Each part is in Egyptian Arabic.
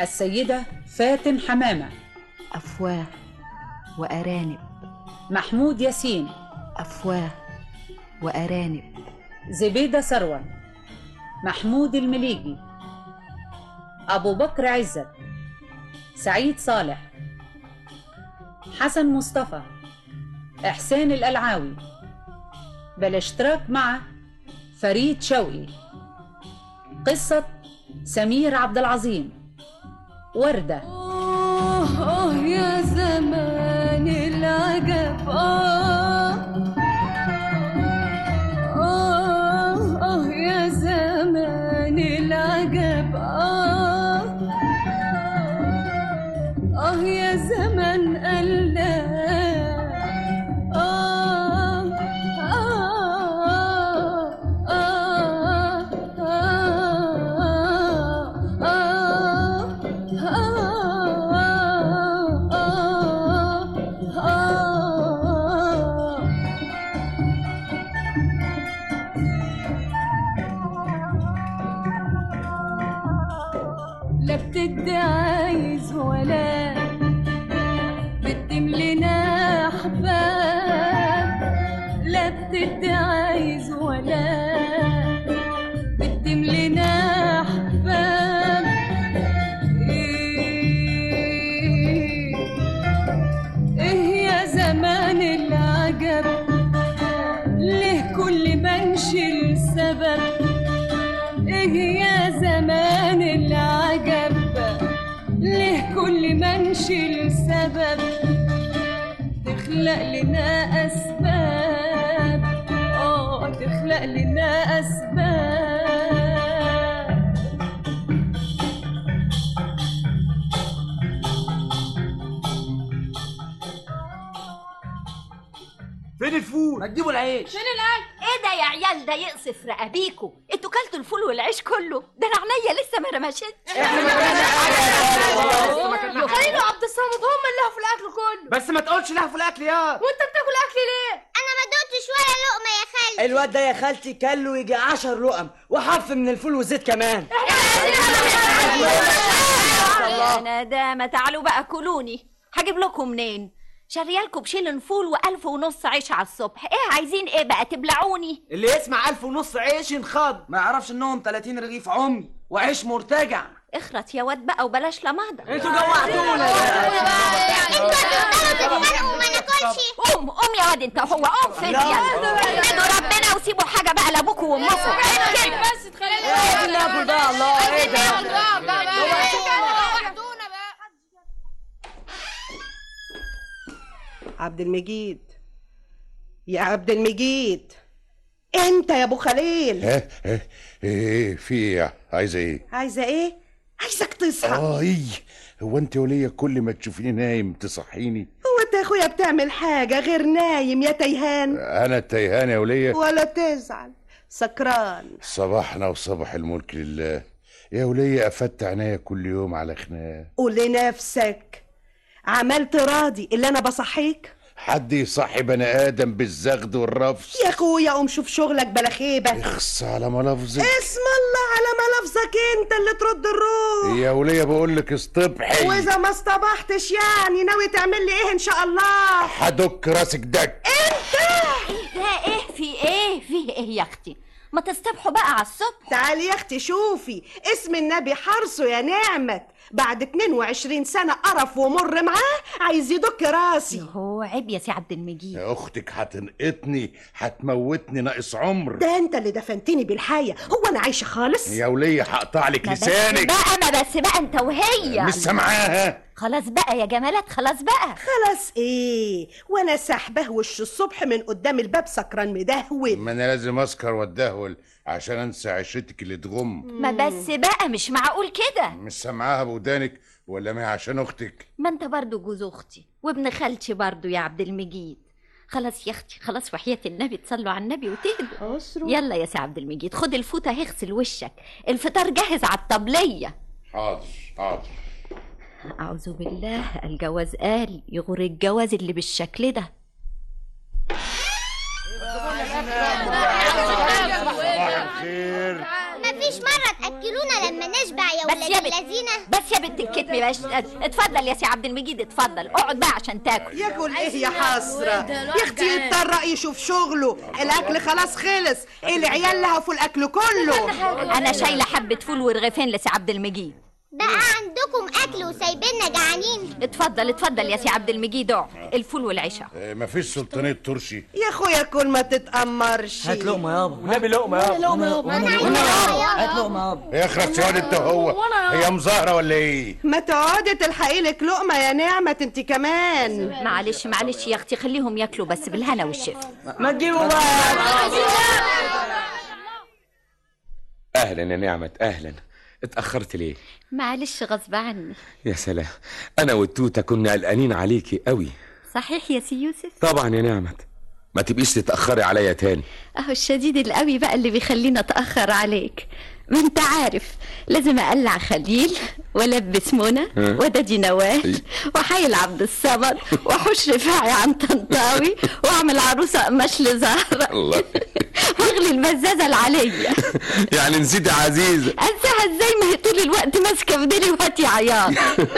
السيدة فاتن حمامة أفواه وأرانب محمود ياسين أفواه وأرانب زبيدة ثروت محمود المليجي أبو بكر عزت سعيد صالح حسن مصطفى إحسان الألعاوي بالاشتراك مع فريد شوقي قصة سمير عبد العظيم وردة آه آه يا زمان العجب آه آه آه يا زمان العجب آه آه يا زمان قلنا آه آه آه آه آه لا بتدي عايز ولا بتملينا احباب لا بتدي عايز ولا بتملينا احباب ايه ايه يا زمان العجب ليه كل ما نشيل سبب ايه يا زمان العجب ليه كل ما نشيل سبب تخلق لنا اسباب اه تخلق لنا اسباب فين الفول؟ ما تجيبوا العيش فين الاكل؟ ايه ده يا عيال ده يقصف رقابيكوا انتوا كلتوا الفول والعيش كله ده انا عينيا لسه ما رمشتش خليل وعبد الصمد هم اللي لهوا في الاكل كله بس ما تقولش لها في الاكل يا وانت بتاكل اكل ليه انا ما دقتش ولا لقمه يا خالتي الواد ده يا خالتي كله يجي عشر لقم وحرف من الفول والزيت كمان انا ده ما تعالوا بقى كلوني هجيب لكم منين شريالكم بشيل فول والف ونص عيش على الصبح ايه عايزين ايه بقى تبلعوني اللي يسمع ألف ونص عيش ينخض ما يعرفش انهم 30 رغيف عمي وعيش مرتجع اخرت يا واد بقى وبلاش لمضة انتوا جوعتونا قوم قوم يا واد انت هو قوم فين لا. يلا ادعوا ربنا وسيبوا حاجه بقى لابوكوا وامكم بس تخلي ايه ناكل بقى الله ايه ده عبد المجيد يا عبد المجيد انت يا ابو خليل ها ها ايه في ايه عايزه ايه عايزه ايه عايزك تصحى اه ايه هو انت وليا كل ما تشوفيني نايم تصحيني هو انت يا اخويا بتعمل حاجه غير نايم يا تيهان انا التيهان يا وليا ولا تزعل سكران صباحنا وصباح الملك لله يا وليا افت عينيا كل يوم على خناق قول لنفسك عملت راضي اللي انا بصحيك حد يصحي بني ادم بالزغد والرفس يا اخويا قوم شوف شغلك بلا خيبه اخص على ملفظك اسم الله على ملفظك انت اللي ترد الروح يا وليا بقول لك اصطبحي واذا ما اصطبحتش يعني ناوي تعمل لي ايه ان شاء الله هدك راسك دك ده ايه في ايه في ايه يا اختي ما تصطبحوا بقى على الصبح تعالي يا اختي شوفي اسم النبي حرصه يا نعمت بعد 22 سنة قرف ومر معاه عايز يدك راسي هو عيب يا سي عبد المجيد يا اختك هتنقطني هتموتني ناقص عمر ده انت اللي دفنتني بالحية هو انا عايشة خالص يا وليا هقطع لك ما بس لسانك بقى ما بس بقى انت وهي مش سامعاها خلاص بقى يا جمالات خلاص بقى خلاص ايه وانا سحبه وش الصبح من قدام الباب سكران مدهول ما انا لازم اسكر واتدهول عشان انسى عشرتك اللي تغم ما بس بقى مش معقول كده مش سامعاها بودانك ولا ما هي عشان اختك ما انت برضو جوز اختي وابن خالتي برضو يا عبد المجيد خلاص يا اختي خلاص وحياة النبي تصلوا على النبي وتهدوا يلا يا سي عبد المجيد خد الفوطة هغسل وشك الفطار جاهز على الطبلية حاضر حاضر أعوذ بالله الجواز قال يغر الجواز اللي بالشكل ده صباح الخير مفيش مرة اكلونا لما نشبع يا بس ولاد يا بنت الذين بس يا بنت الكتم باش اتفضل يا سي عبد المجيد اتفضل اقعد بقى عشان تاكل ياكل ايه يا حسرة يا اختي يضطر يشوف شغله الاكل خلاص خلص العيال لهفوا الاكل كله انا شايله حبه فول ورغيفين لسي عبد المجيد بقى عندكم اكل وسايبيننا جعانين اتفضل اتفضل يا سي عبد المجيد اقعد الفول والعشاء آه، مفيش سلطانية ترشي يا اخويا كل ما تتأمرش هات لقمه يابا ونبي لقمه يابا لقمة يابا. أنا عايزة لقمة يابا. هات لقمه يابا يا اخرس يا واد انت هو هي مظاهرة ولا ايه؟ ما تقعدي تلحقي لك لقمة يا نعمة انت كمان معلش معلش يا اختي خليهم ياكلوا بس بالهنا والشفا ما تجيبوا بقى اهلا يا نعمة اهلا اتاخرت ليه معلش غصب عني يا سلام انا والتوته كنا قلقانين عليكي قوي صحيح يا سي يوسف طبعا يا نعمة ما تبقيش تتاخري عليا تاني اهو الشديد القوي بقى اللي بيخلينا اتاخر عليك ما انت عارف لازم اقلع خليل والبس منى ها. ودادي نوال وحايل عبد الصمد واحوش رفاعي عن طنطاوي واعمل عروسه قماش لزهره الله واغلي المزازه العليا يعني نسيت يا عزيزة انساها ازاي ما هي طول الوقت ماسكه في ديلي وهاتي عياط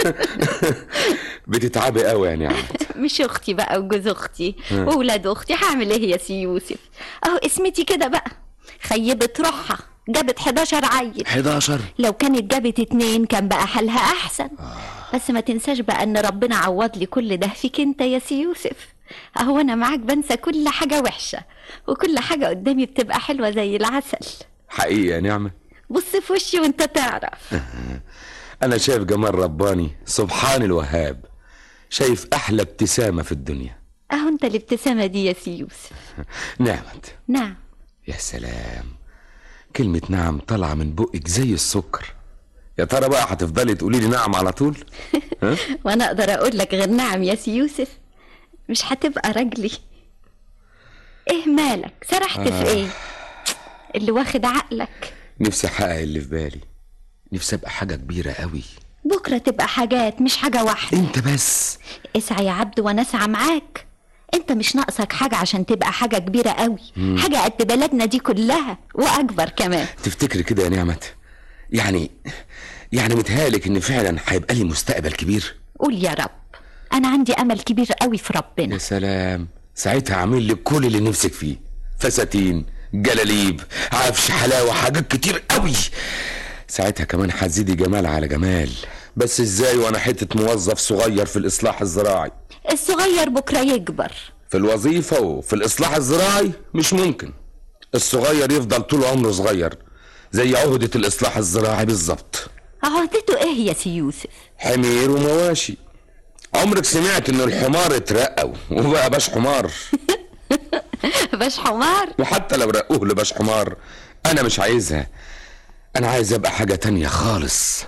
بتتعبي قوي يا نعمة مش اختي بقى وجوز اختي ها. واولاد اختي هعمل ايه يا سي يوسف اهو اسمتي كده بقى خيبت روحها جابت 11 عيل 11 لو كانت جابت اتنين كان بقى حالها احسن بس ما تنساش بقى ان ربنا عوض لي كل ده فيك انت يا سي يوسف اهو انا معاك بنسى كل حاجه وحشه وكل حاجه قدامي بتبقى حلوه زي العسل حقيقي يا نعمة بص في وشي وانت تعرف انا شايف جمال رباني سبحان الوهاب شايف احلى ابتسامة في الدنيا اهو انت الابتسامه دي يا سي يوسف نعمة نعم يا سلام كلمة نعم طالعة من بقك زي السكر يا ترى بقى هتفضلي تقولي لي نعم على طول ها؟ وانا اقدر اقول لك غير نعم يا سي يوسف مش هتبقى راجلي ايه مالك سرحت في آه. ايه اللي واخد عقلك نفسي احقق اللي في بالي نفسي ابقى حاجة كبيرة قوي بكره تبقى حاجات مش حاجه واحده انت بس اسعى يا عبد وانا اسعى معاك انت مش ناقصك حاجه عشان تبقى حاجه كبيره قوي مم. حاجه قد بلدنا دي كلها واكبر كمان تفتكري كده يا نعمة يعني يعني متهالك ان فعلا هيبقى لي مستقبل كبير قول يا رب انا عندي امل كبير قوي في ربنا يا سلام ساعتها اعمل لك كل اللي نفسك فيه فساتين جلاليب عفش حلاوه حاجات كتير قوي ساعتها كمان هتزيدي جمال على جمال بس ازاي وانا حته موظف صغير في الاصلاح الزراعي الصغير بكره يكبر في الوظيفه وفي الاصلاح الزراعي مش ممكن الصغير يفضل طول عمره صغير زي عهده الاصلاح الزراعي بالظبط عهدته ايه يا سي يوسف حمير ومواشي عمرك سمعت ان الحمار اترقى وبقى باش حمار باش حمار وحتى لو رقوه لباش حمار انا مش عايزها انا عايز ابقى حاجه تانية خالص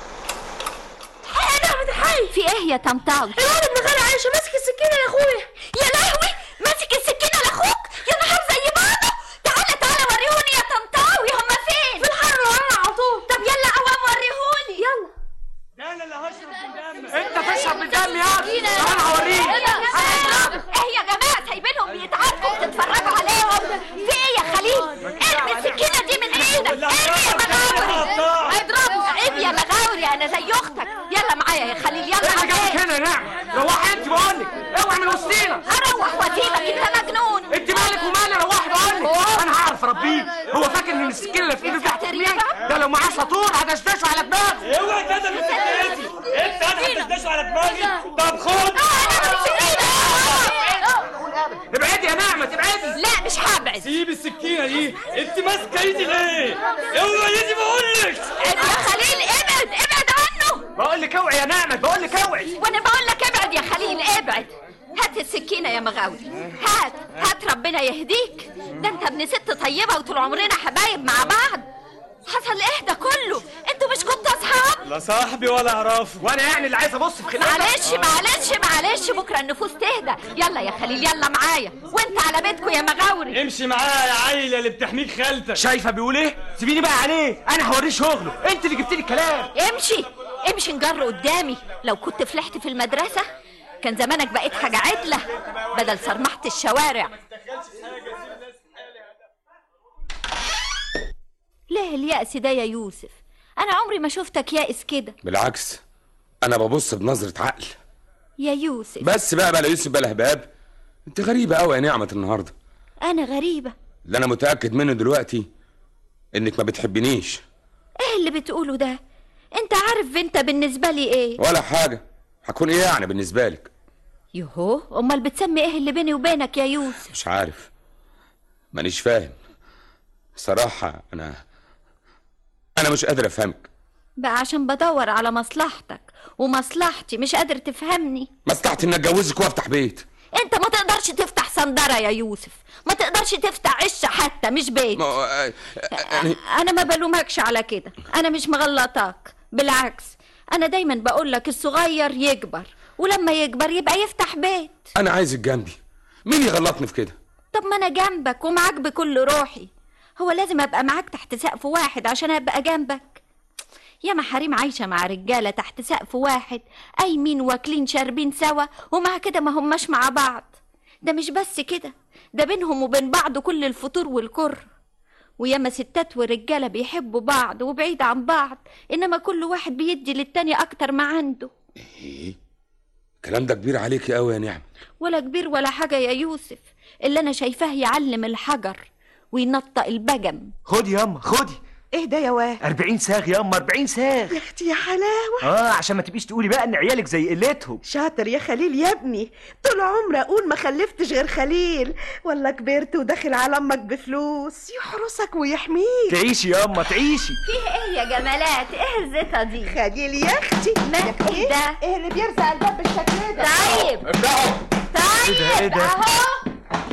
انا متحي في ايه يا طمطاوي الولد ابن خالي عايشه ماسك السكينه يا اخويا يا لهوي ماسك السكينه لاخوك يا نهار زي بعضه تعالى تعالى وريهوني يا طمطاوي هما فين في الحر ورانا على طول طب يلا قوام وريهوني يلا انت تشرب من دمي يا اخي انا هوريك ايه يا جماعه سايبينهم بيتعاركوا وتتفرجوا عليهم في ايه يا خليل ارمي السكينه دي من ايدك ارمي يا مغاوري اضربه عيب يا مغاوري انا زي اختك يلا معايا يا خليل يلا انا جايبك عليك هنا يا نعم روحي انت بقول لك اوعي من وسطينا اروح واسيبك انت مجنون انت مالك ومالي روحي بقول لك انا هعرف اربيه هو فاكر ان السكين اللي في ايده دي هتحميه ده لو معاه سطور هدشدشه على دماغه اوعي كده من سكتي انت انا هتدشوا على دماغي طب خد ابعدي يا نعمة ابعدي لا مش هبعد سيب السكينة دي انت ماسكة ايدي ليه؟ اوعي ايدي بقول لك يا خليل ابعد ابعد عنه بقول لك اوعي يا نعمة بقول لك اوعي وانا بقول لك ابعد يا خليل ابعد هات السكينة يا مغاوري هات هات ربنا يهديك ده انت ابن ست طيبة وطول عمرنا حبايب مع بعض حصل ايه ده كله انتوا مش كنتوا اصحاب لا صاحبي ولا اعرفه وانا يعني اللي عايز ابص في خلافك معلش معلش معلش بكره النفوس تهدى يلا يا خليل يلا معايا وانت على بيتكم يا مغاوري امشي معايا يا عيلة اللي بتحميك خالتك شايفه بيقول ايه سيبيني بقى عليه انا هوريه شغله انت اللي جبت لي الكلام امشي امشي نجر قدامي لو كنت فلحت في المدرسة كان زمانك بقيت حاجة عدلة بدل صرمحة الشوارع ليه اليأس ده يا يوسف انا عمري ما شفتك يائس كده بالعكس انا ببص بنظره عقل يا يوسف بس بقى بلا يوسف بلا هباب انت غريبه قوي يا نعمه النهارده انا غريبة اللي انا متاكد منه دلوقتي انك ما بتحبنيش ايه اللي بتقوله ده انت عارف انت بالنسبة لي ايه ولا حاجه هكون ايه يعني بالنسبه لك يهو امال بتسمي ايه اللي بيني وبينك يا يوسف مش عارف مانيش فاهم صراحه انا انا مش قادر افهمك بقى عشان بدور على مصلحتك ومصلحتي مش قادر تفهمني مصلحتي اني اتجوزك وافتح بيت انت ما تقدرش تفتح صندرة يا يوسف ما تقدرش تفتح عش حتى مش بيت ما- يعني انا ما بلومكش على كده انا مش مغلطاك بالعكس انا دايما بقول لك الصغير يكبر ولما يكبر يبقى يفتح بيت انا عايزك جنبي مين يغلطني في كده طب ما انا جنبك ومعاك بكل روحي هو لازم ابقى معاك تحت سقف واحد عشان ابقى جنبك يا حريم عايشة مع رجالة تحت سقف واحد قايمين واكلين شاربين سوا ومع كده ما هماش مع بعض ده مش بس كده ده بينهم وبين بعض كل الفتور والكر وياما ستات ورجالة بيحبوا بعض وبعيد عن بعض إنما كل واحد بيدي للتاني أكتر ما عنده ايه الكلام ده كبير عليكي قوي يا نعمه ولا كبير ولا حاجة يا يوسف اللي أنا شايفاه يعلم الحجر وينطق البجم خدي ياما خدي ايه ده يا واد 40 ساغ ياما 40 ساغ يا اختي يا حلاوه اه عشان ما تبقيش تقولي بقى ان عيالك زي قلتهم شاطر يا خليل يا ابني طول عمري اقول ما خلفتش غير خليل ولا كبرت وداخل على امك بفلوس يحرسك ويحميك تعيشي ياما تعيشي فيه ايه يا جمالات ايه الزيطة دي خليل يا اختي ما ايه ده ايه اللي بيرزع الباب بالشكل ده طيب افتحوا طيب إيه ده، إيه ده؟ اهو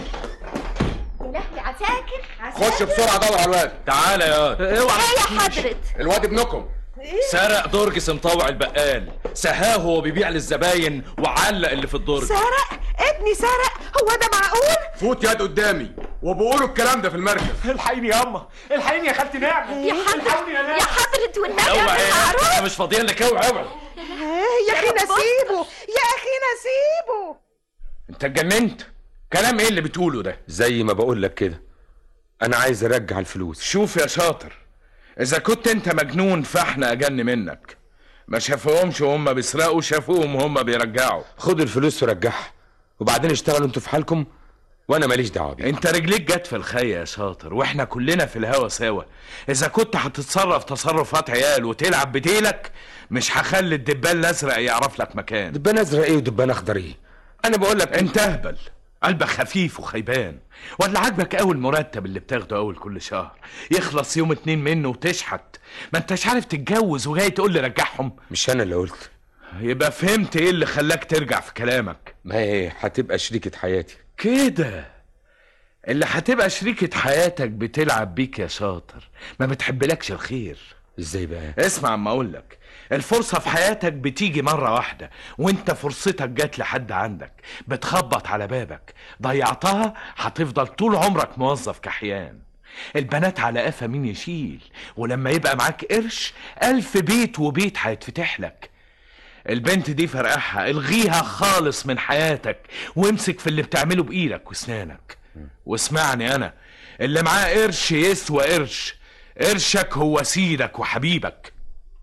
يا لهوي عساكر خش بسرعه دور على الواد تعالى يا واد اوعى ايه يا حضرة الواد ابنكم سرق درج مطوع البقال سهاه وهو بيبيع للزباين وعلق اللي في الدرج سرق ابني سرق هو ده معقول فوت ياد قدامي وبقولوا الكلام ده في المركز الحقيني ياما الحقيني يا خالتي نعمه يا حضرة يا حضرة والنبي يا اوعى ايه بالمعروف احنا مش فاضيين لك اوعى اوعى آه، يا اخي نسيبه يا اخي نسيبه انت اتجننت كلام ايه اللي بتقوله ده زي ما بقول لك كده انا عايز ارجع الفلوس شوف يا شاطر اذا كنت انت مجنون فاحنا اجن منك ما شافوهمش وهم بيسرقوا شافوهم وهم بيرجعوا خد الفلوس ورجعها وبعدين اشتغلوا انتوا في حالكم وانا ماليش دعوه بيه انت رجليك جت في الخية يا شاطر واحنا كلنا في الهوا سوا اذا كنت هتتصرف تصرفات عيال وتلعب بديلك مش هخلي الدبان الازرق يعرف لك مكان دبان ازرق ايه ودبان اخضر ايه انا بقول لك انت اهبل قلبك خفيف وخيبان ولا عاجبك اول مرتب اللي بتاخده اول كل شهر يخلص يوم اتنين منه وتشحت ما انتش عارف تتجوز وجاي تقول لي رجعهم مش انا اللي قلت يبقى فهمت ايه اللي خلاك ترجع في كلامك ما هي هتبقى شريكة حياتي كده اللي هتبقى شريكة حياتك بتلعب بيك يا شاطر ما بتحبلكش الخير ازاي بقى اسمع اما اقول لك الفرصة في حياتك بتيجي مرة واحدة وانت فرصتك جات لحد عندك بتخبط على بابك ضيعتها هتفضل طول عمرك موظف كحيان البنات على قفا مين يشيل ولما يبقى معاك قرش ألف بيت وبيت هيتفتح لك البنت دي فرقعها الغيها خالص من حياتك وامسك في اللي بتعمله بإيدك واسنانك واسمعني أنا اللي معاه قرش يسوى قرش قرشك هو سيدك وحبيبك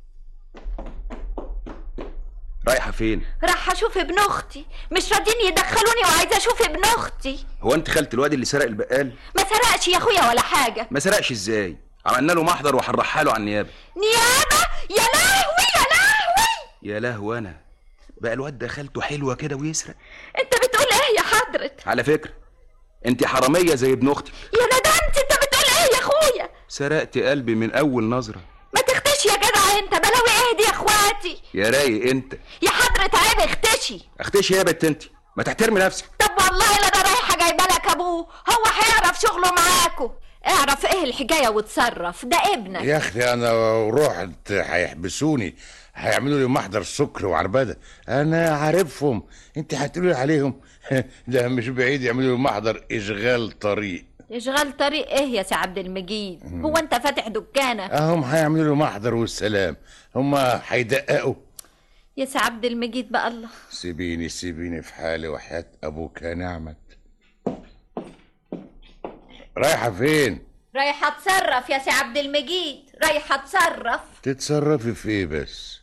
رايحه فين راح اشوف ابن اختي مش راضيين يدخلوني وعايزه اشوف ابن اختي هو انت خالة الواد اللي سرق البقال ما سرقش يا اخويا ولا حاجه ما سرقش ازاي عملنا له محضر وهنرحله على النيابه نيابه يا لهوي يا لهوي يا لهو انا بقى الواد ده خالته حلوه كده ويسرق انت بتقول ايه يا حضرة على فكره انت حراميه زي ابن اختي يا ندمت انت بتقول ايه يا اخويا سرقت قلبي من اول نظره ما تختش يا جدع انت بلاوي ايه دي يا اخواتي يا رايق انت يا حضرة عيب اختشي اختشي يا بنت انت ما تحترمي نفسك طب والله لا انا رايحه جايبه لك ابوه هو هيعرف شغله معاكو اعرف ايه الحكايه وتصرف ده ابنك يا اخي انا رحت هيحبسوني هيعملوا لي محضر سكر وعربده انا عارفهم انت هتقولي عليهم ده مش بعيد يعملوا لي محضر اشغال طريق اشغال طريق ايه يا سي عبد المجيد هو انت فاتح دكانه اهم هيعملوا لي محضر والسلام هم هيدققوا يا سي عبد المجيد بقى الله سيبيني سيبيني في حالي وحياة ابوك يا نعمت رايحة فين؟ رايحة اتصرف يا سي عبد المجيد رايحة اتصرف تتصرفي في ايه بس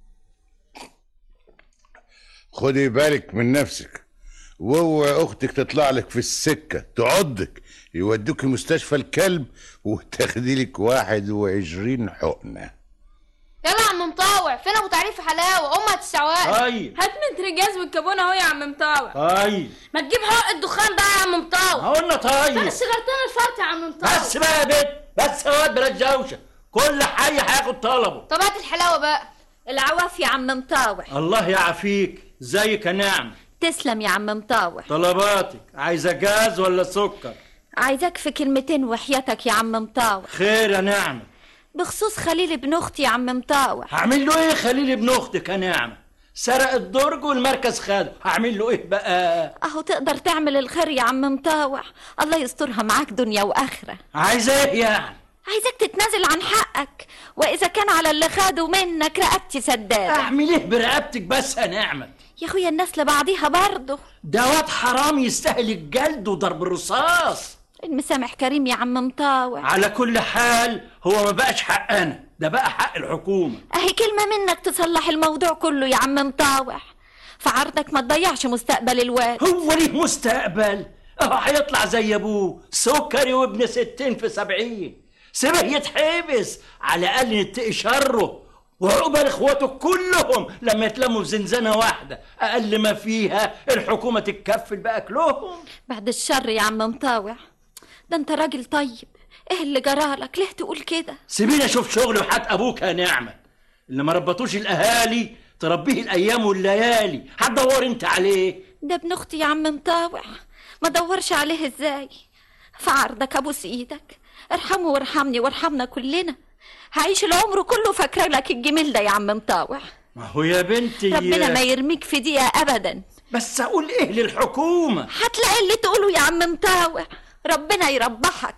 خدي بالك من نفسك واوعي اختك تطلع لك في السكه تعضك يودوك مستشفى الكلب وتاخدي لك واحد وعشرين حقنه يلا يا عم مطاوع فين ابو تعريف حلاوه امها السواق طيب. هات من تريجاز والكابونه اهو يا عم مطاوع طيب ما تجيب حق الدخان ده يا عم مطاوع قلنا طيب. فين السيجارتين الفرط يا عم مطاوع بس بقى يا بنت بس يا واد بلاش دوشه كل حي هياخد طلبه طب هات الحلاوه بقى العواف يا عم مطاوع الله يعافيك ازيك يا نعم تسلم يا عم مطاوع طلباتك عايزه جاز ولا سكر عايزاك في كلمتين وحياتك يا عم مطاوع خير يا نعمه بخصوص خليل ابن اختي يا عم مطاوع هعمل له ايه خليل ابن اختك يا نعمه سرق الدرج والمركز خده هعمل له ايه بقى اهو تقدر تعمل الخير يا عم مطاوع الله يسترها معاك دنيا واخره عايزه ايه يعني عايزك تتنازل عن حقك واذا كان على اللي خده منك رقبتي سداده اعمل ايه برقبتك بس يا نعمه يا اخويا الناس لبعضيها برضه ده واد حرام يستاهل الجلد وضرب الرصاص المسامح كريم يا عم مطاوع على كل حال هو ما بقاش حقنا ده بقى حق الحكومه اهي كلمة منك تصلح الموضوع كله يا عم مطاوع فعرضك ما تضيعش مستقبل الواد هو ليه مستقبل اه هيطلع زي ابوه سكري وابن ستين في سبعين سيبه يتحبس على الاقل نتقي شره وعقبال اخواته كلهم لما يتلموا في زنزانه واحده اقل ما فيها الحكومه تتكفل باكلهم بعد الشر يا عم مطاوع ده انت راجل طيب ايه اللي جرالك ليه تقول كده سيبيني اشوف شغلي وحات ابوك يا نعمه اللي ما ربطوش الاهالي تربيه الايام والليالي هتدور انت عليه ده ابن اختي يا عم مطاوع ما دورش عليه ازاي في عرضك ابوس ايدك ارحمه وارحمني وارحمنا كلنا هعيش العمر كله فاكره لك الجميل ده يا عم مطاوع ما هو يا بنتي ربنا ما يرميك في دقيقه ابدا بس اقول ايه للحكومه هتلاقي اللي تقوله يا عم مطاوع ربنا يربحك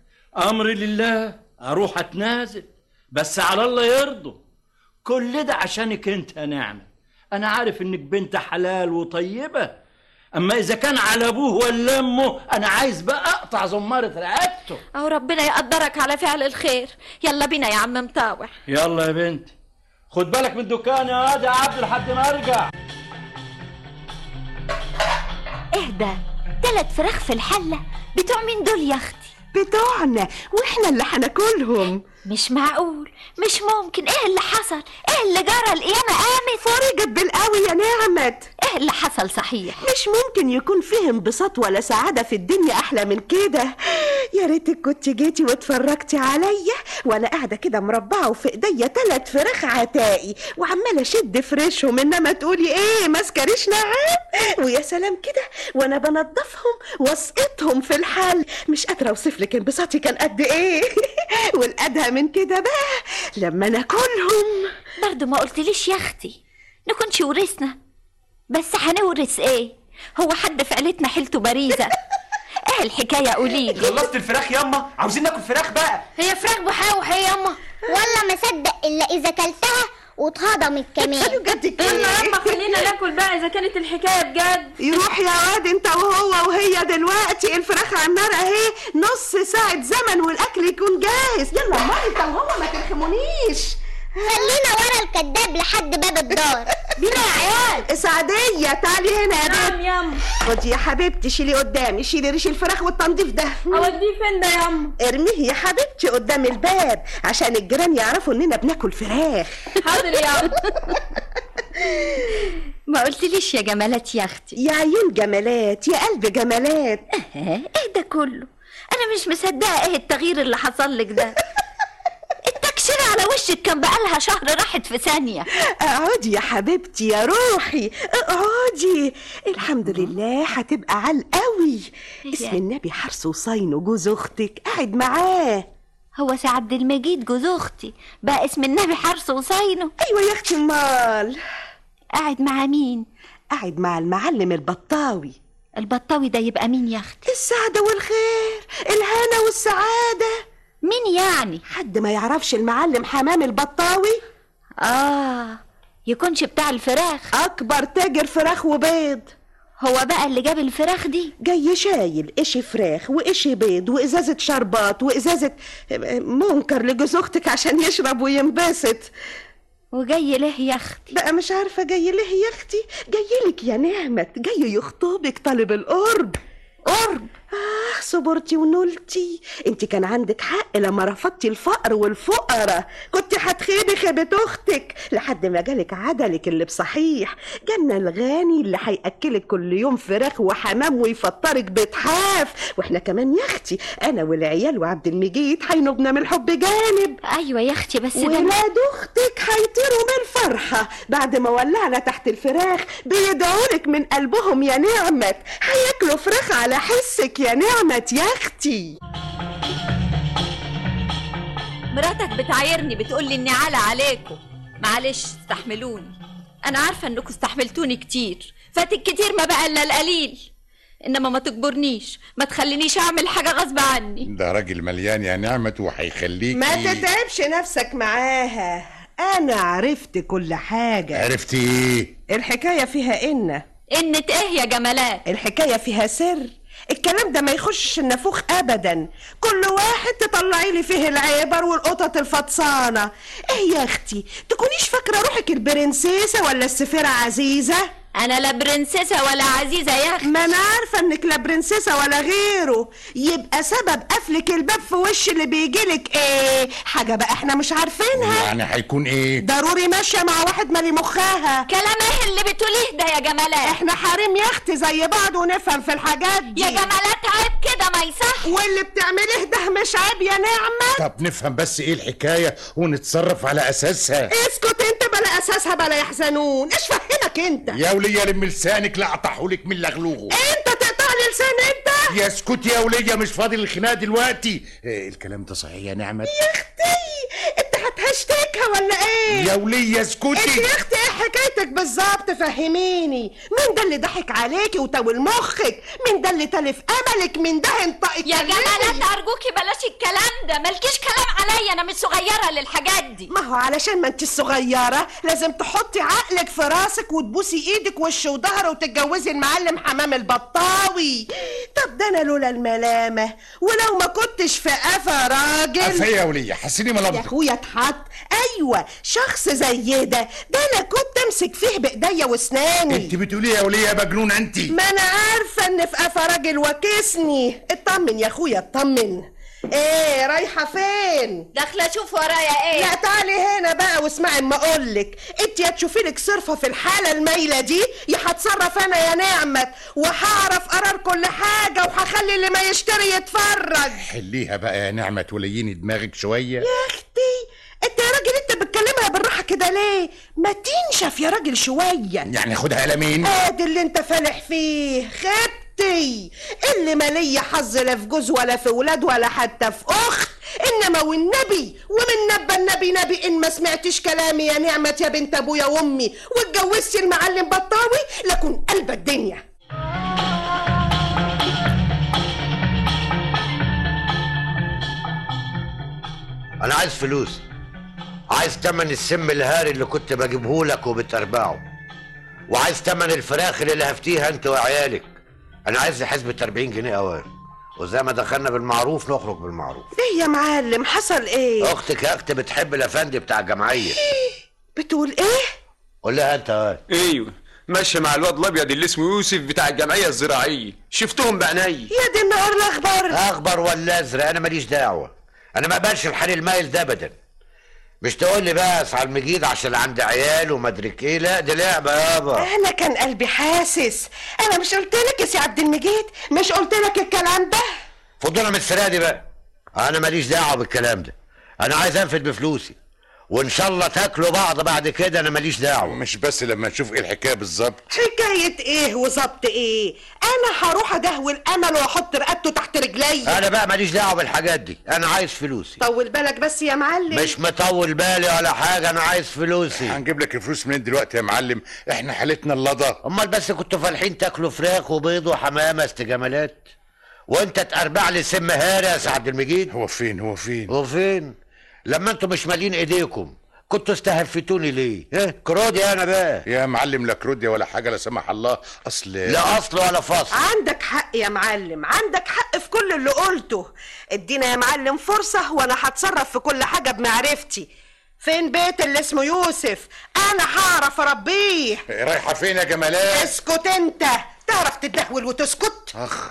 امري لله اروح اتنازل بس على الله يرضى كل ده عشانك انت يا نعمه انا عارف انك بنت حلال وطيبه اما اذا كان على ابوه ولا امه انا عايز بقى اقطع زماره رقبته اهو ربنا يقدرك على فعل الخير يلا بينا يا عم مطاوع يلا يا بنتي خد بالك من الدكان يا واد يا عبد لحد ما ارجع اهدى تلات فراخ في الحله بتوع مين دول يا اختي بتوعنا واحنا اللي هناكلهم مش معقول مش ممكن ايه اللي حصل ايه اللي جرى القيامه قامت فرجت بالقوي يا نعمت ايه اللي حصل صحيح مش ممكن يكون فيه انبساط ولا سعادة في الدنيا أحلى من كده يا ريتك كنت جيتي واتفرجتي عليا وأنا قاعدة كده مربعة وفي إيديا تلات فراخ عتائي وعمالة أشد فريشهم إنما تقولي إيه ماسكة ريش نعام ويا سلام كده وأنا بنضفهم واسقطهم في الحل مش قادرة أوصف لك انبساطي كان قد إيه والأدهى من كده بقى لما ناكلهم برضه ما قلتليش يا اختي نكونش ورثنا بس هنورث ايه هو حد في عيلتنا حيلته باريزه ايه الحكايه قوليلي خلصت الفراخ ياما عاوزين ناكل فراخ بقى هي فراخ بحاوح هي ياما ولا ما صدق الا اذا كلتها واتهضمت كمان يلا ياما خلينا ناكل بقى اذا كانت الحكايه بجد يروح يا واد انت وهو وهي دلوقتي الفراخ على النار اهي نص ساعة زمن والاكل يكون جاهز يلا ما انت وهو ما ترخمونيش خلينا ورا الكداب لحد باب الدار بينا يا عيال سعدية تعالي هنا يا نعم بنت ياما خدي يا حبيبتي شيلي قدامي شيلي ريش الفراخ والتنظيف ده اوديه فين ده ياما ارميه يا حبيبتي قدام الباب عشان الجيران يعرفوا اننا بناكل فراخ حاضر ياما ما قلتليش يا جمالات يا اختي يا عيون جمالات يا قلب جمالات ايه ده كله انا مش مصدقه ايه التغيير اللي حصل لك ده التكشيره على وشك كان بقالها شهر راحت في ثانيه اقعدي يا حبيبتي يا روحي اقعدي الحمد لله هتبقى عال قوي اسم النبي حرس وصين وجوز اختك قاعد معاه هو سي عبد المجيد جوز اختي بقى اسم النبي حرس وصينه ايوه يا اختي امال قاعد مع مين قاعد مع المعلم البطاوي البطاوي ده يبقى مين يا اختي السعادة والخير الهنا والسعادة مين يعني حد ما يعرفش المعلم حمام البطاوي اه يكونش بتاع الفراخ اكبر تاجر فراخ وبيض هو بقى اللي جاب الفراخ دي جاي شايل اشي فراخ واشي بيض وازازة شربات وازازة منكر لجوز اختك عشان يشرب وينبسط وجاي ليه يا اختي بقى مش عارفة جاي ليه يا اختي جاي لك يا نعمت جاي يخطبك طالب القرب قرب آه صبرتي ونلتي انت كان عندك حق لما رفضتي الفقر والفقراء كنت هتخيبي خيبة اختك لحد ما جالك عدلك اللي بصحيح جالنا الغني اللي هياكلك كل يوم فراخ وحمام ويفطرك بتحاف واحنا كمان يا اختي انا والعيال وعبد المجيد هينوبنا من الحب جانب ايوه يا اختي بس ده ولاد اختك هيطيروا من الفرحه بعد ما ولعنا تحت الفراخ بيدعولك من قلبهم يا نعمت هياكلوا فراخ على حسك يا نعمت يا اختي مراتك بتعايرني بتقولي اني عالة عليكم معلش استحملوني انا عارفه انكم استحملتوني كتير فاتك كتير ما بقى الا القليل انما ما تجبرنيش ما تخلينيش اعمل حاجه غصب عني ده راجل مليان يا نعمة وهيخليك ما تتعبش نفسك معاها انا عرفت كل حاجه عرفتي ايه الحكايه فيها ان ان ايه يا جمالات الحكايه فيها سر الكلام ده ما يخشش النافوخ ابدا كل واحد تطلعي لي فيه العبر والقطط الفطسانه ايه يا اختي تكونيش فاكره روحك البرنسيسه ولا السفيره عزيزه انا لا برنسيسه ولا عزيزه يا اختي ما انا عارفه انك لا برنسيسه ولا غيره يبقى سبب قفلك الباب في وش اللي بيجيلك ايه حاجه بقى احنا مش عارفينها يعني هيكون ايه ضروري ماشيه مع واحد مالي مخها كلام ايه اللي بتقوليه ده يا جمالات احنا حريم يا اختي زي بعض ونفهم في الحاجات دي يا جمالات عيب كده ما يصح واللي بتعمليه ده مش عيب يا نعمه طب نفهم بس ايه الحكاية ونتصرف على اساسها اسكت انت بلا اساسها بلا يحزنون ايش فهمك انت يا ولية لم لسانك لا اقطعهولك من لغلوغه انت تقطع لي لسان انت يا اسكت يا ولية مش فاضي الخناقة دلوقتي إيه الكلام ده صحيح يا نعمة يا اختي انت هتهشتكها ولا ايه يا ولية انت اسكتي يا اختي ايه حكايتك بالظبط فهميني مين ده اللي ضحك عليكي وتول مخك مين ده اللي تلف املك مين ده انطقك يا جمالات ارجوكي بلاش الكلام ده مالكيش كلام عليا انا مش صغيره للحاجات دي ما هو علشان ما انت الصغيرة لازم تحطي عقلك في راسك وتبوسي ايدك وش وظهر وتتجوزي المعلم حمام البطاوي طب ده انا لولا الملامة ولو ما كنتش في قفا راجل عارفة ايه يا ولية حسيني يا ملامتك اخويا اتحط ايوه شخص زي ده ده انا كنت امسك فيه بايديا واسناني انت بتقولي يا ولية يا مجنون انت ما انا عارفه ان في قفا راجل وكسني اطمن يا اخويا اطمن ايه رايحه فين داخله اشوف ورايا ايه لا تعالي هنا بقى واسمعي اما اقولك انت يا تشوفي لك صرفه في الحاله المايله دي يا هتصرف انا يا نعمت وهعرف قرار كل حاجه وهخلي اللي ما يشتري يتفرج حليها بقى يا نعمة توليني دماغك شوية يا اختي انت يا راجل انت بتكلمها بالراحه كده ليه ما تنشف يا راجل شويه يعني خدها قلمين ادي اللي انت فالح فيه خبتي اللي ما ليا حظ لا في جوز ولا في ولاد ولا حتى في اخت انما والنبي ومن نبى النبي نبي ان ما سمعتش كلامي يا نعمة يا بنت ابويا وامي واتجوزتي المعلم بطاوي لكن قلب الدنيا انا عايز فلوس عايز تمن السم الهاري اللي كنت بجيبه لك وبتربعه وعايز تمن الفراخ اللي لهفتيها انت وعيالك انا عايز حسبة 40 جنيه اوان وزي ما دخلنا بالمعروف نخرج بالمعروف ايه يا معلم حصل ايه اختك يا اختي بتحب الافندي بتاع الجمعيه بتقول ايه قول لها انت اوان ايوه ماشي مع الواد الابيض اللي اسمه يوسف بتاع الجمعيه الزراعيه شفتهم بعيني يا دي النهار الاخبار اخبر ولا ازرق انا ماليش دعوه انا ما اقبلش الحال المايل ده ابدا مش تقول لي بس على المجيد عشان عندي عيال وما ادرك ايه لا دي لعبه يابا انا كان قلبي حاسس انا مش قلت لك يا سي عبد المجيد مش قلت لك الكلام ده فضونا من السنه دي بقى انا ماليش دعوه بالكلام ده انا عايز انفد بفلوسي وان شاء الله تاكلوا بعض بعد كده انا ماليش دعوه مش بس لما نشوف ايه الحكاية بالظبط حكاية ايه وظبط ايه انا هروح ادهوي الامل واحط رقبته تحت رجلي انا بقى ماليش دعوه بالحاجات دي انا عايز فلوسي طول بالك بس يا معلم مش مطول بالي ولا حاجه انا عايز فلوسي هنجيب لك الفلوس منين دلوقتي يا معلم احنا حالتنا اللضا امال بس كنتوا فالحين تاكلوا فراخ وبيض وحمامه استجمالات وانت تقربع لي سم هاري يا سعد المجيد هو فين هو فين هو فين لما انتوا مش مالين ايديكم كنتوا استهفتوني ليه ها كرودي انا بقى يا معلم لا كروديا ولا حاجه لا سمح الله اصل لا اصل ولا فصل عندك حق يا معلم عندك حق في كل اللي قلته ادينا يا معلم فرصة وانا هتصرف في كل حاجة بمعرفتي فين بيت اللي اسمه يوسف انا هعرف اربيه رايحه فين يا جمالات اسكت انت تعرف تدهول وتسكت اخ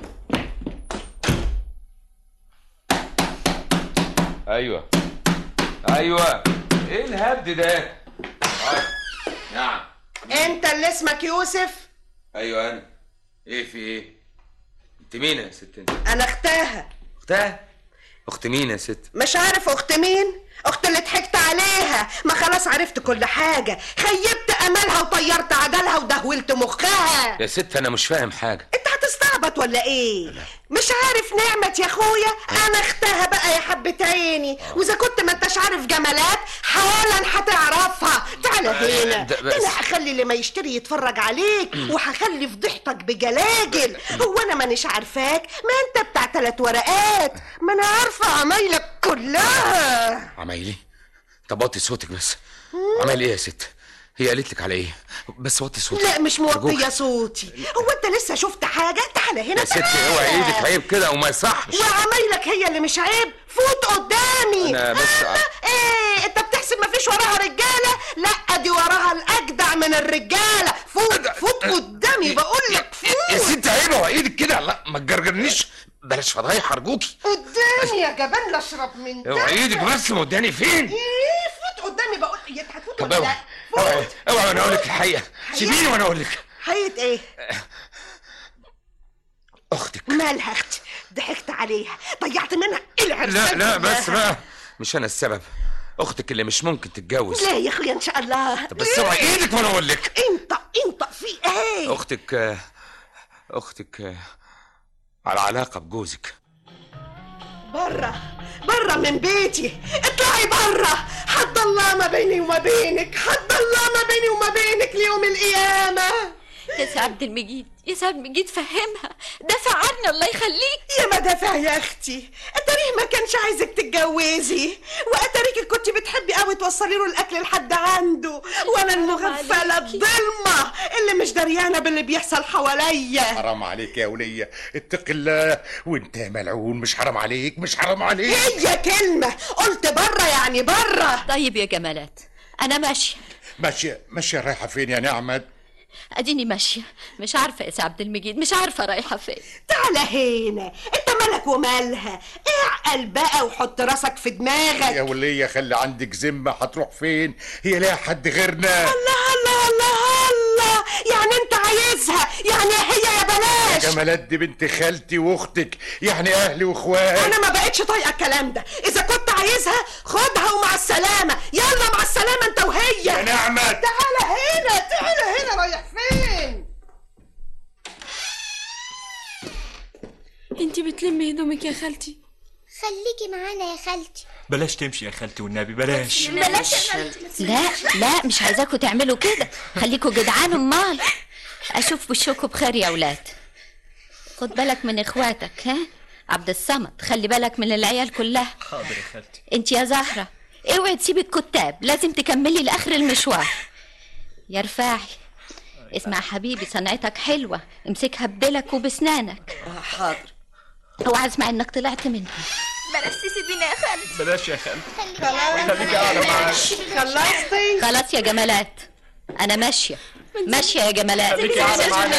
ايوه ايوه ايه الهبد ده أيوة. نعم انت اللي اسمك يوسف ايوه انا ايه في ايه انت مين يا ست انت انا اختها اختها اخت مين يا ست مش عارف اخت مين اخت اللي ضحكت عليها ما خلاص عرفت كل حاجة خيبت املها وطيرت عجلها ودهولت مخها يا ست انا مش فاهم حاجه انت هتستعبط ولا ايه مش عارف نعمة يا اخويا انا اختها بقى يا حبة عيني واذا كنت ما انتش عارف جمالات حالا هتعرفها تعالى هنا ده بس. انا هخلي اللي ما يشتري يتفرج عليك وهخلي فضيحتك بجلاجل هو انا مانيش عارفاك ما انت بتاع ثلاث ورقات ما انا عارفة عمايلك كلها عمايلي طب وطي صوتك بس عمال ايه يا ست هي قالت لك على ايه بس وطي صوتك لا مش أرجوك. موطية صوتي هو انت لسه شفت حاجة تعالى هنا يا ستي تعالى. اوعي ايدك عيب كده وما يصحش وعمايلك هي اللي مش عيب فوت قدامي أنا بس- أما ايه انت بتحسب مفيش وراها رجاله لا دي وراها الاجدع من الرجاله فوت فوت قدامي بقول لك يا فوت ست عيب اوعي ايدك كده لا ما تجرجرنيش بلاش فضايح ارجوكي قدامي يا جبان لا اشرب من ده اوعي ايدك بس موداني فين ايه فوت قدامي بقول إيه، انت هتفوت طب ولا اوعي لا اوعي اوعي وانا اقول لك الحقيقه سيبيني وانا اقول لك حقيقة ايه اختك مالها اختي ضحكت عليها ضيعت منها العرسان لا لا كلها. بس بقى مش انا السبب اختك اللي مش ممكن تتجوز لا يا اخويا ان شاء الله طب بس اوعي ايدك وانا اقول لك انت انت في ايه اختك آه، اختك آه، على علاقه بجوزك برا برا من بيتي اطلعي برا حد الله ما بيني وما بينك حد الله ما بيني وما بينك ليوم القيامة يا سي عبد المجيد يا سي عبد المجيد فهمها دافع عني الله يخليك يا مدافع يا اختي اتاريه ما كانش عايزك تتجوزي واتاريك كنت بتحبي قوي توصلي له الاكل لحد عنده وانا المغفله الظلمه اللي مش دريانه باللي بيحصل حواليا حرام عليك يا ولية اتق الله وانت يا ملعون مش حرام عليك مش حرام عليك هي كلمه قلت بره يعني بره طيب يا جمالات انا ماشيه ماشية ماشية رايحة فين يا نعمت اديني ماشيه مش عارفه يا سي عبد المجيد مش عارفه رايحه فين تعالى هنا انت مالك ومالها اعقل بقى وحط راسك في يا دماغك ولية خلي عندك ذمة هتروح فين هي ليها حد غيرنا الله الله الله الله يعني انت عايزها يعني هي يا بلاش جمالات دي بنت خالتي واختك يعني اهلي واخواتي انا ما بقتش طايقه الكلام ده اذا كنت عايزها خدها ومع السلامه يلا مع السلامه انت وهي يا نعمة تعالى هنا تعالى هنا رايح فين انتي بتلمي هدومك يا خالتي خليكي معانا يا خالتي بلاش تمشي يا خالتي والنبي بلاش بلاش لا لا مش عايزاكوا تعملوا كده خليكوا جدعان امال اشوف وشكوا بخير يا اولاد خد بالك من اخواتك ها عبد الصمد خلي بالك من العيال كلها حاضر يا خالتي انت يا زهرة اوعي تسيبي الكتاب لازم تكملي لاخر المشوار يا رفاعي اسمع حبيبي صنعتك حلوة امسكها بدلك وبسنانك حاضر اوعى اسمع انك طلعت منها بلاش تسيبينا يا خالتي بلاش يا خالتي خلاص خليكي قاعدة معايا خلصتي خلاص يا جمالات انا ماشية ماشية يا جمالات خليكي قاعدة معانا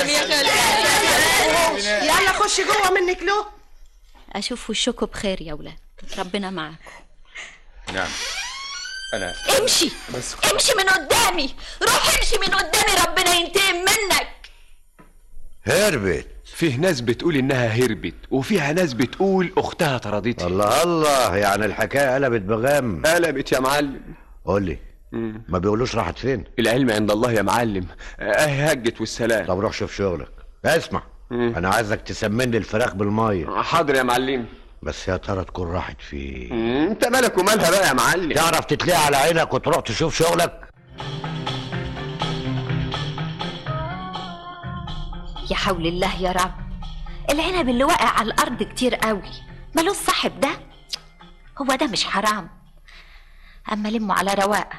يا يلا خشي جوه منك له اشوف وشكوا بخير يا ولاد ربنا معاكم نعم انا امشي بس امشي من قدامي روح امشي من قدامي ربنا ينتقم منك هربت فيه ناس بتقول انها هربت وفيها ناس بتقول اختها طردتها الله الله يعني الحكايه قلبت بغم قلبت يا معلم قول لي ما بيقولوش راحت فين العلم عند الله يا معلم اهي هجت والسلام طب روح شوف شغلك اسمع انا عايزك تسمني الفراخ بالميه حاضر يا معلم بس يا ترى تكون راحت فين انت مالك ومالها بقى يا معلم تعرف تتلقى على عينك وتروح تشوف شغلك يا حول الله يا رب العنب اللي واقع على الارض كتير قوي ملوش صاحب ده هو ده مش حرام اما لمه على رواقه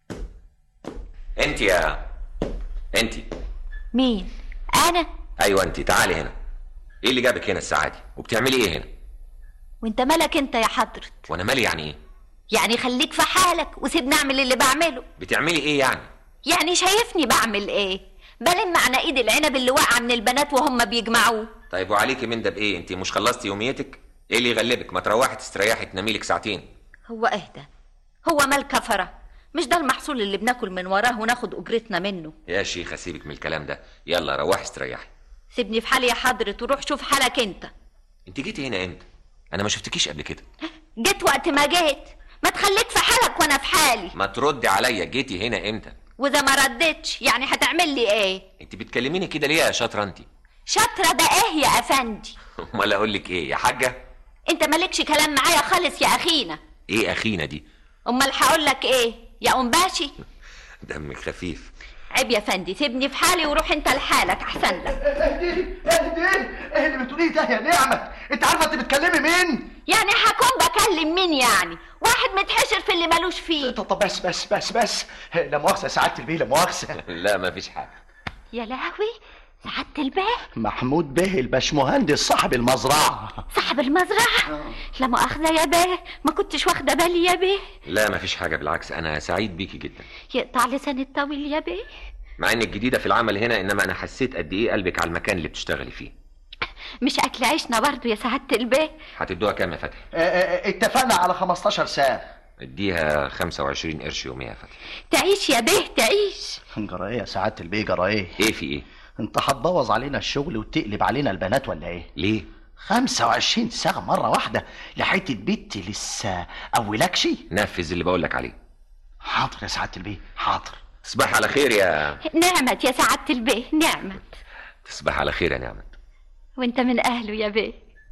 انت يا انت مين انا ايوه انت تعالي هنا ايه اللي جابك هنا الساعه دي وبتعملي ايه هنا وانت مالك انت يا حضرة وانا مالي يعني ايه يعني خليك في حالك وسيبني اعمل اللي بعمله بتعملي ايه يعني يعني شايفني بعمل ايه بلم على ايد العنب اللي واقعه من البنات وهم بيجمعوه طيب وعليكي من ده بايه انت مش خلصتي يوميتك ايه اللي يغلبك ما تروحي تستريحي تنامي لك ساعتين هو اهدى هو مال كفره مش ده المحصول اللي بناكل من وراه وناخد اجرتنا منه يا شيخه سيبك من الكلام ده يلا روحي استريحي سيبني في حالي يا حضرة وروح شوف حالك انت انت جيتي هنا امتى انا ما شفتكيش قبل كده جيت وقت ما جيت ما تخليك في حالك وانا في حالي ما تردي عليا جيتي هنا امتى واذا ما ردتش يعني هتعمل لي ايه انت بتكلميني كده ليه يا شاطره انت شاطره ده ايه يا افندي امال اقول لك ايه يا حاجه انت مالكش كلام معايا خالص يا اخينا ايه اخينا دي امال هقول لك ايه يا ام باشي دمك خفيف عيب يا فندي سيبني في حالي وروح انت لحالك احسن لك اهدي اهدي ايه اللي بتقوليه ده يا نعمة انت عارفة انت بتكلمي مين يعني هكون بكلم مين يعني واحد متحشر في اللي مالوش فيه طب بس بس بس بس لا مؤاخذة يا سعادة البيه لا مؤاخذة لا ما فيش حاجه يا لهوي سعادة الباه محمود بيه الباشمهندس صاحب المزرعة صاحب المزرعة لا مؤاخذة يا باه ما كنتش واخدة بالي يا بيه لا ما فيش حاجه بالعكس انا سعيد بيكي جدا يقطع لسان الطويل يا بيه مع انك جديده في العمل هنا انما انا حسيت قد ايه قلبك على المكان اللي بتشتغلي فيه مش اكل عيشنا برضه يا سعادة الباه هتدوها كام يا فتحي اه، اه، اتفقنا على 15 ساعة اديها 25 قرش يوميا يا فتحي تعيش يا بيه تعيش جرى ايه يا سعادة البيه جرى ايه ايه في ايه انت هتبوظ علينا الشغل وتقلب علينا البنات ولا ايه ليه 25 ساعة مرة واحدة لحتة بنت لسه أولكش نفذ اللي بقول لك عليه حاضر يا سعادة البيه حاضر تصبح على خير يا نعمت يا سعادة البيه نعمت تصبح على خير يا نعمة وانت من اهله يا بيه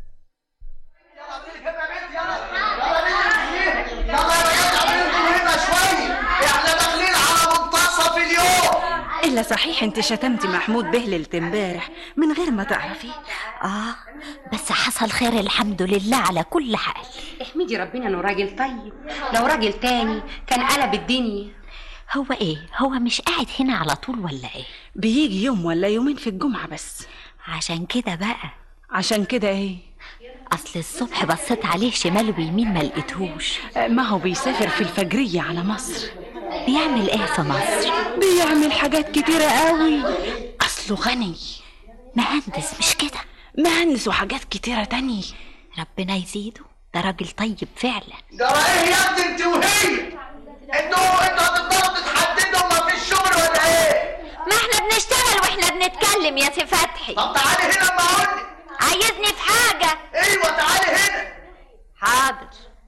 هنا شوية احنا داخلين على منتصف اليوم إلا صحيح أنت شتمتي محمود به ليلة امبارح من غير ما تعرفي اه بس حصل خير الحمد لله على كل حال احمدي ربنا انه راجل طيب لو راجل تاني كان قلب الدنيا هو ايه هو مش قاعد هنا على طول ولا ايه بيجي يوم ولا يومين في الجمعة بس عشان كده بقى عشان كده إيه اصل الصبح بصيت عليه شمال ويمين ما لقيتهوش ما هو بيسافر في الفجرية على مصر بيعمل ايه في مصر بيعمل حاجات كتيرة قوي أصله غني مهندس مش كده مهندس وحاجات كتيرة تانية ربنا يزيده ده راجل طيب فعلا جرى ايه يا ابني انت وهي انتوا انتوا هتفضلوا تتحددوا ما فيش شغل ولا ايه ما احنا بنشتغل واحنا بنتكلم يا سي فتحي طب تعالي هنا اما اقول لك عايزني في حاجة ايوه تعالي هنا حاضر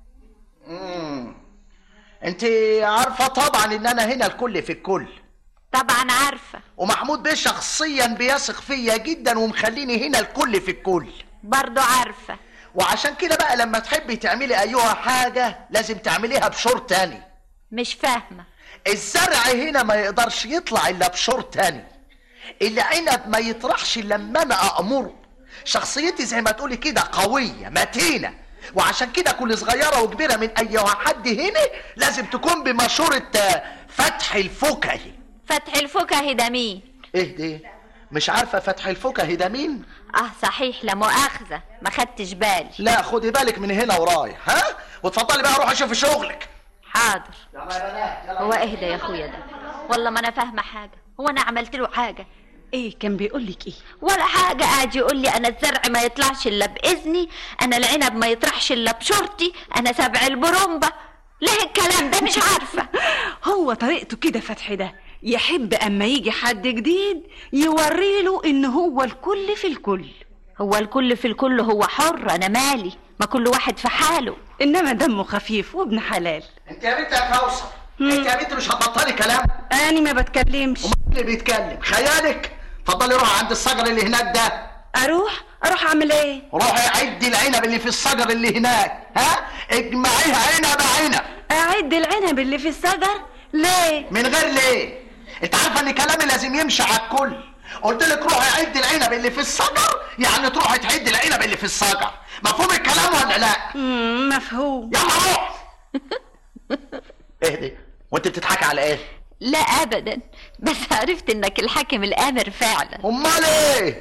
امم انت عارفه طبعا ان انا هنا الكل في الكل طبعا عارفة ومحمود بيه شخصيا بيثق فيا جدا ومخليني هنا الكل في الكل برضو عارفة وعشان كده بقى لما تحبي تعملي ايها حاجه لازم تعمليها بشور تاني مش فاهمة الزرع هنا ما يقدرش يطلع الا بشور تاني العنب ما يطرحش الا لما انا امره شخصيتي زي ما تقولي كده قويه متينه وعشان كده كل صغيره وكبيره من ايها حد هنا لازم تكون بمشوره آه، فتح الفكهي فتحي الفكهي ده مين ايه دي مش عارفه فتح الفكهي ده مين اه صحيح لا مؤاخذة ما خدتش بالي لا خدي بالك من هنا ورايح ها واتفضلي بقى روحي شوفي شغلك حاضر هو اهدى يا اخويا ده والله ما انا فاهمة حاجة هو انا عملت له حاجة ايه كان بيقول لك ايه ولا حاجة قاعد يقول لي أنا الزرع ما يطلعش إلا بإذني أنا العنب ما يطرحش إلا بشرطي أنا سبع البرومبة ليه الكلام ده مش عارفة هو طريقته كده فتحي ده يحب اما يجي حد جديد يوريله ان هو الكل في الكل هو الكل في الكل هو حر أنا مالي ما كل واحد في حاله انما دمه خفيف وابن حلال انت يا بنت يا كوثر انت يا بنت مش هتبطلي كلام انا ما بتكلمش امال اللي بيتكلم خيالك اتفضلي روحي عند الشجر اللي هناك ده اروح اروح اعمل ايه روحي عدي العنب اللي في الشجر اللي هناك ها اجمعيها عنب عنب اعد العنب اللي في الشجر ليه من غير ليه انت عارفه ان كلامي لازم يمشي على الكل قلت لك روحي عد العنب اللي في الشجر يعني تروحي تعد العنب اللي في الشجر مفهوم الكلام ولا لا مم، مفهوم يلا روح اهدي وانت بتضحكي على ايه لا ابدا بس عرفت انك الحاكم الامر فعلا امال ايه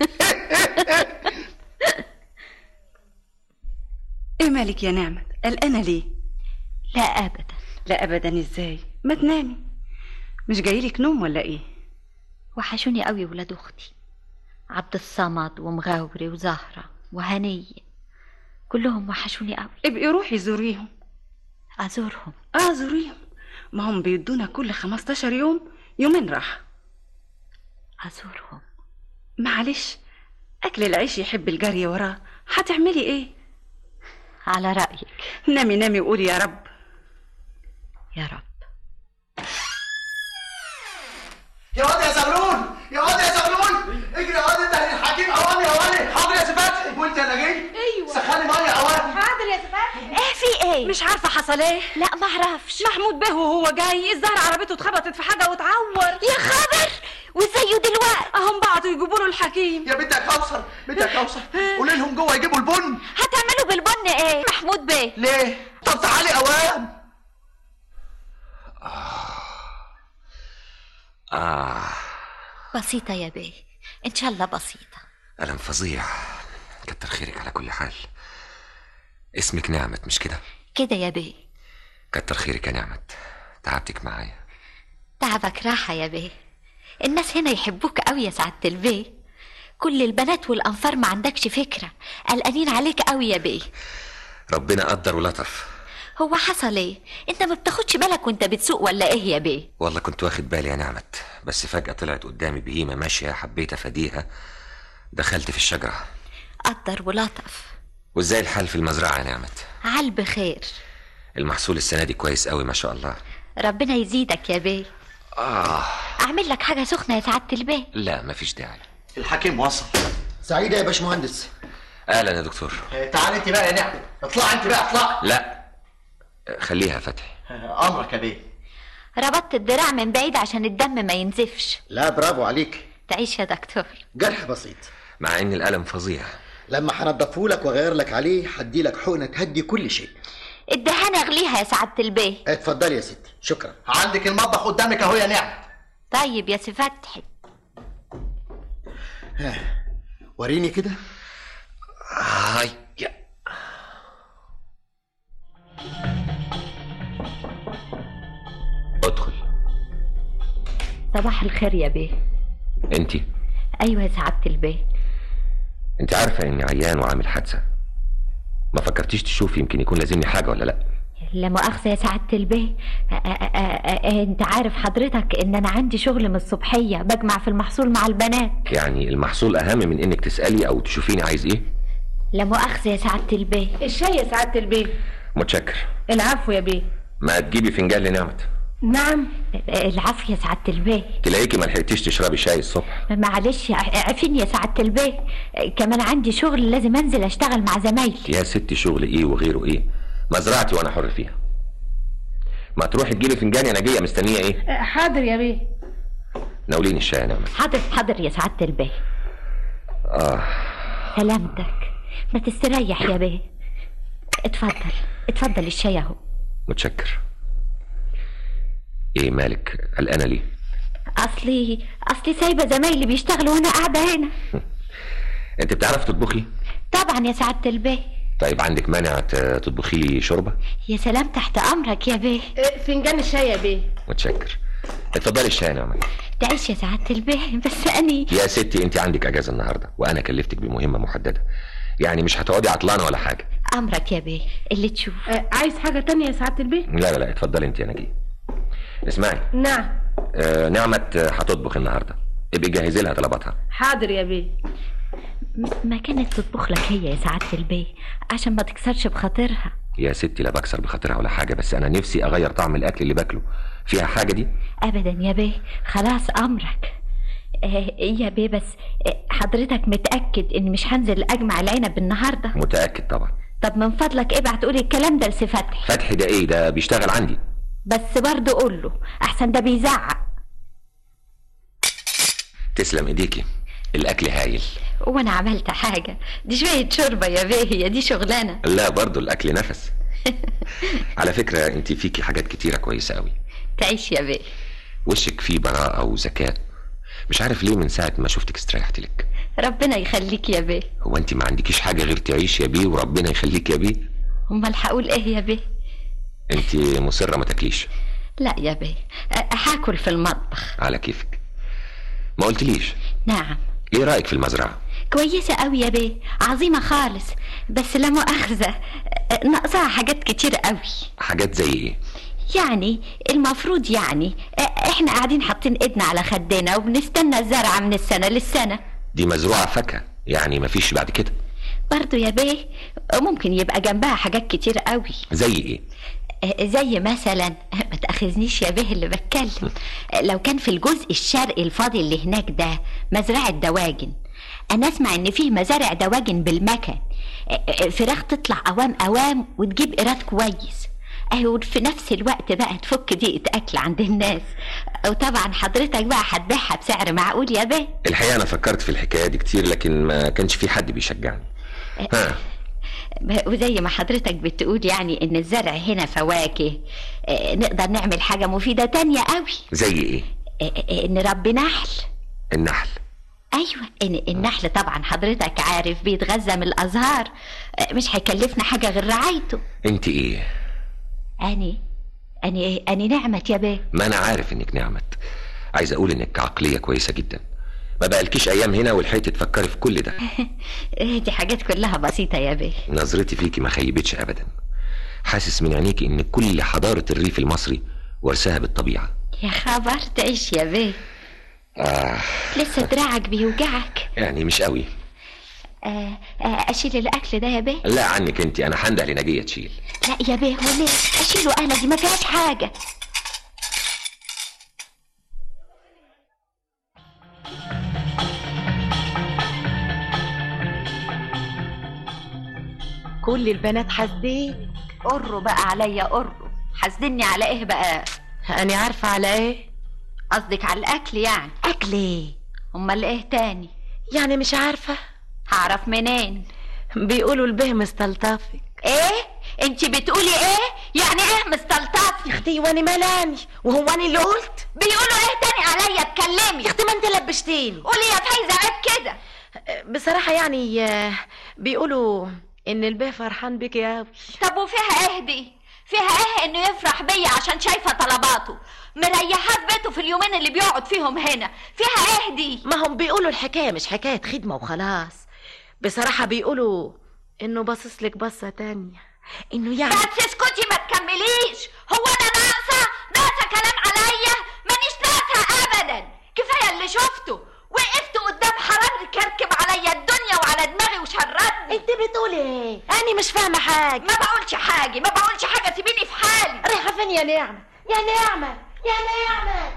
ايه مالك يا نعمت قلقانه ليه لا ابدا لا ابدا ازاي ما تنامي مش جايلك نوم ولا ايه وحشوني قوي ولاد اختي عبد الصمد ومغاوري وزهرة وهنية كلهم وحشوني قوي ابقي روحي زوريهم ازورهم اه زوريهم ما هم بيدونا كل 15 يوم يومين راحه ازورهم معلش اكل العيش يحب الجري وراه هتعملي ايه على رايك نامي نامي وقولي يا رب يا رب يا واد يا زغلول يا واد يا زغلول اجري يا واد انت الحكيم اواني اواني حاضر يا سفات وانت اللي جاي ايوه سخني ميه اواني حاضر يا سفاح ايه في ايه مش عارفه حصل ايه لا ما اعرفش محمود به وهو جاي الظهر عربيته اتخبطت في حاجه واتعور يا خبر وزيه دلوقتي اهم بعتوا يجيبوا له الحكيم يا بنت يا كوثر بنت يا كوثر قولي لهم جوه يجيبوا البن هتعملوا بالبن ايه محمود بيه ليه طب تعالي اوام آه بسيطة يا بيه ان شاء الله بسيطة ألم فظيع كتر خيرك على كل حال اسمك نعمت مش كده كده يا بيه كتر خيرك يا نعمت تعبتك معايا تعبك راحة يا بيه الناس هنا يحبوك قوي يا سعادة البيه كل البنات والأنفار ما عندكش فكرة قلقانين عليك قوي يا بيه ربنا قدر ولطف هو حصل ايه انت ما بتاخدش بالك وانت بتسوق ولا ايه يا بيه والله كنت واخد بالي يا نعمت بس فجأة طلعت قدامي بهيمة ماشية حبيت أفاديها دخلت في الشجرة قدر ولطف وازاي الحال في المزرعة يا نعمت عال بخير المحصول السنة دي كويس قوي ما شاء الله ربنا يزيدك يا بيه آه اعمل لك حاجة سخنة يا سعادة البيه لا مفيش داعي الحكيم وصل سعيدة يا باشمهندس أهلا يا دكتور تعالي انت بقى يا نعم اطلع انت بقى اطلع لا خليها فتحي امرك يا بيه ربطت الدراع من بعيد عشان الدم ما ينزفش لا برافو عليك تعيش يا دكتور جرح بسيط مع إن الألم فظيع لما هنضفه لك واغير لك عليه هدي لك حقنه تهدي كل شيء الدهانة اغليها يا سعادة البيه اتفضلي يا ستي شكرا عندك المطبخ قدامك اهو يا نعم طيب يا سي فتحي وريني كده هاي ادخل صباح الخير يا بيه انت ايوه يا سعادة البيه انت عارفة اني عيان وعامل حادثة ما فكرتيش تشوفي يمكن يكون لازمني حاجة ولا لا لا مؤاخذة يا سعادة البيه أ- أ- أ- أ- انت عارف حضرتك ان انا عندي شغل من الصبحية بجمع في المحصول مع البنات يعني المحصول اهم من انك تسألي او تشوفيني عايز ايه لا مؤاخذة يا سعادة البيه الشاي يا سعادة البيه متشكر العفو يا بيه ما تجيبي فنجان لنعمت نعم العفو يا سعادة البيه تلاقيكي ما لحقتيش تشربي شاي الصبح معلش ع- عفيني يا سعادة البيه كمان عندي شغل لازم انزل اشتغل مع زمايلي يا ستي شغل ايه وغيره ايه مزرعتي وانا حر فيها ما تروحي تجيبي فنجان انا جايه مستنيه ايه حاضر يا بيه ناوليني الشاي يا نعمت حاضر حاضر يا سعادة البيه اه سلامتك ما تستريح يا بيه اتفضل اتفضل الشاي اهو متشكر ايه مالك قلقانه ليه اصلي اصلي سايبه زمايلي بيشتغلوا وانا قاعده هنا انت بتعرفي تطبخي طبعا يا سعاده البيه طيب عندك مانع ت- تطبخي لي شوربه يا سلام تحت امرك يا بيه فنجان الشاي يا بيه متشكر اتفضلي الشاي يا نعمت تعيش يا سعاده البيه بس اني يا ستي انت عندك اجازه النهارده وانا كلفتك بمهمه محدده يعني مش هتقعدي عطلانه ولا حاجه امرك يا بيه اللي تشوف عايز حاجة تانية يا سعادة البيه لا لا لا اتفضلي انت يا نجيه اسمعي نعم آه نعمت آه، هتطبخ النهارده ابقي جهزي لها طلباتها حاضر يا بيه م- ما كانت تطبخ لك هي يا سعاده البيه عشان ما تكسرش بخاطرها يا ستي لا بكسر بخاطرها ولا حاجه بس انا نفسي اغير طعم الاكل اللي باكله فيها حاجه دي ابدا يا بيه خلاص امرك آه يا بيه بس آه حضرتك متاكد اني مش هنزل اجمع العنب النهارده متاكد طبعا طب من فضلك ابعت تقولي الكلام ده لسي فتحي فتحي ده ايه ده بيشتغل عندي بس برضه قول له احسن ده بيزعق تسلم ايديكي الاكل هايل وانا عملت حاجه دي شويه شوربه يا بيه هي دي شغلانه لا برضو الاكل نفس على فكره انت فيكي حاجات كتيره كويسه قوي تعيش يا بيه وشك فيه براءه وذكاء مش عارف ليه من ساعه ما شفتك استريحت لك ربنا يخليك يا بيه هو انت ما عندكيش حاجه غير تعيش يا بيه وربنا يخليك يا بيه امال هقول ايه يا بيه انت مصره ما تاكليش لا يا بيه أ- هاكل في المطبخ على كيفك ما قلتليش نعم ايه رايك في المزرعه كويسة قوي يا بيه عظيمة خالص بس لا مؤاخذة أ- ناقصها حاجات كتير قوي حاجات زي ايه يعني المفروض يعني أ- احنا قاعدين حاطين ايدنا على خدنا وبنستنى الزرعة من السنة للسنة دي مزروعه فاكهه يعني مفيش بعد كده برضو يا بيه ممكن يبقى جنبها حاجات كتير قوي زي ايه آه، زي مثلا ما تاخذنيش يا به اللي بتكلم آه، لو كان في الجزء الشرقي الفاضي اللي هناك ده مزرعه دواجن انا اسمع ان فيه مزارع دواجن بالمكن آه، آه، فراخ تطلع اوام اوام وتجيب ايراد كويس ايوه في نفس الوقت بقى تفك ضيقه اكل عند الناس وطبعا حضرتك بقى هتبيعها بسعر معقول يا بيه الحقيقه انا فكرت في الحكايه دي كتير لكن ما كانش في حد بيشجعني ها وزي ما حضرتك بتقول يعني ان الزرع هنا فواكه آه، نقدر نعمل حاجه مفيده تانية قوي زي ايه آه، آه، نربي نحل النحل ايوه ان النحل طبعا حضرتك عارف بيتغذى من الازهار آه، مش هيكلفنا حاجه غير رعايته انت ايه اني اني اني نعمت يا بيه ما انا عارف انك نعمت عايز اقول انك عقليه كويسه جدا ما بقالكيش ايام هنا ولحقتي تفكري في كل ده آه، دي حاجات كلها بسيطه يا بيه نظرتي فيكي ما خيبتش ابدا حاسس من عينيكي ان كل حضاره الريف المصري ورثاها بالطبيعه يا خبر تعيش يا بيه آه لسه دراعك بيوجعك يعني مش قوي آه آه اشيل الاكل ده يا بيه لا عنك انت انا هنده لنجيه تشيل لا يا بيه وليه اشيله انا دي ما فيهاش حاجه كل البنات حاسدين قروا بقى عليا قروا حاسدني على ايه بقى انا عارفه على ايه قصدك على الاكل يعني اكل ايه امال ايه تاني يعني مش عارفه هعرف منين بيقولوا البه مستلطفك ايه انت بتقولي ايه يعني ايه مستلطف يا اختي وانا ملاني وهو انا اللي قلت بيقولوا ايه تاني عليا اتكلمي يا اختي ما انت لبشتيني قولي يا فايزه عيب كده بصراحه يعني آه، بيقولوا ان البه فرحان بك يا أوي. طب وفيها ايه دي فيها ايه انه يفرح بيا عشان شايفه طلباته مريحاه في بيته في اليومين اللي بيقعد فيهم هنا فيها ايه دي ما هم بيقولوا الحكايه مش حكايه خدمه وخلاص بصراحه بيقولوا انه باصص لك بصه تانية انه يعني بس اسكتي ما تكمليش هو انا ناقصه ناقصه كلام عليا مانيش ناقصه ابدا كفايه اللي شفته وقفت قدام حرام كركب عليا الدنيا وعلى دماغي وشردني انت بتقولي ايه انا مش فاهمه حاجه ما بقولش حاجه ما بقولش حاجه سيبيني في حالي رايحه فين يا نعمه يا نعمه يا نعمه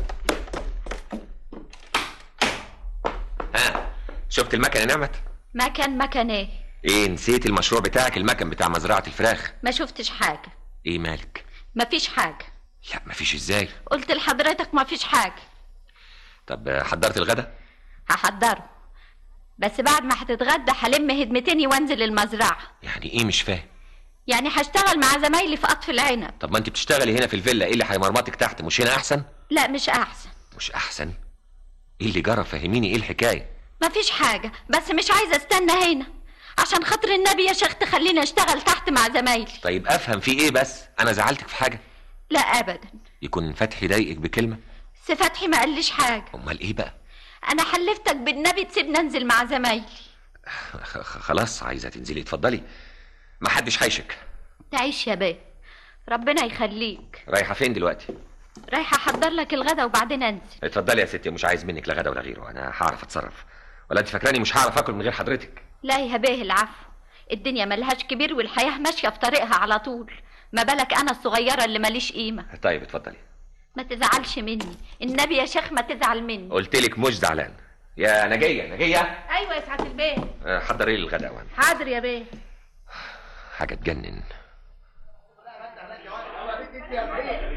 ها شفت المكنه نعمت مكان مكان ايه ايه نسيت المشروع بتاعك المكن بتاع مزرعه الفراخ ما شفتش حاجه ايه مالك مفيش حاجه لا مفيش ازاي قلت لحضرتك مفيش حاجه طب آه، حضرت الغدا هحضره بس بعد ما هتتغدى هلم هدمتني وانزل المزرعه يعني ايه مش فاهم يعني هشتغل مع زمايلي في قطف العنب طب ما انت بتشتغلي هنا في الفيلا ايه اللي هيمرمطك تحت مش هنا احسن لا مش احسن مش احسن ايه اللي جرى فهميني ايه الحكايه مفيش حاجه بس مش عايزه استنى هنا عشان خاطر النبي يا شيخ تخليني اشتغل تحت مع زمايلي طيب افهم في ايه بس انا زعلتك في حاجه لا ابدا يكون فتحي ضايقك بكلمه سي فتحي ما قاليش حاجه امال ايه بقى انا حلفتك بالنبي تسيبني انزل مع زمايلي خ- خ- خلاص عايزه تنزلي اتفضلي ما حدش هيشك تعيش يا بيه ربنا يخليك رايحه فين دلوقتي رايحه احضر لك الغدا وبعدين انزل اتفضلي يا ستي مش عايز منك لا غدا ولا غيره انا هعرف اتصرف ولا انت فاكراني مش هعرف اكل من غير حضرتك لا يا بيه العفو الدنيا ملهاش كبير والحياه ماشيه في طريقها على طول ما بالك انا الصغيره اللي ماليش قيمه طيب اتفضلي ما تزعلش مني النبي يا شيخ ما تزعل مني قلت لك مش زعلان يا نجيه نجيه ايوه يا سعاده البيه آه، حضري لي الغداء وانا حاضر يا بيه حاجه تجنن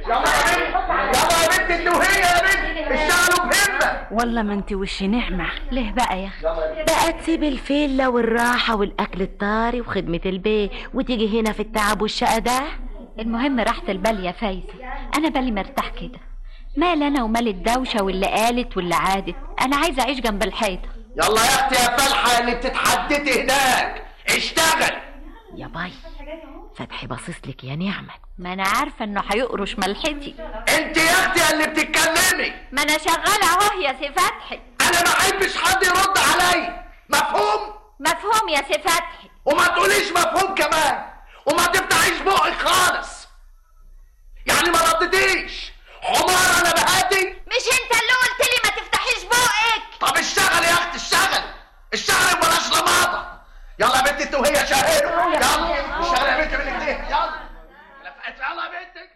يلا يا بنت انت وهي يا بنت اشتغلوا بهمه والله ما انت وش نعمة ليه بقى يا اخي بقى تسيب الفيلة والراحة والأكل الطاري وخدمة البيت وتيجي هنا في التعب والشقة ده المهم راحة البال يا فايزة انا بالي مرتاح كده مال انا ومال الدوشة واللي قالت واللي عادت انا عايزة اعيش جنب الحيطة يلا يا اختي يا فلحه اللي بتتحدتي هناك اشتغل يا باي فتحي باصص لك يا نعمة ما انا عارفة انه هيقرش ملحتي انت يا اختي اللي بتتكلمي ما انا شغالة اهو يا سي فتحي انا ما احبش حد يرد عليا مفهوم مفهوم يا سي فتحي وما تقوليش مفهوم كمان وما تفتحيش بقك خالص يعني ما ردتيش حمار انا بهاتي مش انت اللي قلت لي ما تفتحيش بقك طب اشتغل يا اختي اشتغل اشتغل وبلاش رماضه يلا يا بنتي انت وهي شاهدوا يلا اشتغل يا بنتي من ايديك يلا يلا يا بنتك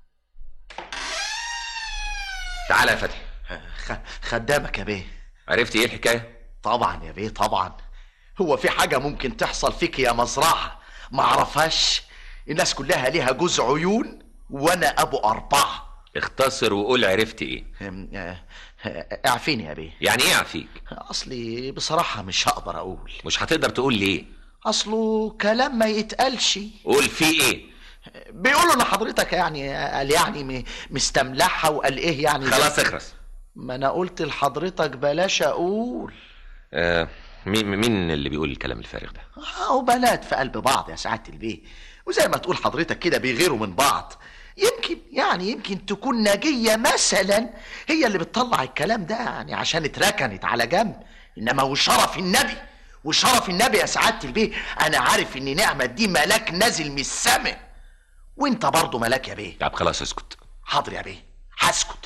تعالى يا فتحي خدامك يا بيه عرفت ايه الحكايه طبعا يا بيه طبعا هو في حاجة ممكن تحصل فيك يا مزرعة ما اعرفهاش الناس كلها ليها جوز عيون وانا ابو اربعة اختصر وقول عرفت ايه اعفيني يا بيه يعني ايه اعفيك اصلي بصراحة مش هقدر اقول مش هتقدر تقول ليه اصله كلام ما يتقالش قول فيه ايه بيقولوا ان حضرتك يعني قال يعني م- مستملحها وقال ايه يعني خلاص اخرس ما انا قلت لحضرتك بلاش اقول آه مين مين اللي بيقول الكلام الفارغ ده او بنات في قلب بعض يا سعاده البيه وزي ما تقول حضرتك كده بيغيروا من بعض يمكن يعني يمكن تكون ناجية مثلا هي اللي بتطلع الكلام ده يعني عشان اتركنت على جنب انما وشرف النبي وشرف النبي يا سعادة البيه انا عارف ان نعمة دي ملاك نازل من السماء وانت برضه ملاك يا بيه طب خلاص اسكت حاضر يا بيه هسكت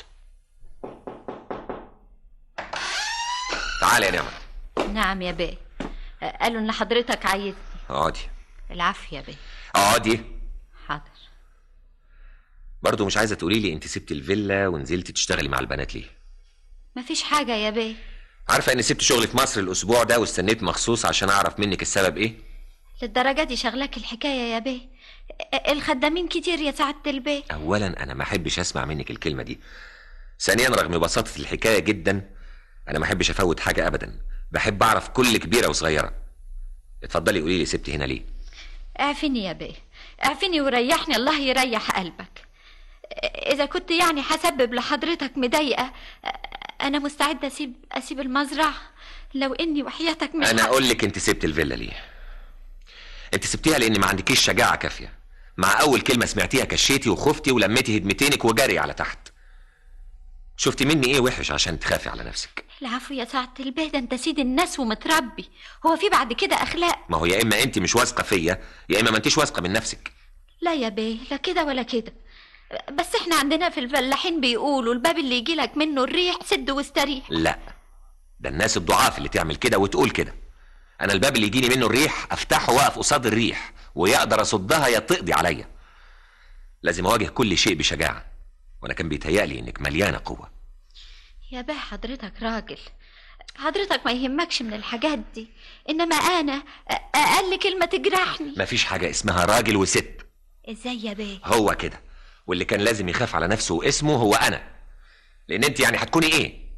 تعالى يا نعمة نعم يا بيه قالوا ان حضرتك عايز اقعدي العافية يا بيه اقعدي حاضر برضه مش عايزه تقولي لي انت سبت الفيلا ونزلتي تشتغلي مع البنات ليه مفيش حاجة يا بيه عارفه اني سبت شغلي في مصر الاسبوع ده واستنيت مخصوص عشان اعرف منك السبب ايه للدرجة دي شغلك الحكاية يا بيه الخدامين كتير يا سعادة البيه اولا انا ما احبش اسمع منك الكلمه دي ثانيا رغم بساطه الحكايه جدا انا ما احبش افوت حاجه ابدا بحب اعرف كل كبيره وصغيره اتفضلي قولي لي سبت هنا ليه اعفني يا بيه اعفني وريحني الله يريح قلبك اذا كنت يعني هسبب لحضرتك مضايقة انا مستعدة اسيب اسيب المزرعة لو اني وحياتك مش انا ه- اقول لك انت سبت الفيلا ليه انت سبتيها لان ما عندكيش شجاعه كافيه مع اول كلمه سمعتيها كشيتي وخفتي ولميتي هدمتينك وجري على تحت شفتي مني ايه وحش عشان تخافي على نفسك العفو يا سعادة البيه ده انت سيد الناس ومتربي هو في بعد كده اخلاق ما هو يا اما انت مش واثقه فيا يا اما ما انتيش واثقه من نفسك لا يا بيه لا كده ولا كده بس احنا عندنا في الفلاحين بيقولوا الباب اللي يجيلك منه الريح سد واستريح لا ده الناس الضعاف اللي تعمل كده وتقول كده انا الباب اللي يجيني منه الريح افتحه واقف قصاد الريح ويقدر اصدها يا تقضي عليا لازم اواجه كل شيء بشجاعه وانا كان بيتهيألي انك مليانه قوه يا بيه حضرتك راجل حضرتك ما يهمكش من الحاجات دي انما انا أ- اقل كلمة تجرحني مفيش حاجه اسمها راجل وست ازاي يا بيه هو كده واللي كان لازم يخاف على نفسه واسمه هو انا لان انت يعني هتكوني ايه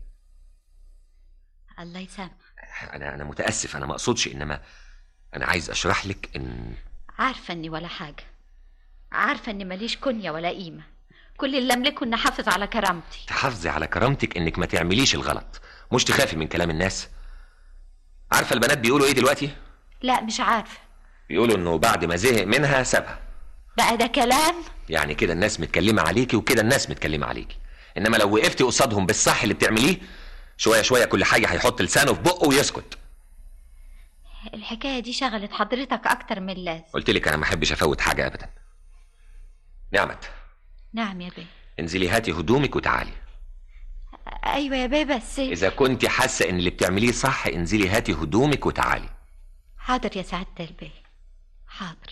الله يسامح انا انا متاسف انا ما اقصدش انما انا عايز اشرح لك ان عارفة اني ولا حاجة عارفة اني ماليش كنية ولا قيمة كل اللي املكه اني احافظ على كرامتي تحافظي على كرامتك انك ما تعمليش الغلط مش تخافي من كلام الناس عارفه البنات بيقولوا ايه دلوقتي لا مش عارفة بيقولوا انه بعد ما زهق منها سابها بقى ده كلام يعني كده الناس متكلمه عليكي وكده الناس متكلمه عليكي انما لو وقفتي قصادهم بالصح اللي بتعمليه شويه شويه كل حاجه هيحط لسانه في بقه ويسكت الحكاية دي شغلت حضرتك اكتر من اللازم قلت لك انا ما احبش افوت حاجه ابدا نعمت نعم يا بيه انزلي هاتي هدومك وتعالي ايوه يا بيه بس اذا كنت حاسه ان اللي بتعمليه صح انزلي هاتي هدومك وتعالي حاضر يا سعادة البيه حاضر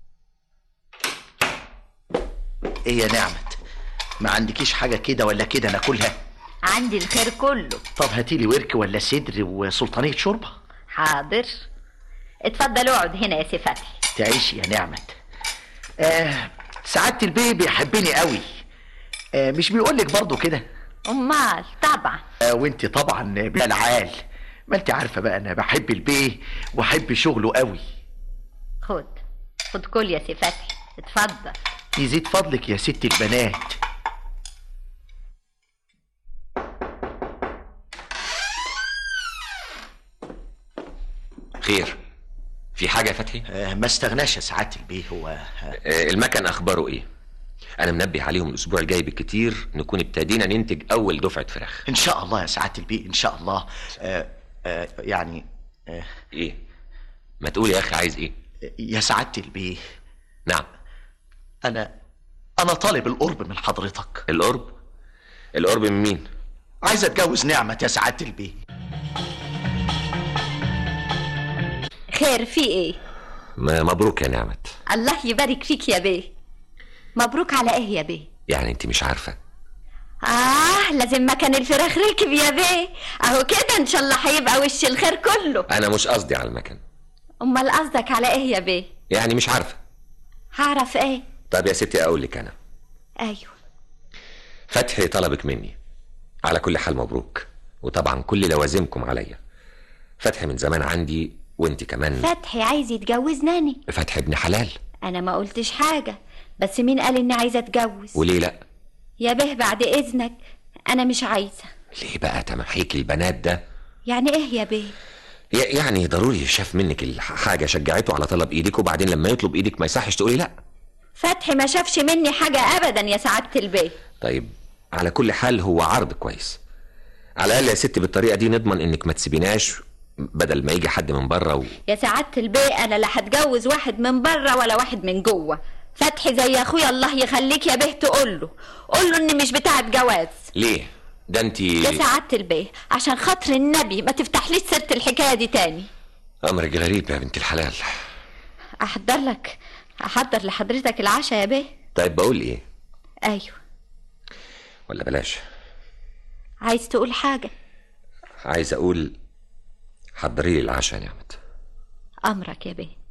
ايه يا نعمت ما عندكيش حاجة كده ولا كده ناكلها عندي الخير كله طب هاتيلي ورك ولا صدر وسلطانية شوربة حاضر اتفضل اقعد هنا يا سي فتحي تعيشي يا نعمت آه سعادة البيه بيحبني قوي آه مش بيقول لك برضه كده امال طبعا آه وانت طبعا بالعال ما انت عارفه بقى انا بحب البيه واحب شغله قوي خد خد كل يا سي فتحي اتفضل يزيد فضلك يا ست البنات خير في حاجه يا فتحي آه ما استغناش يا سعاده البيه هو آه، المكن اخباره ايه انا منبه عليهم الاسبوع الجاي بالكتير نكون ابتدينا ننتج اول دفعه فراخ ان شاء الله يا سعاده البيه ان شاء الله آه آه يعني آه ايه ما تقول يا اخي عايز ايه يا سعاده البيه نعم انا انا طالب القرب من حضرتك القرب القرب من مين عايز اتجوز نعمه يا سعاده البيه خير في ايه ما مبروك يا نعمت الله يبارك فيك يا بيه مبروك على ايه يا بيه يعني انت مش عارفه اه لازم مكان الفراخ ركب يا بيه اهو كده ان شاء الله هيبقى وش الخير كله انا مش قصدي على المكن امال قصدك على ايه يا بيه يعني مش عارفه هعرف ايه طب يا ستي اقول لك انا ايوه فتحي طلبك مني على كل حال مبروك وطبعا كل لوازمكم عليا فتحي من زمان عندي وانت كمان فتحي عايز يتجوزناني فتحي ابن حلال انا ما قلتش حاجه بس مين قال اني عايزه اتجوز وليه لا يا به بعد اذنك انا مش عايزه ليه بقى تمحيك البنات ده يعني ايه يا بيه ي- يعني ضروري شاف منك الحاجه شجعته على طلب ايدك وبعدين لما يطلب ايدك ما يصحش تقولي لا فتحي ما شافش مني حاجه ابدا يا سعاده البيه طيب على كل حال هو عرض كويس على الاقل يا ست بالطريقه دي نضمن انك ما تسيبيناش بدل ما يجي حد من بره و... يا سعاده البيه انا لا هتجوز واحد من بره ولا واحد من جوه فتحي زي اخويا الله يخليك يا بيه تقول له قول له اني مش بتاعه جواز ليه ده انت يا سعاده البيه عشان خاطر النبي ما تفتحليش سيره الحكايه دي تاني امرك غريب يا بنت الحلال احضر لك احضر لحضرتك العشاء يا بيه طيب بقول ايه ايوه ولا بلاش عايز تقول حاجه عايز اقول حضري لي العشاء يا نعمت امرك يا بيه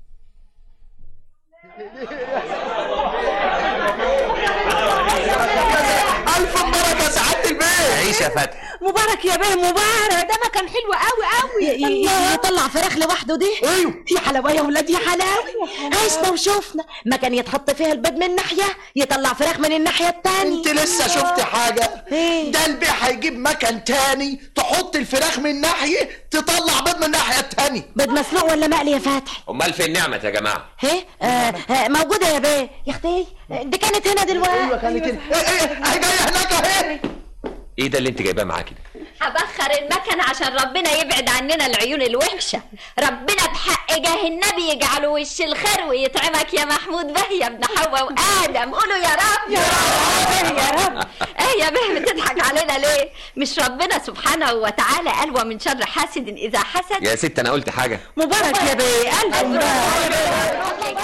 الف مبارك يا سعاده البيه عيش يا فتحي مبارك يا بيه مبارك ده مكان حلو قوي قوي يطلع فراخ لوحده دي ايوه يا حلاوه يا ولاد يا حلاوه عشنا وشوفنا ما كان يتحط فيها البيض من ناحيه يطلع فراخ من الناحيه التانية انت لسه شفتي حاجه إيه؟ ده البيه هيجيب مكان تاني تحط الفراخ من ناحيه تطلع بيض من الناحيه التانية بيض مسلوق ولا مقلي يا فتحي امال فين نعمت يا جماعه ايه آه آه موجوده يا بيه يا اختي دي كانت هنا دلوقتي ايوه كانت هنا ايه ايه اهي جايه هناك اهي ايه ده اللي انت جايباه معاكي ده هبخر المكن عشان ربنا يبعد عننا العيون الوحشة ربنا بحق جاه النبي يجعله وش الخير ويطعمك يا محمود به يا ابن حواء وآدم قولوا يا رب يا رب يا رب ايه يا به بتضحك علينا ليه مش ربنا سبحانه وتعالى قال ومن شر حاسد إذا حسد يا ست انا قلت حاجه مبارك يا بيه الف مبارك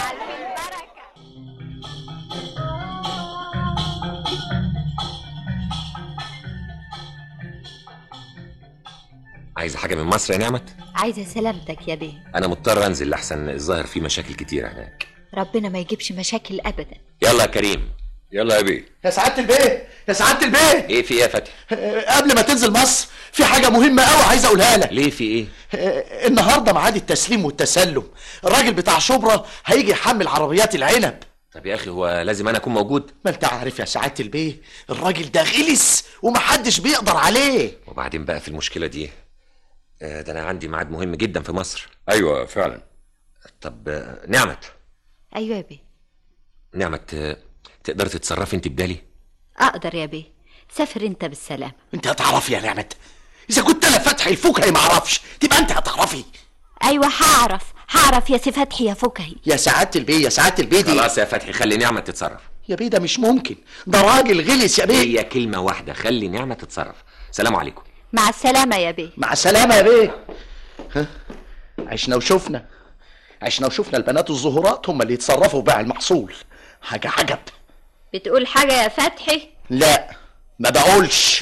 عايزه حاجه من مصر يا نعمت عايزة سلامتك يا بيه انا مضطر انزل لحسن الظاهر في مشاكل كتير هناك ربنا ما يجيبش مشاكل أبدا يلا يا كريم يلا يا بيه يا سعاده البيه يا سعاده البيه ايه في ايه يا فتحي آه، قبل ما تنزل مصر في حاجه مهمه قوي عايز اقولها لك ليه في ايه آه، النهارده ميعاد التسليم والتسلم الراجل بتاع شبرا هيجي يحمل عربيات العنب طب يا اخي هو لازم انا اكون موجود ما انت عارف يا سعاده البيه الراجل ده غلس ومحدش بيقدر عليه وبعدين بقى في المشكله دي آه، ده انا عندي ميعاد مهم جدا في مصر ايوه فعلا طب آه، نعمت أيوة يا بيه نعمت آه، تقدر تتصرفي انت بدالي أقدر يا بيه سافر أنت بالسلامة انت هتعرفي يا نعمت اذا كنت انا فتحي الفكهي ما اعرفش تبقى انت هتعرفي أيوة هعرف هعرف يا سي فتحي يا فكهي يا سعاده البيه يا سعاده البيه دي خلاص يا فتحي خلي نعمة تتصرف يا بيه ده مش ممكن ده راجل غلس يا بيه هي كلمة واحدة خلي نعمة تتصرف سلام عليكم مع السلامة يا بيه مع السلامه يا بيه ها عشنا وشفنا عشنا وشفنا البنات الزهورات هم اللي يتصرفوا بقى المحصول حاجه عجب بتقول حاجة يا فتحي لا ما بقولش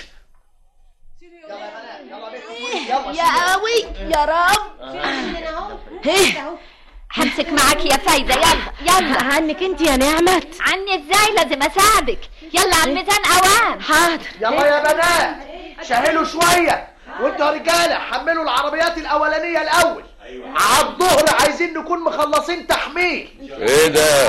يا قوي يا رب همسك معاك يا فايدة يلا يلا عنك انت يا نعمت عني ازاي لازم اساعدك يلا على الميزان اوام حاضر يلا يا بنات شهلوا شويه وانتوا يا رجاله حملوا العربيات الاولانيه الاول على الظهر عايزين نكون مخلصين تحميل ايه ده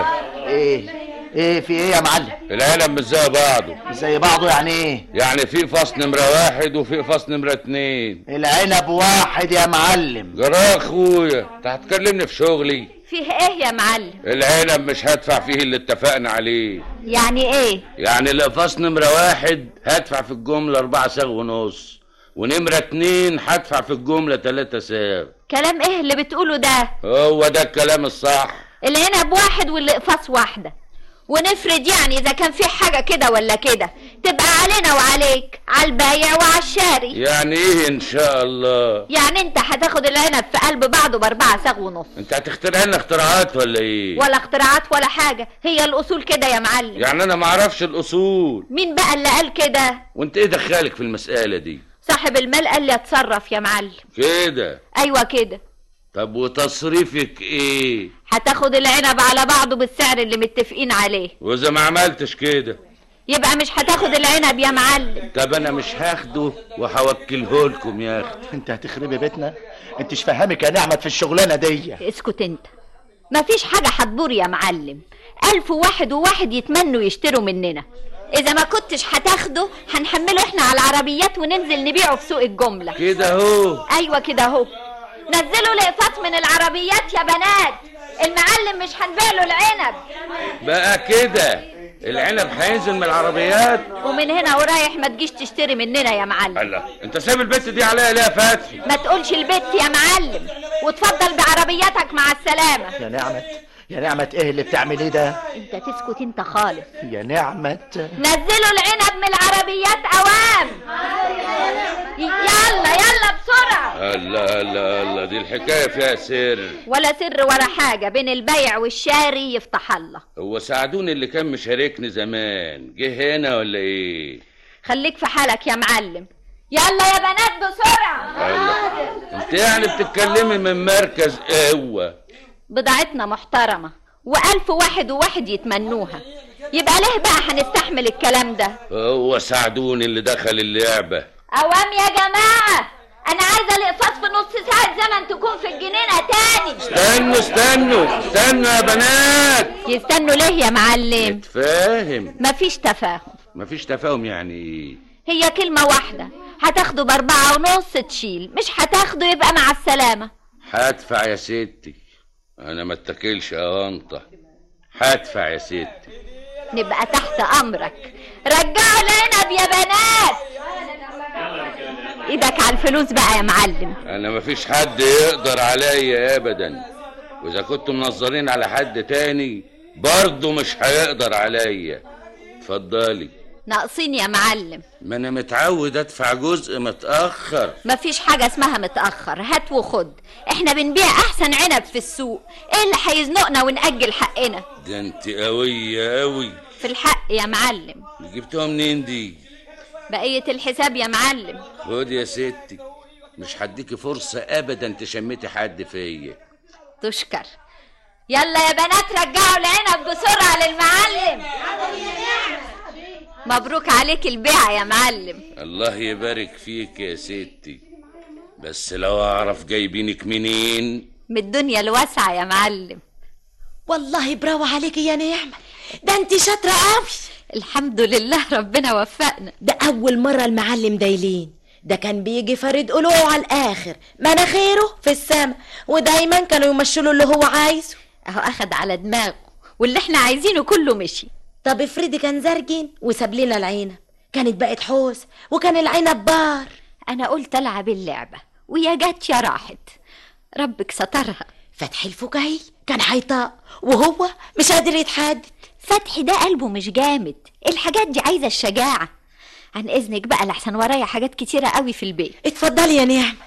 ايه ايه في ايه يا معلم العلم مش زي بعضه مش زي بعضه يعني ايه يعني في فصل نمرة واحد وفي فصل نمرة اتنين العنب واحد يا معلم جرى يا اخويا انت هتكلمني في شغلي فيه ايه يا معلم العنب مش هدفع فيه اللي اتفقنا عليه يعني ايه يعني القفاص نمرة واحد هدفع في الجملة أربعة ساغ ونص ونمرة اتنين هدفع في الجملة تلاتة ساغ كلام ايه اللي بتقوله ده هو ده الكلام الصح العنب واحد والاقفاص واحده ونفرض يعني اذا كان في حاجه كده ولا كده تبقى علينا وعليك على البايع وعلى الشاري يعني ايه ان شاء الله يعني انت هتاخد العنب في قلب بعضه باربعه ساغ ونص انت هتخترع لنا اختراعات ولا ايه ولا اختراعات ولا حاجه هي الاصول كده يا معلم يعني انا ما اعرفش الاصول مين بقى اللي قال كده وانت ايه دخلك في المسألة دي صاحب المال قال لي اتصرف يا معلم كده ايوه كده طب وتصريفك ايه هتاخد العنب على بعضه بالسعر اللي متفقين عليه واذا ما عملتش كده يبقى مش هتاخد العنب يا معلم طب انا مش هاخده وهوكله لكم يا اختي انت هتخربي بيتنا انت مش فاهمك يا نعمت في الشغلانه دي اسكت انت مفيش حاجة هتبور يا معلم ألف واحد وواحد يتمنوا يشتروا مننا إذا ما كنتش هتاخده هنحمله إحنا على العربيات وننزل نبيعه في سوق الجملة كده اهو أيوة كده أهو نزلوا الإقساط من العربيات يا بنات المعلم مش هنبيع له العنب بقى كده العنب هينزل من العربيات ومن هنا ورايح ما تجيش تشتري مننا يا معلم الله انت سايب البت دي عليا ليه يا فتحي ما تقولش البيت يا معلم وتفضل بعربيتك مع السلامة يا نعمت يا نعمت ايه اللي بتعمليه ده انت تسكت انت خالص يا نعمت نزلوا العنب من العربيات اوام يلا يلا بسرعة الله الله الله دي الحكاية فيها سر ولا سر ولا حاجة بين البيع والشاري يفتح الله هو سعدون اللي كان مشاركني زمان جه هنا ولا ايه خليك في حالك يا معلم يلا يا بنات بسرعة الله انت يعني بتتكلمي من مركز قوة بضاعتنا محترمة وألف واحد وواحد يتمنوها يبقى ليه بقى هنستحمل الكلام ده هو سعدون اللي دخل اللعبة اوام يا جماعة انا عايزة الاقساط في نص ساعة زمن تكون في الجنينة تاني استنوا استنوا استنوا يا بنات يستنوا ليه يا معلم فاهم مفيش تفاهم مفيش تفاهم يعني ايه هي كلمة واحدة هتاخده بأربعة ونص تشيل مش هتاخده يبقى مع السلامة هدفع يا ستي انا ما اتكلش اونطه هدفع يا ستي نبقى تحت أمرك رجعوا العنب يا بنات ايدك على الفلوس بقى يا معلم انا مفيش حد يقدر عليا ابدا واذا كنتوا منظرين على حد تاني برضه مش هيقدر عليا اتفضلي ناقصين يا معلم ما انا متعود ادفع جزء متاخر مفيش حاجة اسمها متأخر هات وخد احنا بنبيع احسن عنب في السوق ايه اللي هيزنقنا ونأجل حقنا ده انت قوية قوي في الحق يا معلم جبتوها منين دي بقية الحساب يا معلم خد يا ستي مش هديكي فرصة ابدا تشمتي حد فيا تشكر يلا يا بنات رجعوا العنب بسرعة للمعلم مبروك عليك البيعة يا معلم الله يبارك فيك يا ستي بس لو اعرف جايبينك منين من الدنيا الواسعة يا معلم والله برافو عليكي يا نعمة ده انت شاطرة قوي الحمد لله ربنا وفقنا ده أول مرة المعلم دايلين ده كان بيجي فريد قلوعه على الآخر مناخيره في السما ودايما كانوا يمشوا له اللي هو عايزه اهو اخد على دماغه واللي احنا عايزينه كله مشي طب افرضي كان زرجين وساب لنا العنب كانت بقت حوس وكان العنب بار انا قلت العب اللعبة ويا جت يا راحت ربك سترها فتحي الفكاهي كان هيطاق وهو مش قادر يتحدد فتحي ده قلبه مش جامد الحاجات دي عايزة الشجاعة عن اذنك بقى لحسن ورايا حاجات كتيرة قوي في البيت اتفضلي يا نعمة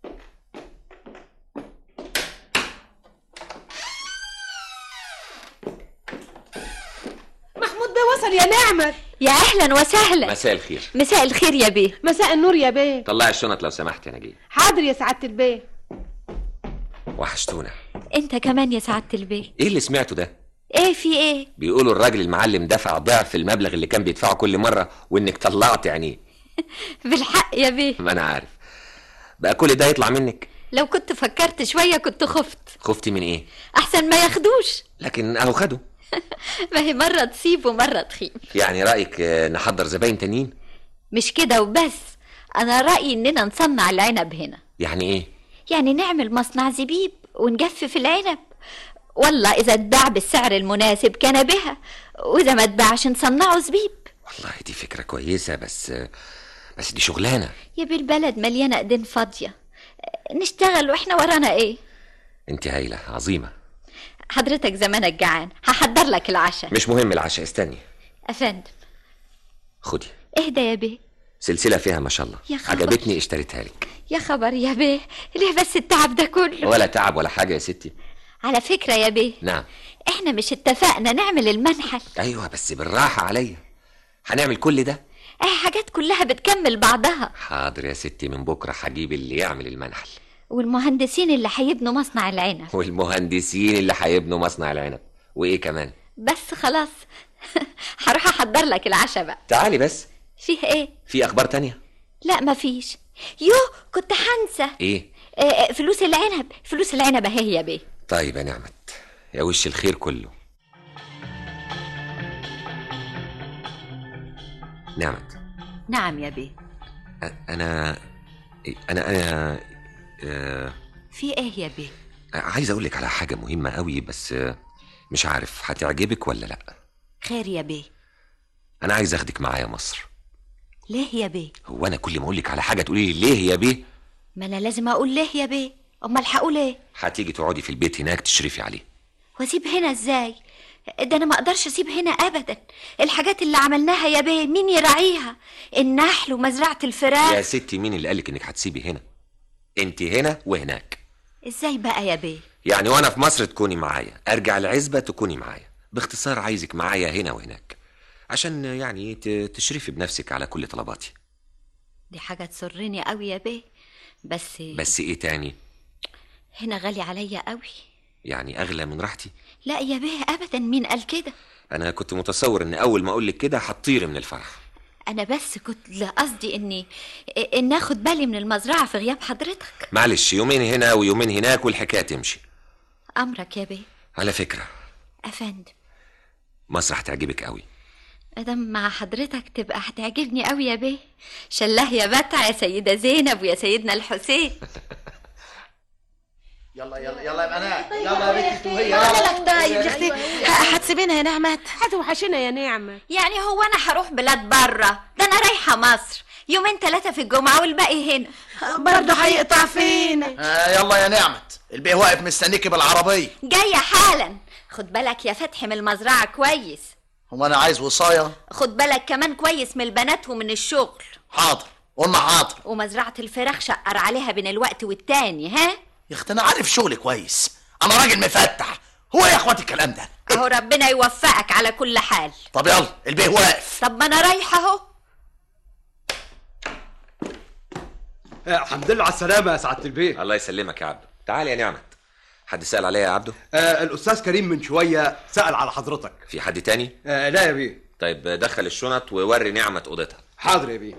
محمود بيه وصل يا نعمة يا اهلا وسهلا مساء الخير مساء الخير يا بيه مساء النور يا بيه طلعي الشنط لو سمحت يا نجيب حاضر يا سعادة البيه وحشتونا انت كمان يا سعادة البيه ايه اللي سمعته ده ايه في ايه بيقولوا الراجل المعلم دفع ضعف المبلغ اللي كان بيدفعه كل مره وانك طلعت عينيه بالحق يا بيه ما انا عارف بقى كل ده يطلع منك لو كنت فكرت شويه كنت خفت خفتي من ايه احسن ما ياخدوش لكن اهو خدوا ما هي مره تصيب ومره تخيب يعني رايك آه، نحضر زباين تانيين مش كده وبس انا رايي اننا نصنع العنب هنا يعني ايه يعني نعمل مصنع زبيب ونجفف العنب والله اذا اتباع بالسعر المناسب كان بها واذا ما اتباعش نصنعه زبيب والله دي فكره كويسه بس آه، بس دي شغلانه يا بالبلد مليانه ايدين فاضيه نشتغل واحنا ورانا ايه انت هايله عظيمه حضرتك زمانك جعان هحضر لك العشاء مش مهم العشاء استني افندم خدي اهدى يا بيه سلسله فيها ما شاء الله يا خبر. عجبتني اشتريتها لك يا خبر يا بيه ليه بس التعب ده كله ولا تعب ولا حاجه يا ستي على فكره يا بيه نعم احنا مش اتفقنا نعمل المنحل ايوه بس بالراحه عليا هنعمل كل ده اي حاجات كلها بتكمل بعضها حاضر يا ستي من بكره هجيب اللي يعمل المنحل والمهندسين اللي هيبنوا مصنع العنب والمهندسين اللي هيبنوا مصنع العنب وايه كمان بس خلاص هروح احضر لك العشاء بقى تعالي بس فيه ايه في اخبار تانية لا مفيش يوه كنت هنسى ايه آه، آه، فلوس العنب فلوس العنب اهي يا بيه طيب يا نعمت يا وش الخير كله نعمت نعم يا بيه أ- انا انا انا آه، في ايه يا بيه عايز اقول لك على حاجه مهمه قوي بس آه، مش عارف هتعجبك ولا لا خير يا بيه انا عايز اخدك معايا مصر ليه يا بيه هو انا كل ما اقول لك على حاجه تقولي لي ليه يا بيه ما انا لازم اقول ليه يا بيه امال هقول ايه هتيجي تقعدي في البيت هناك تشرفي عليه واسيب هنا ازاي ده انا ما اقدرش اسيب هنا ابدا الحاجات اللي عملناها يا بيه مين يراعيها النحل ومزرعه الفراخ يا ستي مين اللي قالك انك هتسيبي هنا انت هنا وهناك ازاي بقى يا بيه يعني وانا في مصر تكوني معايا ارجع العزبه تكوني معايا باختصار عايزك معايا هنا وهناك عشان يعني ت- تشرفي بنفسك على كل طلباتي دي حاجه تسرني قوي يا بيه بس بس ايه تاني هنا غالي عليا قوي يعني اغلى من راحتي لا يا بيه ابدا مين قال كده انا كنت متصور ان اول ما اقول لك كده هتطيري من الفرح انا بس كنت لا قصدي اني ان اخد بالي من المزرعه في غياب حضرتك معلش يومين هنا ويومين هناك والحكايه تمشي امرك يا بيه على فكره افندم مصر هتعجبك قوي ادم مع حضرتك تبقى هتعجبني قوي يا بيه شله يا بتع يا سيده زينب ويا سيدنا الحسين يلا يلا يلا يا بنات يلا يا بنت وهي مالك طيب يا اختي ه- هتسيبينها يا نعمت هتوحشنا يا نعمة يعني هو انا هروح بلاد بره ده انا رايحه مصر يومين ثلاثه في الجمعه والباقي هنا برضه هيقطع فينا آه يلا يا نعمت البيه واقف مستنيكي بالعربيه جايه حالا خد بالك يا فتحي من المزرعه كويس هو انا عايز وصايه خد بالك كمان كويس من البنات ومن الشغل حاضر قلنا حاضر ومزرعه الفراخ شقر عليها بين الوقت والتاني ها يا اختي انا عارف شغلي كويس انا راجل مفتح هو يا اخواتي الكلام ده اهو ربنا يوفقك على كل حال طب يلا البيه واقف طب ما انا رايحه اهو الحمد لله على السلامة يا سعادة البيه الله يسلمك يا عبده تعال يا نعمت حد سأل عليا يا عبده آه الأستاذ كريم من شوية سأل على حضرتك في حد تاني آه لا يا بيه طيب دخل الشنط ووري نعمة أوضتها حاضر يا بيه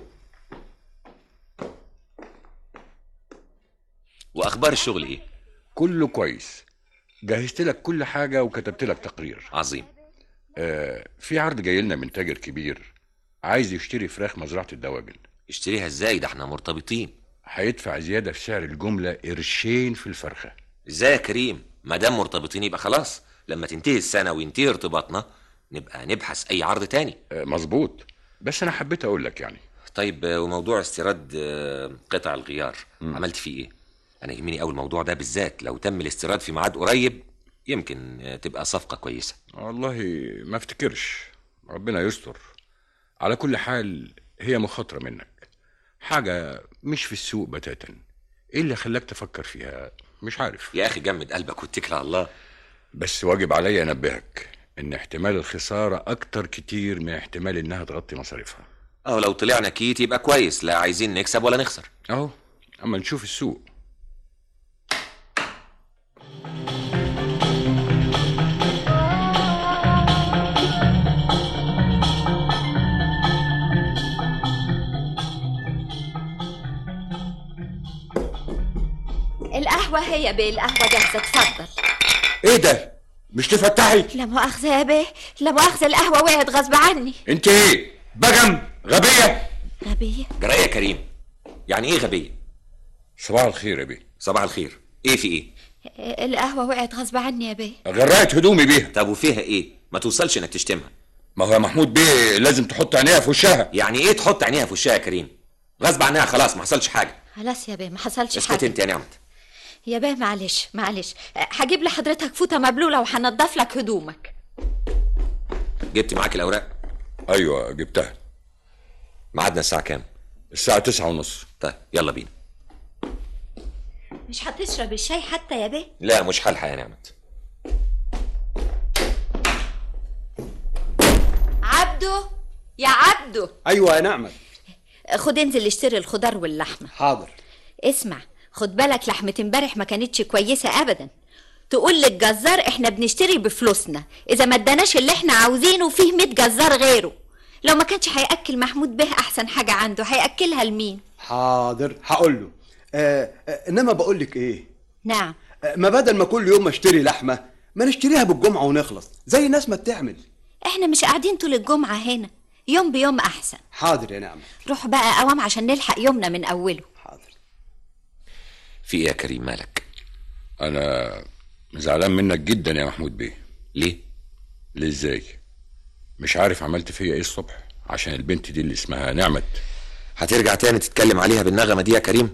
وأخبار الشغل إيه كله كويس جهزت لك كل حاجة وكتبت لك تقرير عظيم آه في عرض جاي لنا من تاجر كبير عايز يشتري فراخ مزرعة الدواجن يشتريها ازاي ده احنا مرتبطين هيدفع زيادة في سعر الجملة قرشين في الفرخة ازاي يا كريم ما دام مرتبطين يبقى خلاص لما تنتهي السنة وينتهي ارتباطنا نبقى نبحث أي عرض تاني آه مظبوط بس أنا حبيت أقول لك يعني طيب آه، وموضوع استيراد آه، قطع الغيار عملت فيه ايه انا يهمني اول الموضوع ده بالذات لو تم الاستيراد في ميعاد قريب يمكن آه، تبقى صفقة كويسة والله ما افتكرش ربنا يستر على كل حال هي مخاطرة منك حاجة مش في السوق بتاتا ايه اللي خلاك تفكر فيها مش عارف يا اخي جمد قلبك واتكل على الله بس واجب عليا انبهك ان احتمال الخسارة اكتر كتير من احتمال انها تغطي مصاريفها اه لو طلعنا كيت يبقى كويس لا عايزين نكسب ولا نخسر اهو اما نشوف السوق يا بيه القهوة جاهزة اتفضل ايه ده مش تفتحي لا مؤاخذة يا بيه لا مؤاخذة القهوة وقعت غصب عني انت ايه بجم غبيه غبية جرايه يا كريم يعني ايه غبيه صباح الخير يا بيه صباح الخير ايه في ايه القهوة وقعت غصب عني يا بيه غرقت هدومي بيها طب وفيها ايه ما توصلش انك تشتمها ما هو يا محمود بيه لازم تحط عينيها في وشها يعني ايه تحط عينيها في وشها يا كريم غصب عنها خلاص ما حصلش حاجه خلاص يا بيه ما حصلش اسكت حاجة انت يا نعمت يا بيه معلش معلش هجيب لحضرتك فوطة مبلولة وهنضف لك هدومك جبت معاك الاوراق ايوه جبتها ميعادنا الساعه كام الساعه تسعة ونص طيب يلا بينا مش هتشرب الشاي حتى يا بيه لا مش هلحق يا نعمت عبده يا عبده ايوه يا نعمة خد انزل اشتري الخضار واللحمة حاضر اسمع خد بالك لحمة امبارح ما كانتش كويسة ابدا تقول للجزار احنا بنشتري بفلوسنا اذا ما اداناش اللي احنا عاوزينه فيه 100 جزار غيره لو ما كانش هياكل محمود به احسن حاجة عنده هياكلها لمين حاضر هقول له آه آه انما بقول لك ايه نعم آه ما بدل ما كل يوم اشتري لحمه ما نشتريها بالجمعه ونخلص زي الناس ما بتعمل احنا مش قاعدين طول الجمعة هنا يوم بيوم احسن حاضر يا نعمه روح بقى قوام عشان نلحق يومنا من اوله في ايه يا كريم مالك انا زعلان منك جدا يا محمود بيه ليه ليه ازاي مش عارف عملت فيا ايه الصبح عشان البنت دي اللي اسمها نعمت هترجع تاني تتكلم عليها بالنغمه دي يا كريم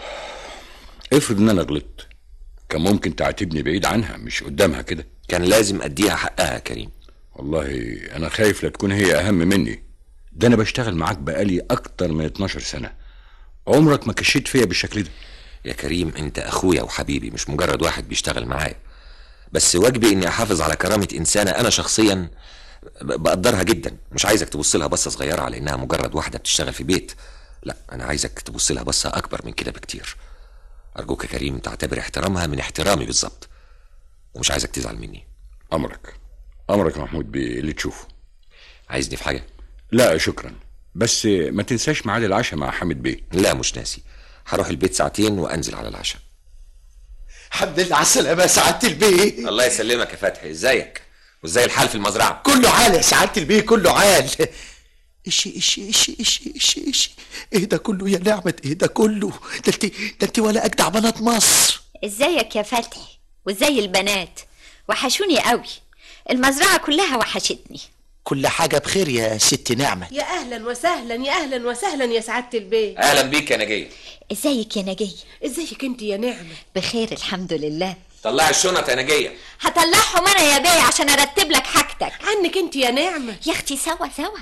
افرض ان انا غلطت كان ممكن تعاتبني بعيد عنها مش قدامها كده كان لازم اديها حقها يا كريم والله انا خايف لا تكون هي اهم مني ده انا بشتغل معاك بقالي اكتر من 12 سنه عمرك ما كشيت فيا بالشكل ده يا كريم انت اخويا وحبيبي مش مجرد واحد بيشتغل معايا بس واجبي اني احافظ على كرامه انسانه انا شخصيا ب- بقدرها جدا مش عايزك تبص لها بصه صغيره على انها مجرد واحده بتشتغل في بيت لا انا عايزك تبص لها بصه اكبر من كده بكتير ارجوك يا كريم تعتبر احترامها من احترامي بالظبط ومش عايزك تزعل مني امرك امرك يا محمود بيه اللي تشوفه عايزني في حاجه لا شكرا بس ما تنساش ميعاد العشاء مع حامد بيه لا مش ناسي هروح البيت ساعتين وانزل على العشاء الحمد لله على السلامة يا سعادة البيه الله يسلمك يا فتحي ازيك وازاي الحال في المزرعه كله عال يا سعادة البيه كله عال اشي اشي اشي اشي اشي اشي ايه ده كله يا نعمة ايه ده كله ده انت ده انت ولا اجدع بنات مصر ازيك يا فتحي وازاي البنات وحشوني قوي المزرعة كلها وحشتني كل حاجة بخير يا ست نعمة يا اهلا وسهلا يا اهلا وسهلا يا سعاده البيت اهلا بيك يا نجيه ازيك يا نجية ازيك انت يا نعمه بخير الحمد لله طلعي الشنط يا نجيه هطلعهم انا يا بيه عشان ارتب لك حاجتك عنك انت يا نعمه يا اختي سوا سوا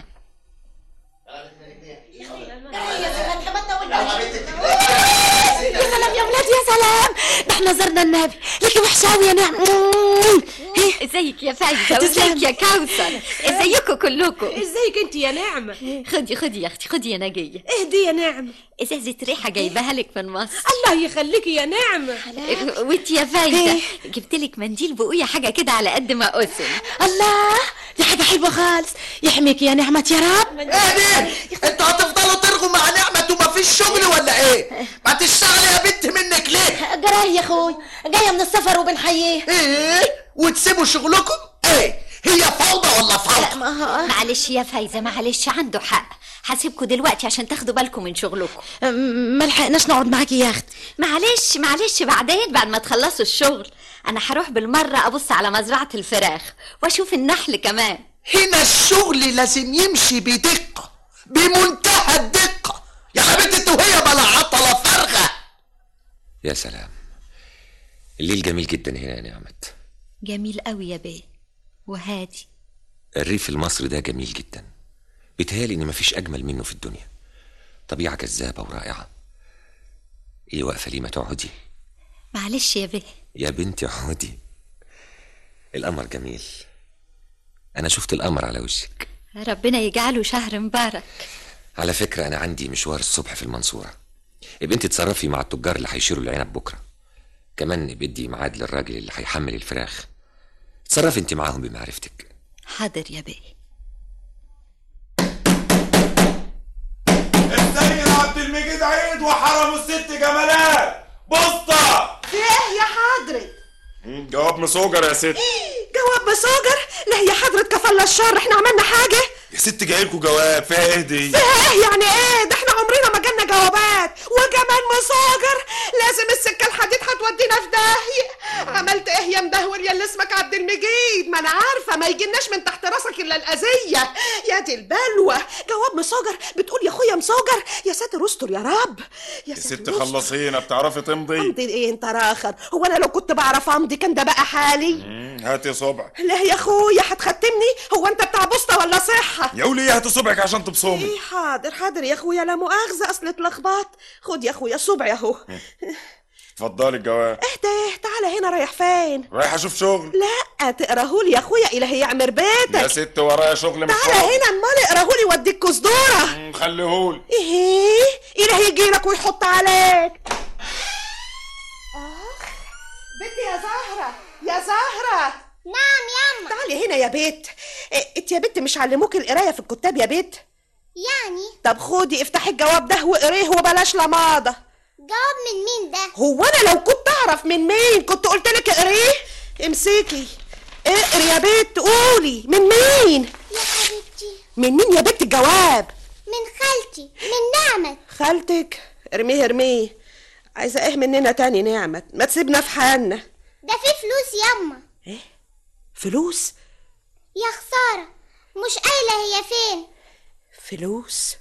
يا سلام يا ولاد يا سلام ده احنا زرنا النبي لكن وحشه قوي يا نعم ازيك يا فايزة تسلم. وازيك يا كوثر ازيكم كلكم ازيك انت يا نعمه خدي خدي يا اختي خدي يا نجية اهدي يا نعمه ازازة ريحة جايبها لك من مصر الله يخليكي يا نعمه وانت يا فايزة جبت لك منديل بقوية حاجة كده على قد ما قسم الله دي حاجه حلوه خالص يحميك يا نعمة يا رب ايه دي انتوا هتفضلوا ترغوا مع نعمة وما فيش شغل ولا ايه ما تشتغلي يا بنت منك ليه جرايه يا اخوي جايه من السفر وبنحييه ايه وتسيبوا شغلكم ايه هي فوضى ولا فوضى معلش يا فايزة معلش عنده حق هسيبكم دلوقتي عشان تاخدوا بالكم من شغلكم ما لحقناش نقعد معاكي يا اختي معلش معلش بعدين بعد ما تخلصوا الشغل انا هروح بالمرة ابص على مزرعة الفراخ واشوف النحل كمان هنا الشغل لازم يمشي بدقة بمنتهى الدقة يا حبيبتي انت وهي بلا عطلة فارغة يا سلام الليل جميل جدا هنا يا نعمت جميل قوي يا بيه وهادي الريف المصري ده جميل جدا بيتهيالي ان مفيش اجمل منه في الدنيا طبيعه جذابه ورائعه ايه واقفه ليه ما تقعدي معلش يا بيه يا بنتي اقعدي القمر جميل انا شفت القمر على وشك ربنا يجعله شهر مبارك على فكره انا عندي مشوار الصبح في المنصوره يبقى انت اتصرفي مع التجار اللي هيشيروا العنب بكره كمان بدي ميعاد للراجل اللي هيحمل الفراخ اتصرفي انت معاهم بمعرفتك حاضر يا بيه السيد عبد المجيد عيد وحرم الست جمالات بسطة في ايه يا حضرة جواب مسوجر يا ست جواب مساجر لا يا حضرة كفلنا الشر احنا عملنا حاجة يا ست جاي لكم جواب فيها ايه دي فيها ايه يعني ايه ده احنا عمرنا ما جالنا جوابات وكمان مساجر لازم السكة الحديد هتودينا في داهية عملت ايه يا مدهور يا اللي اسمك عبد المجيد ما انا عارفة ما يجيناش من تحت راسك الا الاذية يا دي البلوة جواب مساجر بتقول يا اخويا مساجر يا ساتر استر يا رب يا ست خلصينا بتعرفي تمضي امضي ايه انت راخر هو انا لو كنت بعرف امضي كان ده بقى حالي مم، هاتي صبع لا يا اخويا هتختمني هو انت بتاع بوسطة ولا صحة يا ولي هاتي صبعك عشان تبصمي ايه حاضر حاضر يا اخويا لا مؤاخذة اصل اتلخبطت خد يا اخويا صبعي اهو اتفضلي الجواب اهدى تعالى هنا رايح فين رايح اشوف شغل لا تقراهولي يا اخويا الهي يعمر يا بيتك ست ورايا شغل مش تعالى هنا امال اقراهولي واديك كزدورة خليهولي ايه الهي يجيلك ويحط عليك اخ بنتي يا زهرة يا زهرة نعم ياما تعالي هنا يا بيت إيه، انت يا بنت مش علموك القراية في الكتاب يا بيت يعني طب خدي افتحي الجواب ده واقريه وبلاش لماضة جواب من مين ده هو انا لو كنت اعرف من مين كنت قلت لك اقريه امسكي اقري يا بنت قولي من مين يا حبيبتي من مين يا بنت الجواب من خالتي من نعمة خالتك ارميه ارميه عايزه ايه مننا تاني نعمت ما تسيبنا في حالنا ده في فلوس ياما فلوس يا خسارة مش قايلة هي فين فلوس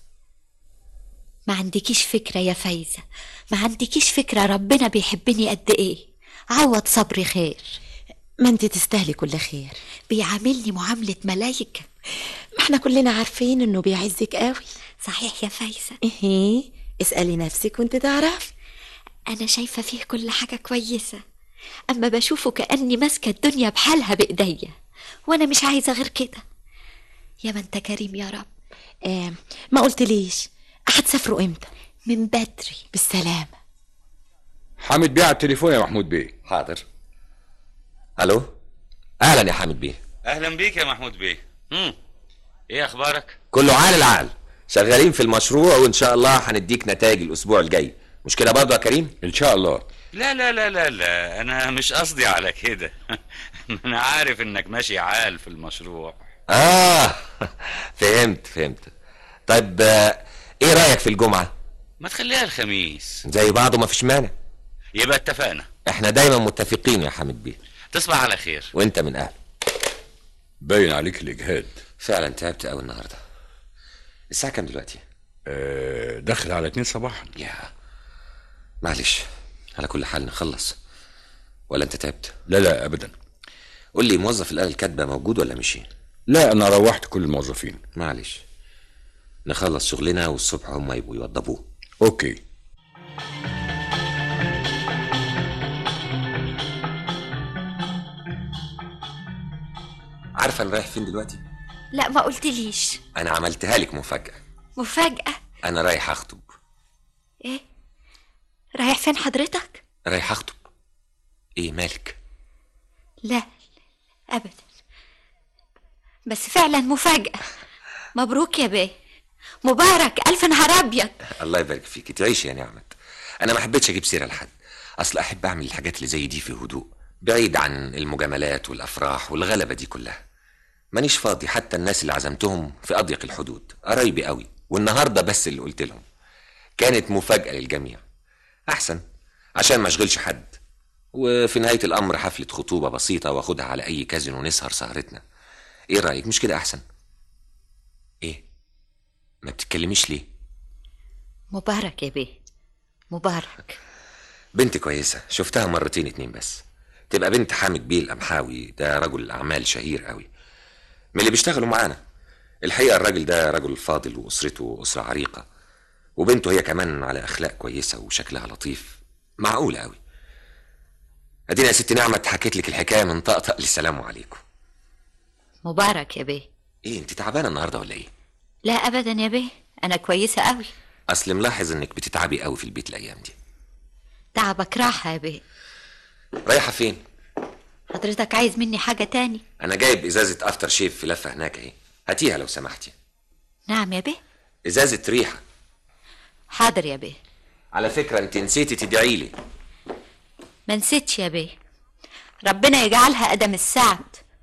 ما عندكيش فكرة يا فايزة ما عندكيش فكرة ربنا بيحبني قد ايه عوض صبري خير ما انت تستاهلي كل خير بيعاملني معاملة ملايكة ما احنا كلنا عارفين انه بيعزك قوي صحيح يا فايزة ايه اسألي نفسك وانت تعرفي أنا شايفة فيه كل حاجة كويسة أما بشوفه كأني ماسكة الدنيا بحالها بإيديا وأنا مش عايزة غير كده يا ما أنت كريم يا رب آه ما قلتليش هتسافروا امتى من بدري بالسلامة حامد بيه على التليفون يا محمود بيه حاضر الو اهلا يا حامد بيه اهلا بيك يا محمود بيه امم ايه اخبارك كله عال العال شغالين في المشروع وان شاء الله هنديك نتائج الاسبوع الجاي مش كده برضه يا كريم ان شاء الله لا لا لا لا لا انا مش قصدي على كده انا عارف انك ماشي عال في المشروع اه فهمت فهمت طيب آه، ايه رايك في الجمعه ما تخليها الخميس زي بعض وما فيش مانع يبقى اتفقنا احنا دايما متفقين يا حامد بيه تصبح على خير وانت من اهل باين عليك الاجهاد فعلا تعبت قوي النهارده الساعه كام دلوقتي آه داخل على اتنين صباحا يا معلش على كل حال نخلص ولا انت تعبت لا لا ابدا قول لي موظف الآلة الكاتبة موجود ولا مشي لا انا روحت كل الموظفين معلش نخلص شغلنا والصبح هم يبقوا يوضبوه اوكي عارفه انا رايح فين دلوقتي لا ما قلتليش انا عملتها لك مفاجاه مفاجأة انا رايح اخطب ايه رايح فين حضرتك رايح اخطب ايه مالك لا أبدا بس فعلا مفاجأة مبروك يا بيه مبارك ألف نهار أبيض الله يبارك فيك تعيشي يا نعمت انا ما حبيتش اجيب سيره لحد اصل احب اعمل الحاجات اللي زي دي في هدوء بعيد عن المجاملات والافراح والغلبه دي كلها مانيش فاضي حتى الناس اللي عزمتهم في اضيق الحدود قرايبي قوي والنهارده بس اللي قلت لهم كانت مفاجاه للجميع احسن عشان ما اشغلش حد وفي نهايه الامر حفله خطوبه بسيطه واخدها على اي كازينو ونسهر سهرتنا ايه رايك مش كده احسن ايه ما بتتكلميش ليه مبارك يا بيه مبارك بنت كويسة شفتها مرتين اتنين بس تبقى بنت حامد بيه القمحاوي ده رجل أعمال شهير قوي من اللي بيشتغلوا معانا الحقيقة الراجل ده رجل فاضل وأسرته أسرة عريقة وبنته هي كمان على أخلاق كويسة وشكلها لطيف معقول قوي أدينا يا ست نعمة حكيت لك الحكاية من طقطق للسلام عليكم مبارك يا بيه إيه أنت تعبانة النهاردة ولا إيه؟ لا أبدا يا بيه أنا كويسة قوي أصل ملاحظ إنك بتتعبي قوي في البيت الأيام دي تعبك راحة يا بيه رايحة فين؟ حضرتك عايز مني حاجة تاني أنا جايب إزازة أفتر شيف في لفة هناك أهي هاتيها لو سمحتي نعم يا بيه إزازة ريحة حاضر يا بيه على فكرة أنت نسيتي تدعي لي ما نسيتش يا بيه ربنا يجعلها قدم السعد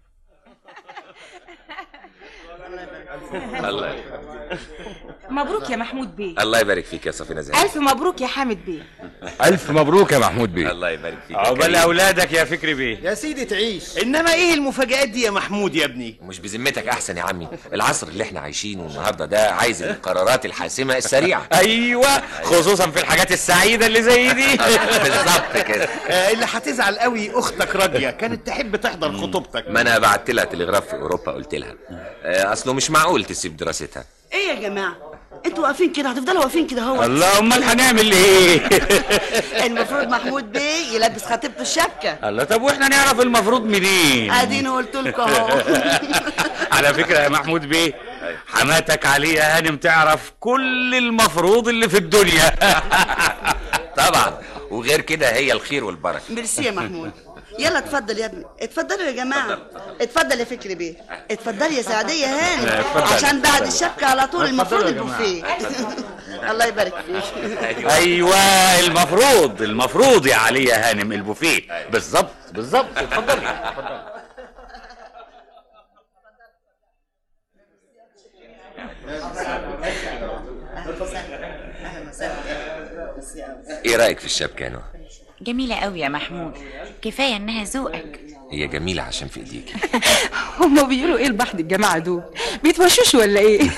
الله مبروك يا محمود بيه الله يبارك فيك يا صفينة زين ألف مبروك يا حامد بيه الف مبروك يا محمود بيه الله يبارك فيك يا عقبال كريم. اولادك يا فكري بيه يا سيدي تعيش انما ايه المفاجآت دي يا محمود يا ابني مش بذمتك احسن يا عمي العصر اللي احنا عايشينه النهارده ده عايز القرارات الحاسمه السريعه ايوه خصوصا في الحاجات السعيده اللي زي دي بالظبط كده آه، اللي هتزعل قوي اختك راضيه كانت تحب تحضر خطوبتك ما انا بعت لها تلغراف في اوروبا قلت لها آه، اصله مش معقول تسيب دراستها ايه يا جماعه انتوا واقفين كده هتفضلوا واقفين كده هو الله امال هنعمل ايه المفروض محمود بيه يلبس خطيبته الشبكه الله طب واحنا نعرف المفروض منين اديني قلت لكم اهو على فكره يا محمود بيه حماتك عليا هانم تعرف كل المفروض اللي في الدنيا طبعا وغير كده هي الخير والبركه ميرسي يا محمود يلا اتفضل يا ابني اتفضلوا يا جماعه اتفضل يا فكري بيه اتفضل يا سعديه هانم اتفضل. عشان بعد الشبكه على طول المفروض اتفضلوا يا البوفيه الله يبارك فيك ايوه المفروض المفروض يا علي يا هانم البوفيه بالظبط بالظبط اتفضلي اتفضلي ايه رايك في الشبكه يا نهى جميلة قوي يا محمود كفاية انها ذوقك هي جميله عشان في ايديك هما بيقولوا ايه لبحض الجماعة دول بيتوشوش ولا ايه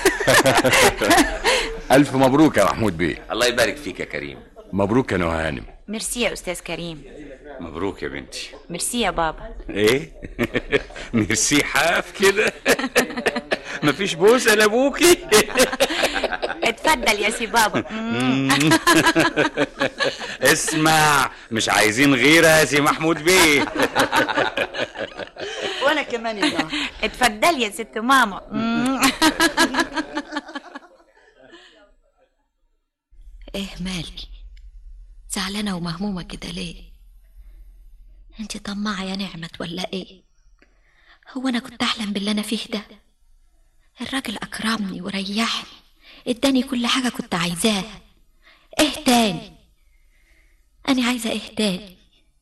الف مبروك يا محمود بيه الله يبارك فيك يا كريم مبروك يا نهى هانم ميرسي يا استاذ كريم مبروك يا بنتي ميرسي يا بابا ايه ميرسي حاف كده مفيش بوسه لابوكي اتفضل يا سي بابا اسمع مش عايزين غيرها يا سي محمود بيه وانا كمان يا نهى اتفضل يا ست ماما ايه مالي زعلانة ومهمومة كده ليه انت طماعة يا نعمت ولا ايه هو انا كنت احلم باللي انا فيه ده الراجل اكرمني وريحني اداني كل حاجة كنت عايزاها ايه تاني انا عايزة ايه تاني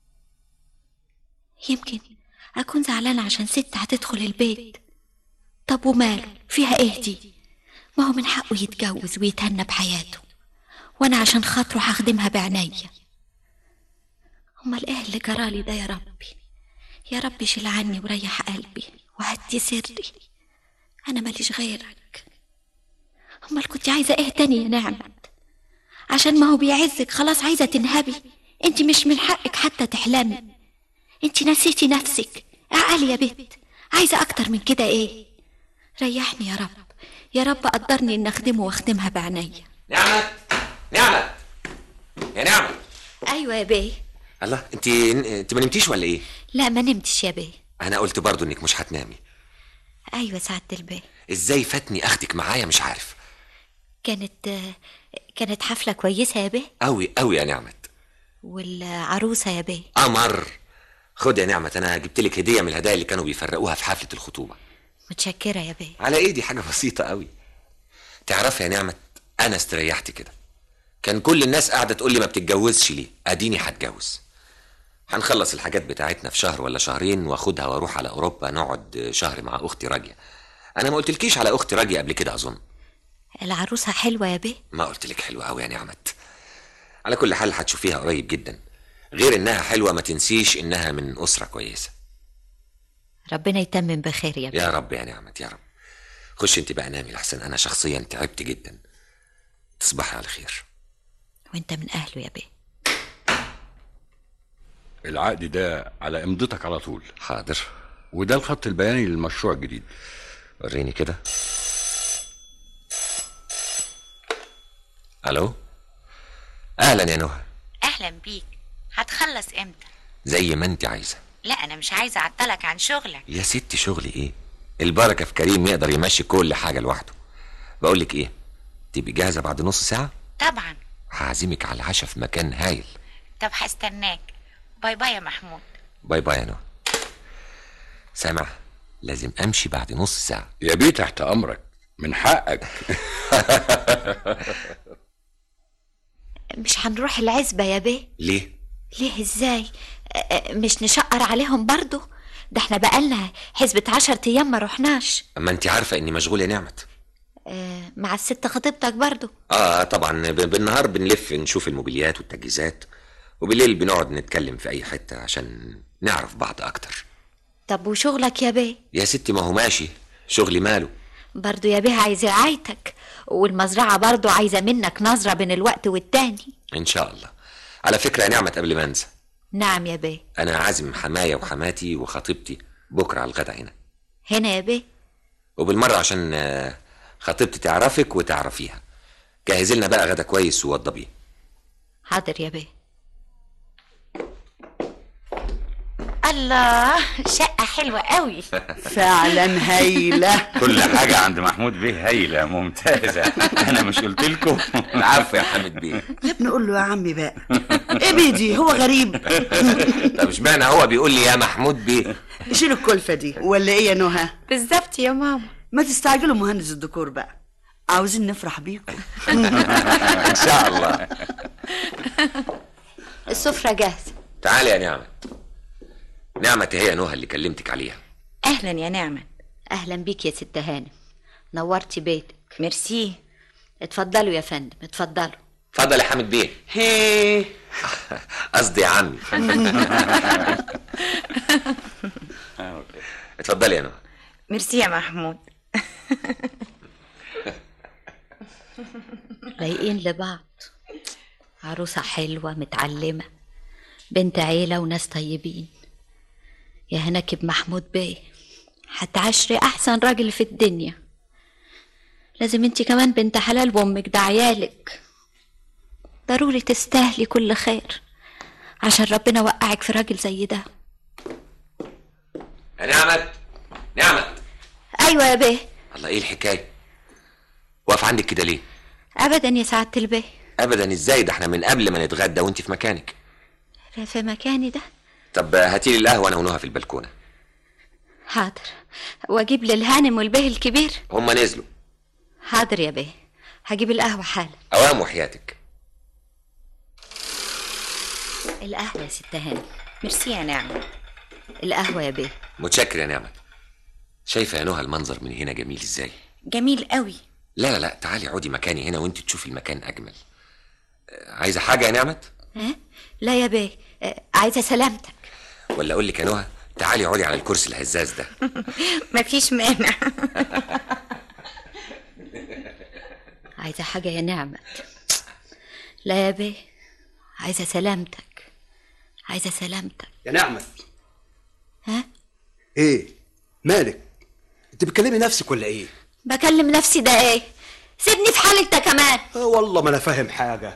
يمكن اكون زعلانة عشان ست هتدخل البيت طب وماله فيها ايه دي ما هو من حقه يتجوز ويتهنى بحياته وانا عشان خاطره هخدمها بعناية امال ايه اللي جرالي ده يا ربي يا ربي شيل عني وريح قلبي وهدي سري انا ماليش غيرك امال كنت عايزه ايه تاني يا نعمت عشان ما هو بيعزك خلاص عايزه تنهبي انت مش من حقك حتى تحلمي انت نسيتي نفسك اعقلي يا بنت عايزه اكتر من كده ايه ريحني يا رب يا رب قدرني ان اخدمه واخدمها بعناية نعمت نعمت يا نعمت ايوه يا بيه الله انت انت ما نمتيش ولا ايه لا ما نمتش يا بيه انا قلت برضو انك مش هتنامي ايوه سعادة البيه ازاي فاتني اخدك معايا مش عارف كانت كانت حفلة كويسة يا بيه قوي قوي يا نعمت والعروسة يا بيه قمر خد يا نعمت انا جبت لك هديه من الهدايا اللي كانوا بيفرقوها في حفله الخطوبه متشكرة يا بيه على ايدي حاجه بسيطه قوي تعرفي يا نعمت انا استريحت كده كان كل الناس قاعده تقول لي ما بتتجوزش ليه اديني هتجوز هنخلص الحاجات بتاعتنا في شهر ولا شهرين واخدها واروح على اوروبا نقعد شهر مع اختي راجيه انا ما قلتلكيش على اختي راجيه قبل كده اظن العروسة حلوة يا بيه ما قلتلك حلوه قوي يا نعمت على كل حال هتشوفيها قريب جدا غير انها حلوه ما تنسيش انها من اسره كويسه ربنا يتمم بخير يا بيه يا رب يا نعمت يا رب خش انت بقى نامي لحسن انا شخصيا تعبت جدا تصبحي على خير وانت من اهله يا بيه العقد ده على امضتك على طول حاضر وده الخط البياني للمشروع الجديد وريني كده الو اهلا يا نهى اهلا بيك هتخلص امتى زي ما انت عايزه لا انا مش عايزه اعطلك عن شغلك يا ست شغلي ايه البركه في كريم يقدر يمشي كل حاجه لوحده بقول لك ايه تبقي جاهزه بعد نص ساعه طبعا هعزمك على العشاء في مكان هايل طب هستناك باي باي يا محمود باي باي يا نهى سامع لازم امشي بعد نص ساعه يا بيه تحت امرك من حقك مش هنروح العزبة يا بيه ليه ليه ازاي آه، آه، مش نشقر عليهم برضو ده احنا بقالنا حسبة عشر ايام ما رحناش اما انت عارفه اني مشغول يا نعمت آه، مع الست خطيبتك برضو اه طبعا ب- بالنهار بنلف نشوف الموبيليات والتجهيزات وبالليل بنقعد نتكلم في اي حته عشان نعرف بعض اكتر طب وشغلك يا بيه يا ستي ما هو ماشي شغلي ماله برضو يا بيه عايز رعايتك والمزرعة برضو عايزة منك نظرة بين الوقت والتاني ان شاء الله على فكره يا نعمت قبل ما انسى نعم يا بيه انا عازم حمايه وحماتي وخطيبتي بكره على الغدا هنا هنا يا بيه وبالمره عشان آه، خطيبتي تعرفك وتعرفيها جهزي لنا بقى غدا كويس ووضبيه حاضر يا بيه الله شقة حلوة قوي فعلا هايلة كل حاجة عند محمود بيه هايلة ممتازة أنا مش قلت لكم العفو يا حامد بيه يا ابني قول له يا عمي بقى ايه بيدي هو غريب طب اشمعنى هو بيقول لي يا محمود بيه شيل الكلفة دي ولا ايه يا نهى بالظبط يا ماما ما تستعجلوا مهندس الديكور بقى عاوزين نفرح بيكم ان شاء الله السفرة جاهزة تعالي يا نعمة نعمة هي نهى اللي كلمتك عليها أهلا يا نعمة أهلا بيك يا ست هانم نورتي بيتك ميرسي اتفضلوا يا فندم اتفضلوا اتفضل يا حامد بيه هي قصدي يا عمي اتفضلي يا نهى ميرسي يا محمود لايقين لبعض عروسة حلوة متعلمة بنت عيلة وناس طيبين يا هناك بمحمود بيه هتعشري أحسن راجل في الدنيا لازم انتي كمان بنت حلال وامك ده عيالك ضروري تستاهلي كل خير عشان ربنا وقعك في راجل زي ده يا نعمة نعمة ايوه يا بيه الله ايه الحكاية واقف عندك كده ليه ابدا يا سعادة البيه ابدا ازاي ده احنا من قبل ما نتغدى وانت في مكانك في مكاني ده طب هاتي لي القهوة انا ونهى في البلكونة حاضر واجيب للهانم والبيه الكبير هما نزلوا حاضر يا بيه هجيب القهوة حالا اوام وحياتك القهوة يا ست هانم ميرسي يا نعمة القهوة يا بيه متشكر يا نعمة شايفة يا نهى المنظر من هنا جميل ازاي جميل قوي لا لا لا تعالي اقعدي مكاني هنا وانت تشوفي المكان اجمل آه، عايزة حاجة يا نعمة ها؟ لا يا بيه آه، عايزة سلامتك ولا اقول لك يا نهى تعالي اقعدي على الكرسي الهزاز ده مفيش مانع عايزة حاجة يا نعمة لا يا بيه عايزة سلامتك عايزة سلامتك يا نعمة ها ايه مالك انت بتكلمي نفسك ولا ايه بكلم نفسي ده ايه سيبني في حالي انت كمان آه والله ما انا فاهم حاجه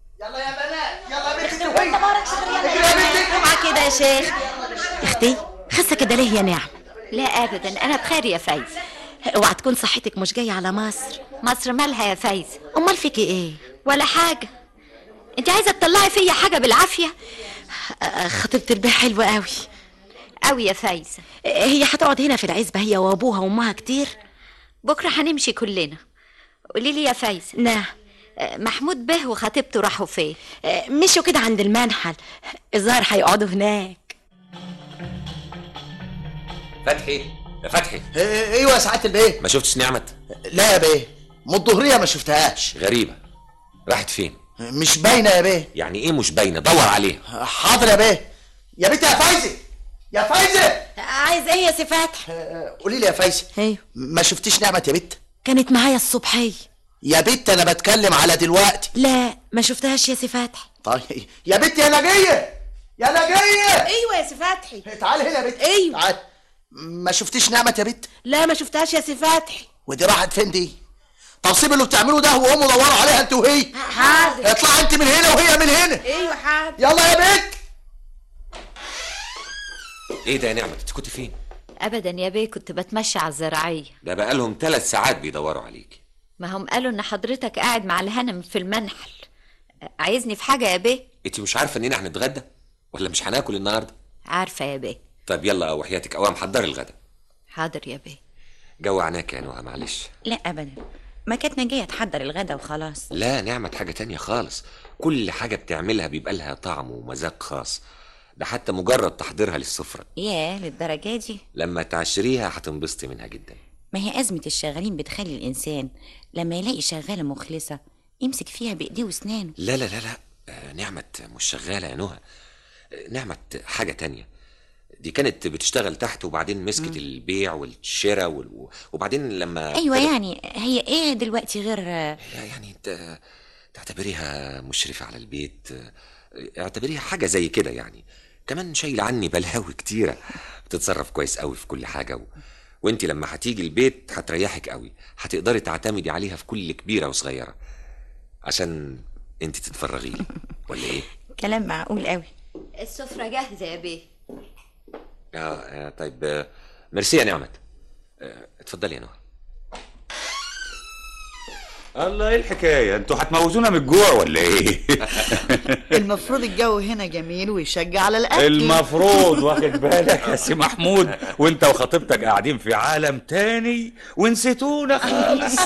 اوعى كده يا شيخ اختي خسه كده ليه يا نعم لا ابدا انا بخير يا فايز اوعى تكون صحتك مش جايه على مصر مصر مالها يا فايز امال فيكي ايه ولا حاجة انت عايزة تطلعي فيا حاجة بالعافية آه، خطيبة البيه حلوة قوي قوي يا فايز هي هتقعد هنا في العزبة هي وابوها وامها كتير بكرة هنمشي كلنا قولي لي يا فايز نعم آه، محمود به وخطيبته راحوا فين آه، مشوا كده عند المنحل الظاهر هيقعدوا هناك فتحي يا فتحي ايوه يا سعاده البيه ما شفتش نعمة لا يا بيه من الظهريه ما شفتهاش غريبة راحت فين مش باينه يا بيه يعني ايه مش باينة دور عليها حاضر يا بيه يا بنت يا فايزه يا فايزه عايز ايه يا سي فتحي قولي لي يا فايزه ايوه ما شفتيش نعمه يا بت كانت معايا الصبحيه يا بت انا بتكلم على دلوقتي لا ما شفتهاش يا سي فتحي طيب يا بت يا نجيه يا نجيه ايوه يا سي فتحي تعالي هنا يا بت ايوه تعالي ما شفتيش نعمه يا بت لا ما شفتهاش يا سي فتحي ودي راحت فين دي طب سيب اللي بتعملوه ده وقوموا دوروا عليها انت وهي حاضر اطلع انت من هنا وهي من هنا ايوه حاضر يلا يا بت ايه ده يا نعمة انت كنت فين ابدا يا بيه كنت بتمشى على الزراعية ده بقالهم ثلاث ساعات بيدوروا عليك ما هم قالوا ان حضرتك قاعد مع الهنم في المنحل آه، عايزني في حاجة يا بيه انت مش عارفة اننا هنتغدى ولا مش هناكل النهارده عارفة يا بيه طب يلا وحياتك اوام حضري الغدا حاضر يا بيه جو عناك يا نهى معلش لا ابدا ما كانت نجية تحضر الغدا وخلاص لا نعمة حاجة تانية خالص كل حاجة بتعملها بيبقى لها طعم ومذاق خاص ده حتى مجرد تحضيرها للسفرة ياه للدرجة دي لما تعشريها هتنبسطي منها جدا ما هي أزمة الشغالين بتخلي الإنسان لما يلاقي شغالة مخلصة يمسك فيها بإيديه وأسنانه لا لا لا لا آه، نعمة مش شغالة يا نهى آه، نعمة حاجة تانية دي كانت بتشتغل تحت وبعدين مسكت البيع والشراء وال... وبعدين لما أيوة يعني هي إيه دلوقتي غير يعني انت تعتبريها مشرفة على البيت اعتبريها حاجة زي كده يعني كمان شايلة عني بلاوي كتيرة بتتصرف كويس قوي في كل حاجة و... وانت لما هتيجي البيت هتريحك قوي هتقدري تعتمدي عليها في كل كبيرة وصغيرة عشان انت تتفرغي لي ولا ايه؟ كلام معقول قوي السفرة جاهزة يا بيه اه, آه طيب آه، ميرسي يا نعمت آه، اتفضلي يا نهى الله ايه الحكايه انتوا هتموتونا من الجوع ولا ايه المفروض الجو هنا جميل ويشجع على الاكل المفروض واخد بالك يا سي محمود وانت وخطيبتك قاعدين في عالم تاني ونسيتونا خالص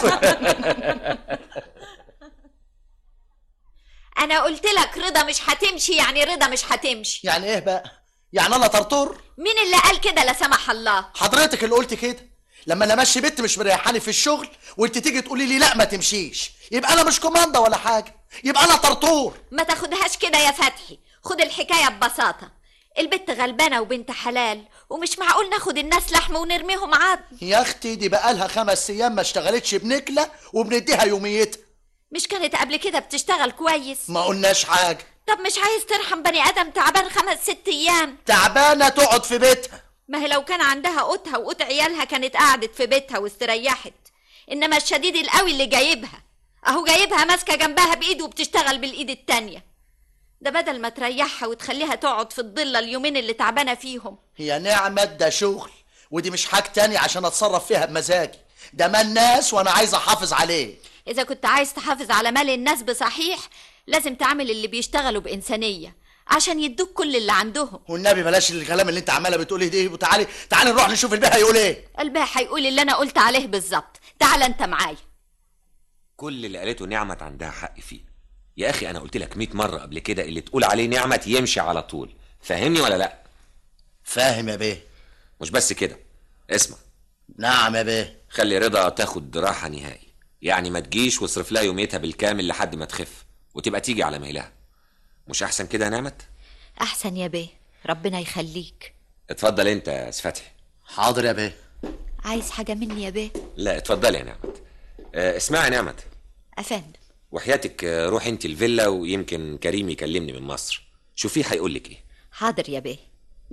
انا قلت لك رضا مش هتمشي يعني رضا مش هتمشي يعني ايه بقى يعني انا طرطور مين اللي قال كده لا سمح الله حضرتك اللي قلت كده لما انا ماشي بنت مش مريحاني في الشغل وانت تيجي تقولي لي لا ما تمشيش يبقى انا مش كوماندا ولا حاجه يبقى انا طرطور ما تاخدهاش كده يا فتحي خد الحكاية ببساطة البت غلبانة وبنت حلال ومش معقول ناخد الناس لحم ونرميهم عظم يا اختي دي بقالها خمس ايام ما اشتغلتش بنكله وبنديها يوميتها مش كانت قبل كده بتشتغل كويس ما قلناش حاجه طب مش عايز ترحم بني ادم تعبان خمس ست ايام تعبانه تقعد في بيتها ما هي لو كان عندها قوتها وقوت عيالها كانت قعدت في بيتها واستريحت انما الشديد القوي اللي جايبها اهو جايبها ماسكه جنبها بايده وبتشتغل بالايد التانية ده بدل ما تريحها وتخليها تقعد في الضله اليومين اللي تعبانه فيهم هي نعمة ده شغل ودي مش حاجة تانية عشان اتصرف فيها بمزاجي ده مال ناس وانا عايز احافظ عليه اذا كنت عايز تحافظ على مال الناس بصحيح لازم تعمل اللي بيشتغلوا بانسانيه عشان يدوك كل اللي عندهم والنبي بلاش الكلام اللي انت عماله بتقوليه ده وتعالي تعالي نروح نشوف البيه هيقول ايه قلبها هيقول اللي انا قلت عليه بالظبط تعال انت معايا كل اللي قالته نعمت عندها حق فيه يا اخي انا قلت لك 100 مره قبل كده اللي تقول عليه نعمت يمشي على طول فاهمني ولا لا فاهم يا بيه مش بس كده اسمع نعم يا بيه خلي رضا تاخد راحه نهائي يعني ما تجيش واصرف لها يوميتها بالكامل لحد ما تخف وتبقى تيجي على ميلها مش احسن كده يا نعمت احسن يا بيه ربنا يخليك اتفضل انت يا أستاذ فتحي حاضر يا بيه عايز حاجه مني يا بيه لا اتفضلي يا نعمت اه اسمعي يا نعمت افندم وحياتك آه، روحي انت الفيلا ويمكن كريم يكلمني من مصر شوفيه هيقول لك ايه حاضر يا بيه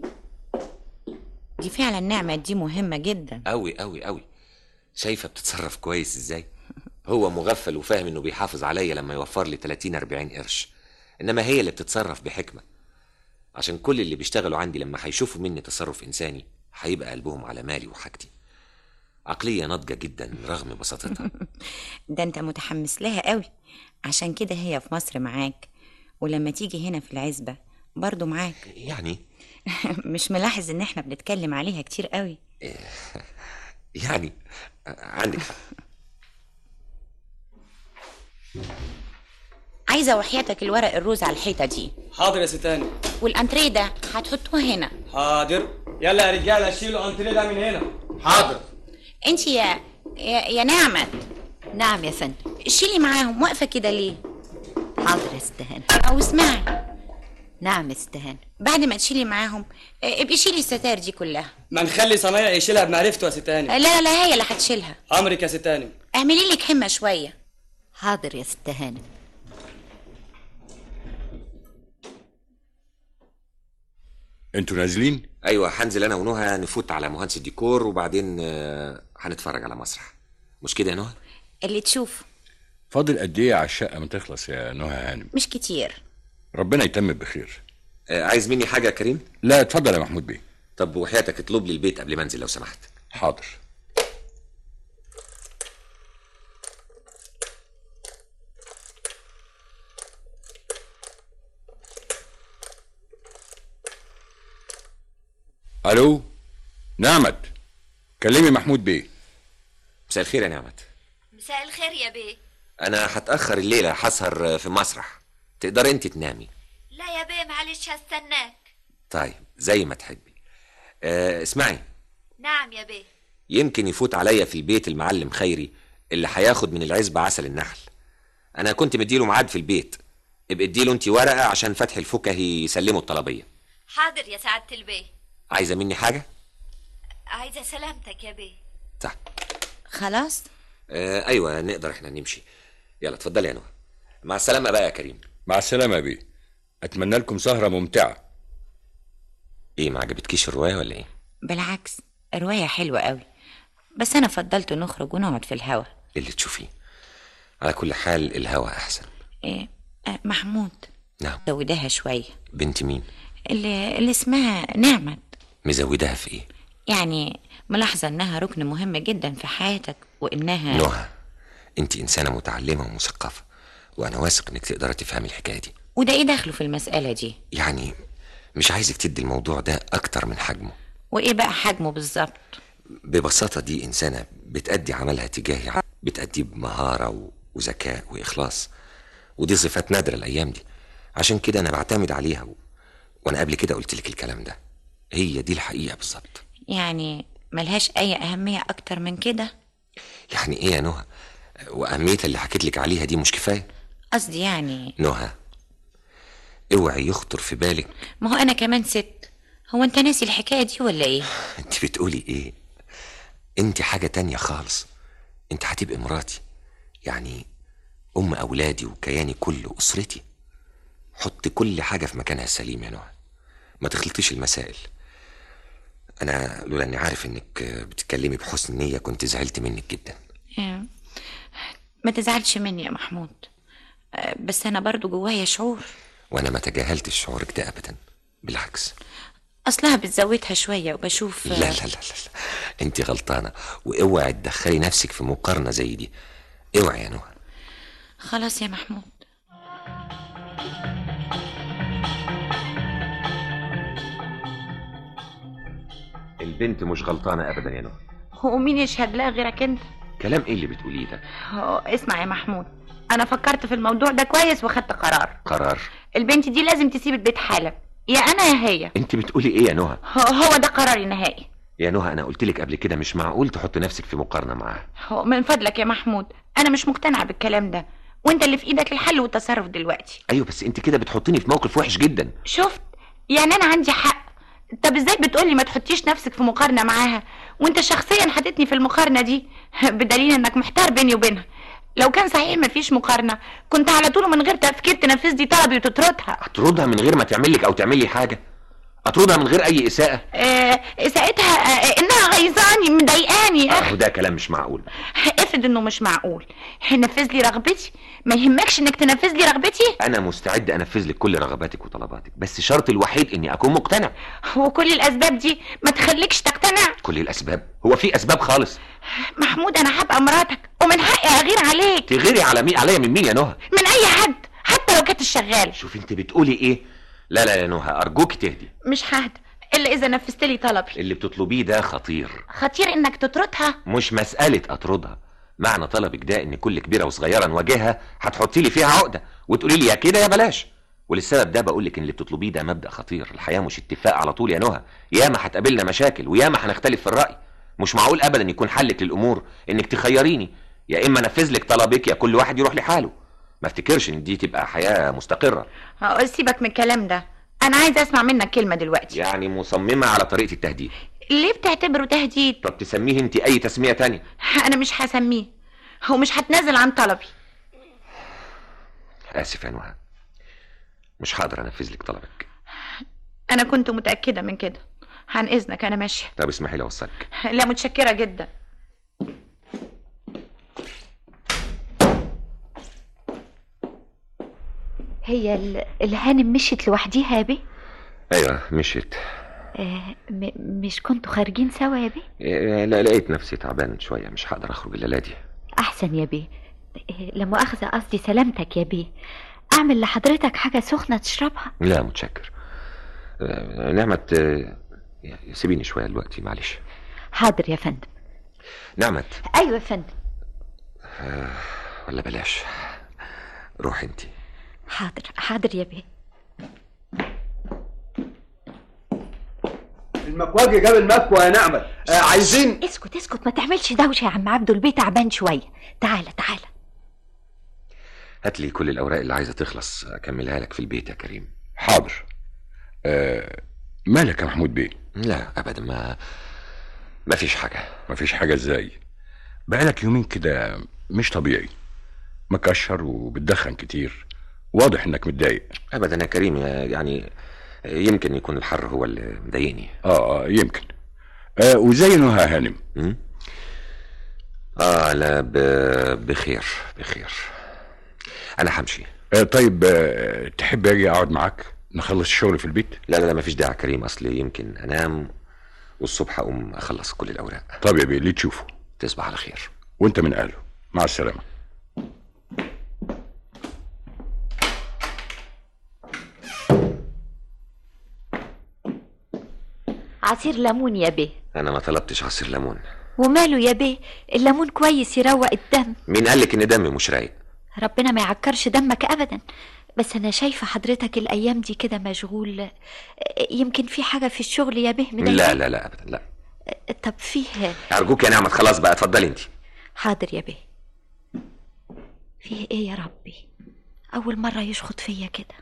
دي فعلا نعمة دي مهمة جدا قوي قوي قوي شايفه بتتصرف كويس ازاي هو مغفل وفاهم انه بيحافظ عليا لما يوفر لي 30 40 قرش انما هي اللي بتتصرف بحكمه عشان كل اللي بيشتغلوا عندي لما هيشوفوا مني تصرف انساني هيبقى قلبهم على مالي وحاجتي عقليه ناضجه جدا رغم بساطتها ده انت متحمس لها قوي عشان كده هي في مصر معاك ولما تيجي هنا في العزبة برضو معاك يعني مش ملاحظ ان احنا بنتكلم عليها كتير قوي يعني عندك حق عايزة وحياتك الورق الروز على الحيطة دي حاضر يا ستاني والانتريه ده هتحطوه هنا حاضر يلا يا رجاله شيلوا انتريه ده من هنا حاضر انت يا يا, يا نعمة نعم يا فندم شيلي معاهم واقفة كده ليه حاضر يا استهان او اسمعي نعم يا استهان بعد ما تشيلي معاهم اه، ابقي شيلي الستار دي كلها ما نخلي صنايع يشيلها بمعرفته يا ستاني لا لا لا هي اللي هتشيلها امرك يا ستاني اعملي لك حمة شوية حاضر يا ست هانم انتوا نازلين ايوه هنزل انا ونهى نفوت على مهندس الديكور وبعدين آه، هنتفرج على مسرح مش كده يا نهى اللي تشوف فاضل قد ايه على الشقه ما تخلص يا نهى هانم مش كتير ربنا يتم بخير آه، عايز مني حاجه يا كريم لا اتفضل يا محمود بيه طب وحياتك اطلب لي البيت قبل ما انزل لو سمحت حاضر الو نعمت كلمي محمود بيه مساء الخير يا نعمت مساء الخير يا بيه انا هتاخر الليله هسهر في مسرح تقدري انت تنامي لا يا بيه معلش هستناك طيب زي ما تحبي أه اسمعي نعم يا بيه يمكن يفوت عليا في البيت المعلم خيري اللي هياخد من العزبة عسل النحل انا كنت مديله ميعاد في البيت ابقى اديله انت ورقة عشان فتحي الفكهي يسلموا الطلبية حاضر يا سعادة البيه عايزة مني حاجة عايزة سلامتك يا بيه خلاص آه ايوه نقدر احنا نمشي يلا اتفضلي يا نوح مع السلامة بقى يا كريم مع السلامة يا بيه أتمنى لكم سهرة ممتعة ايه ما عجبتكيش الرواية ولا ايه بالعكس رواية حلوة قوي بس أنا فضلت نخرج ونقعد في الهوا اللي تشوفيه على كل حال الهوا احسن إيه آه، محمود نعم زودها شوية بنت مين اللي, اللي اسمها نعمة مزودها في ايه يعني ملاحظة إنها ركن مهم جدا في حياتك وإنها نهى انت انسانة متعلمة ومثقفة وانا واثق انك تقدري تفهمي الحكاية دي وده إيه دخله في المسألة دي يعني مش عايزك تدي الموضوع ده اكتر من حجمه وإيه بقى حجمه بالظبط ببساطة دي إنسانة بتأدي عملها تجاهي بتأدي بمهارة و- وذكاء وإخلاص ودي صفات نادرة الأيام دي عشان كده أنا بعتمد عليها و... وأنا قبل كده قلت لك الكلام ده هي دي الحقيقة بالظبط يعني ملهاش أي أهمية أكتر من كده يعني إيه يا نهى وأهميتها اللي حكيت لك عليها دي مش كفاية قصدي يعني نهى اوعي يخطر في بالك ما هو أنا كمان ست هو أنت ناسي الحكاية دي ولا إيه انت بتقولي ايه انت حاجة تانية خالص انت هتبقي مراتي يعني ام اولادي وكياني كله اسرتي حط كل حاجة في مكانها السليم يا نوع ما تخلطيش المسائل انا لولا اني عارف انك بتتكلمي بحسن نية كنت زعلت منك جدا إيه. ما تزعلش مني يا محمود آه، بس أنا برضو جوايا شعور وانا ما تجاهلتش شعورك ده ابدا بالعكس أصلها بتزودها شوية وبشوف لا لا لا لا, لا. انت غلطانة واوعي تدخلي نفسك في مقارنة زي دي اوعي يا نوح خلاص يا محمود البنت مش غلطانة ابدا يا نوح هو مين يشهد لها غيرك أنت كلام ايه اللي بتقوليه ده هو اسمع يا محمود أنا فكرت في الموضوع ده كويس وخدت قرار قرار البنت دي لازم تسيب البيت حالا يا أنا يا هي انت بتقولي ايه يا نهى هو, هو ده قراري النهائي يا نهى انا قلت لك قبل كده مش معقول تحط نفسك في مقارنة معاها هو من فضلك يا محمود أنا مش مقتنعة بالكلام ده وأنت اللي في إيدك الحل والتصرف دلوقتي ايوه بس انت كده بتحطيني في موقف وحش جدا شفت يعني أنا عندي حق طب ازاي بتقولي ما تحطيش نفسك في مقارنة معاها وانت شخصيا حطيتني في المقارنة دي بدليل انك محتار بيني وبينها لو كان صحيح مفيش مقارنة كنت على طول من غير تفكير تنفذ دي طلبي وتطردها اطردها من غير ما تعمل لك او تعملي حاجة اطردها من غير اي اساءة آه ساعتها آه انها غيظاني مضايقاني اهو ده كلام مش معقول افرض انه مش معقول نفذ لي رغبتي ما يهمكش انك تنفذ لي رغبتي انا مستعد انفذ لك كل رغباتك وطلباتك بس شرط الوحيد اني اكون مقتنع وكل الاسباب دي ما تخليكش تقتنع كل الاسباب هو في اسباب خالص محمود انا هبقى مراتك ومن حقي اغير عليك تغيري على مين عليا من مين يا نهى من اي حد حتى لو كانت الشغال شوف انت بتقولي ايه لا لا يا نهى ارجوك تهدي مش ههدى الا اذا نفذت لي طلبي اللي بتطلبيه ده خطير خطير انك تطردها مش مسألة اطردها معنى طلبك ده ان كل كبيرة وصغيرة نواجهها هتحطي لي فيها عقدة وتقولي لي يا كده يا بلاش وللسبب ده بقول لك ان اللي بتطلبيه ده مبدأ خطير الحياة مش اتفاق على طول يا نهى ياما هتقابلنا مشاكل وياما هنختلف في الرأي مش معقول ابدا يكون حلك للامور انك تخيريني يا اما انفذ لك طلبك يا كل واحد يروح لحاله ما افتكرش ان دي تبقى حياة مستقرة هقول سيبك من الكلام ده انا عايزه اسمع منك كلمه دلوقتي يعني مصممة على طريقة التهديد ليه بتعتبره تهديد طب تسميه انت اي تسمية تانية انا مش هسميه هو مش هتنازل عن طلبي اسف يا نهى مش هقدر انفذ لك طلبك انا كنت متاكده من كده عن اذنك انا ماشيه طب اسمحي لي اوصلك لا متشكره جدا هي ال- الهانم مشيت لوحديها يا بيه ايوه مشيت آه م- مش كنتوا خارجين سوا يا بيه إيه، لا لقيت نفسي تعبان شويه مش هقدر اخرج الا دي احسن يا بيه آه، لا مؤاخذة قصدي سلامتك يا بيه اعمل لحضرتك حاجة سخنة تشربها لا متشكر آه، نعمة آه، سيبيني شويه دلوقتي معلش حاضر يا فندم نعمة ايوه يا فندم آه ولا بلاش روح انت حاضر حاضر يا بيه المكواجي جاب المكوى يا نعمة آه عايزين اسكت اسكت ما تعملش دوشه يا عم عبده البيت تعبان شويه تعالى تعالى هات لي كل الاوراق اللي عايزه تخلص اكملها لك في البيت يا كريم حاضر آه مالك يا محمود بيه لا ابدا ما ما فيش حاجه ما فيش حاجه ازاي بقالك يومين كده مش طبيعي مكشر وبتدخن كتير واضح انك متضايق ابدا يا كريم يعني يمكن يكون الحر هو اللي مضايقني اه اه يمكن آه وزي نهى هانم م? اه لا ب... بخير بخير انا همشي آه طيب آه تحب اجي اقعد معاك نخلص الشغل في البيت لا لا لا مفيش داعي يا كريم اصل يمكن انام والصبح اقوم اخلص كل الاوراق طب يا بيه اللي تشوفه تصبح على خير وانت من اهله مع السلامه عصير ليمون يا بيه انا ما طلبتش عصير ليمون وماله يا بيه الليمون كويس يروق الدم مين قالك ان دمي مش رايق ربنا ما يعكرش دمك ابدا بس انا شايفه حضرتك الايام دي كده مشغول يمكن في حاجه في الشغل يا بيه مضايقك لا لا لا ابدا لا طب فيه ارجوك يا نعمة خلاص بقى اتفضلي انت حاضر يا بيه فيه ايه يا ربي اول مره يشخط فيا كده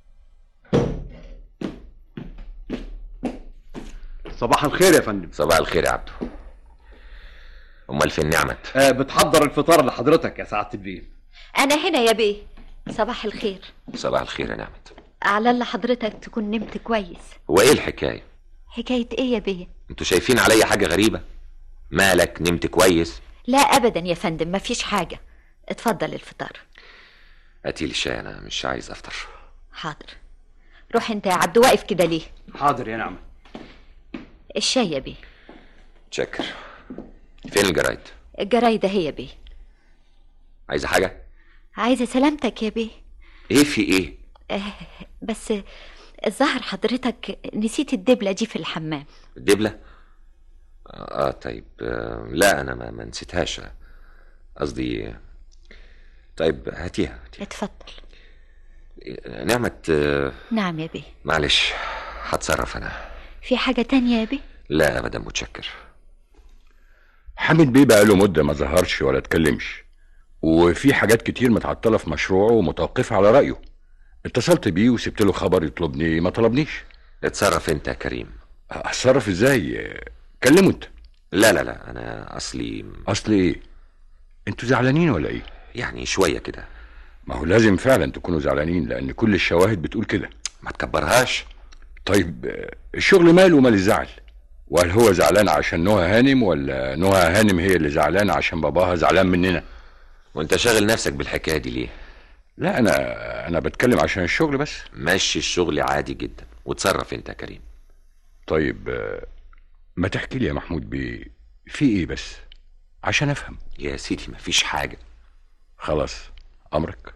صباح الخير يا فندم صباح الخير يا عبدو امال فين نعمة آه بتحضر الفطار لحضرتك يا سعادة البيه انا هنا يا بيه صباح الخير صباح الخير يا نعمة على الله حضرتك تكون نمت كويس هو ايه الحكاية حكايه ايه يا بيه انتوا شايفين عليا حاجة غريبة مالك نمت كويس لا ابدا يا فندم مفيش حاجه اتفضل الفطار هاتي لي الشاي انا مش عايز افطر حاضر روح انت يا عبدو واقف كده ليه حاضر يا نعمة الشاي يا بيه تشكر فين الجرايد الجرايدة هي يا بيه عايزة حاجة عايزة سلامتك يا بيه ايه في ايه آه بس الظاهر حضرتك نسيت الدبلة دي في الحمام الدبلة اه, آه طيب آه لا انا ما, ما نسيتهاش قصدي طيب هاتيها اتفضل نعمة آه نعم يا بيه معلش هتصرف انا في حاجة تانية يا بيه لا ابدا متشكر حامد بيه بقاله مدة ما ظهرش ولا اتكلمش وفي حاجات كتير متعطلة في مشروعه ومتوقفة على رأيه اتصلت بيه وسبت له خبر يطلبني ما طلبنيش اتصرف انت يا كريم اتصرف ازاي كلمه انت لا لا لا انا اصلي اصلي ايه انتوا زعلانين ولا ايه يعني شوية كده ما هو لازم فعلا تكونوا زعلانين لان كل الشواهد بتقول كده ما تكبرهاش طيب الشغل ماله ومال الزعل وهل هو زعلان عشان نهى هانم ولا نهى هانم هي اللي زعلانه عشان باباها زعلان مننا وانت شاغل نفسك بالحكايه دي ليه لا انا انا بتكلم عشان الشغل بس مشي الشغل عادي جدا وتصرف انت يا كريم طيب ما تحكي لي يا محمود بيه في ايه بس عشان افهم يا سيدي مفيش حاجه خلاص امرك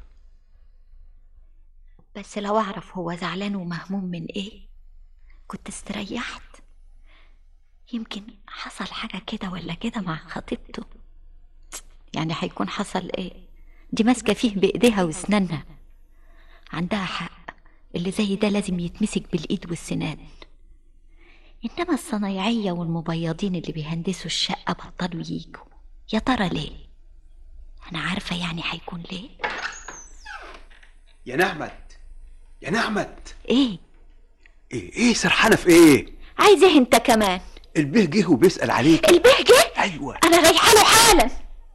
بس لو اعرف هو زعلان ومهموم من ايه كنت استريحت يمكن حصل حاجة كده ولا كده مع خطيبته يعني هيكون حصل ايه دي ماسكة فيه بإيديها واسنانها عندها حق اللي زي ده لازم يتمسك بالإيد والسنان إنما الصنايعية والمبيضين اللي بيهندسوا الشقة بطلوا ييجوا يا ترى ليه أنا عارفة يعني هيكون ليه يا نعمت يا نعمت ايه ايه ايه سرحانه في ايه عايز ايه انت كمان البيه جه وبيسال عليك البيه جه ايوه انا رايحه له حالا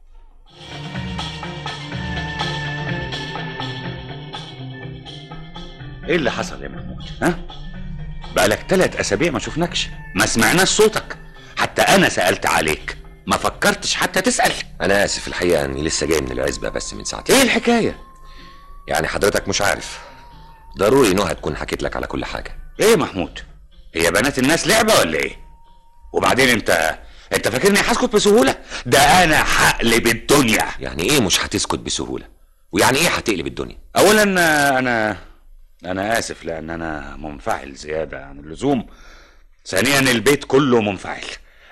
ايه اللي حصل يا محمود ها بقالك ثلاث اسابيع ما شفناكش ما سمعناش صوتك حتى انا سالت عليك ما فكرتش حتى تسال انا اسف الحقيقه اني لسه جاي من العزبه بس من ساعتين ايه الحكايه يعني حضرتك مش عارف ضروري نهى تكون حكيت لك على كل حاجه ايه محمود هي بنات الناس لعبه ولا ايه وبعدين انت انت فاكرني هسكت بسهوله ده انا هقلب الدنيا يعني ايه مش هتسكت بسهوله ويعني ايه هتقلب الدنيا اولا انا انا اسف لان انا منفعل زياده عن اللزوم ثانيا البيت كله منفعل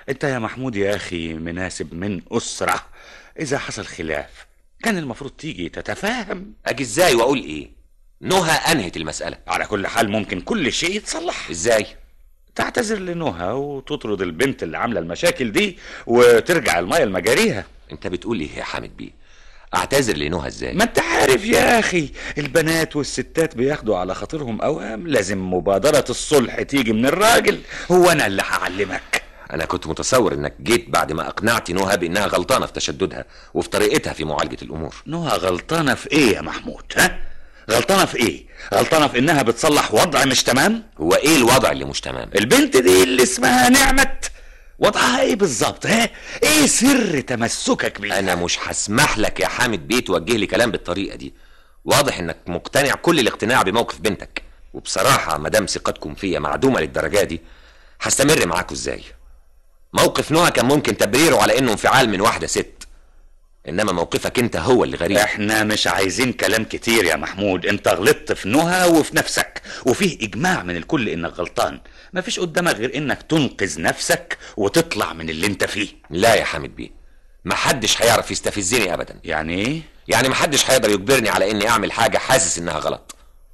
انت يا محمود يا اخي مناسب من اسره اذا حصل خلاف كان المفروض تيجي تتفاهم اجي ازاي واقول ايه نهى انهت المساله على كل حال ممكن كل شيء يتصلح ازاي تعتذر لنهى وتطرد البنت اللي عامله المشاكل دي وترجع الميه لمجاريها انت بتقول ايه يا حامد بيه اعتذر لنهى ازاي ما انت عارف يا اخي البنات والستات بياخدوا على خاطرهم اوهام لازم مبادره الصلح تيجي من الراجل هو انا اللي هعلمك انا كنت متصور انك جيت بعد ما اقنعت نهى بانها غلطانه في تشددها وفي طريقتها في معالجه الامور نهى غلطانه في ايه يا محمود ها غلطانه في ايه غلطانه في انها بتصلح وضع مش تمام هو ايه الوضع اللي مش تمام البنت دي اللي اسمها نعمت وضعها ايه بالظبط ها ايه سر تمسكك بيها انا مش هسمح لك يا حامد بيه توجه لي كلام بالطريقه دي واضح انك مقتنع كل الاقتناع بموقف بنتك وبصراحه ما دام ثقتكم فيا معدومه للدرجه دي هستمر معاكم ازاي موقف نهى كان ممكن تبريره على انه انفعال من واحده ست انما موقفك انت هو اللي غريب احنا مش عايزين كلام كتير يا محمود انت غلطت في نهى وفي نفسك وفيه اجماع من الكل انك غلطان مفيش قدامك غير انك تنقذ نفسك وتطلع من اللي انت فيه لا يا حامد بيه محدش هيعرف يستفزني ابدا يعني ايه يعني محدش هيقدر يجبرني على اني اعمل حاجه حاسس انها غلط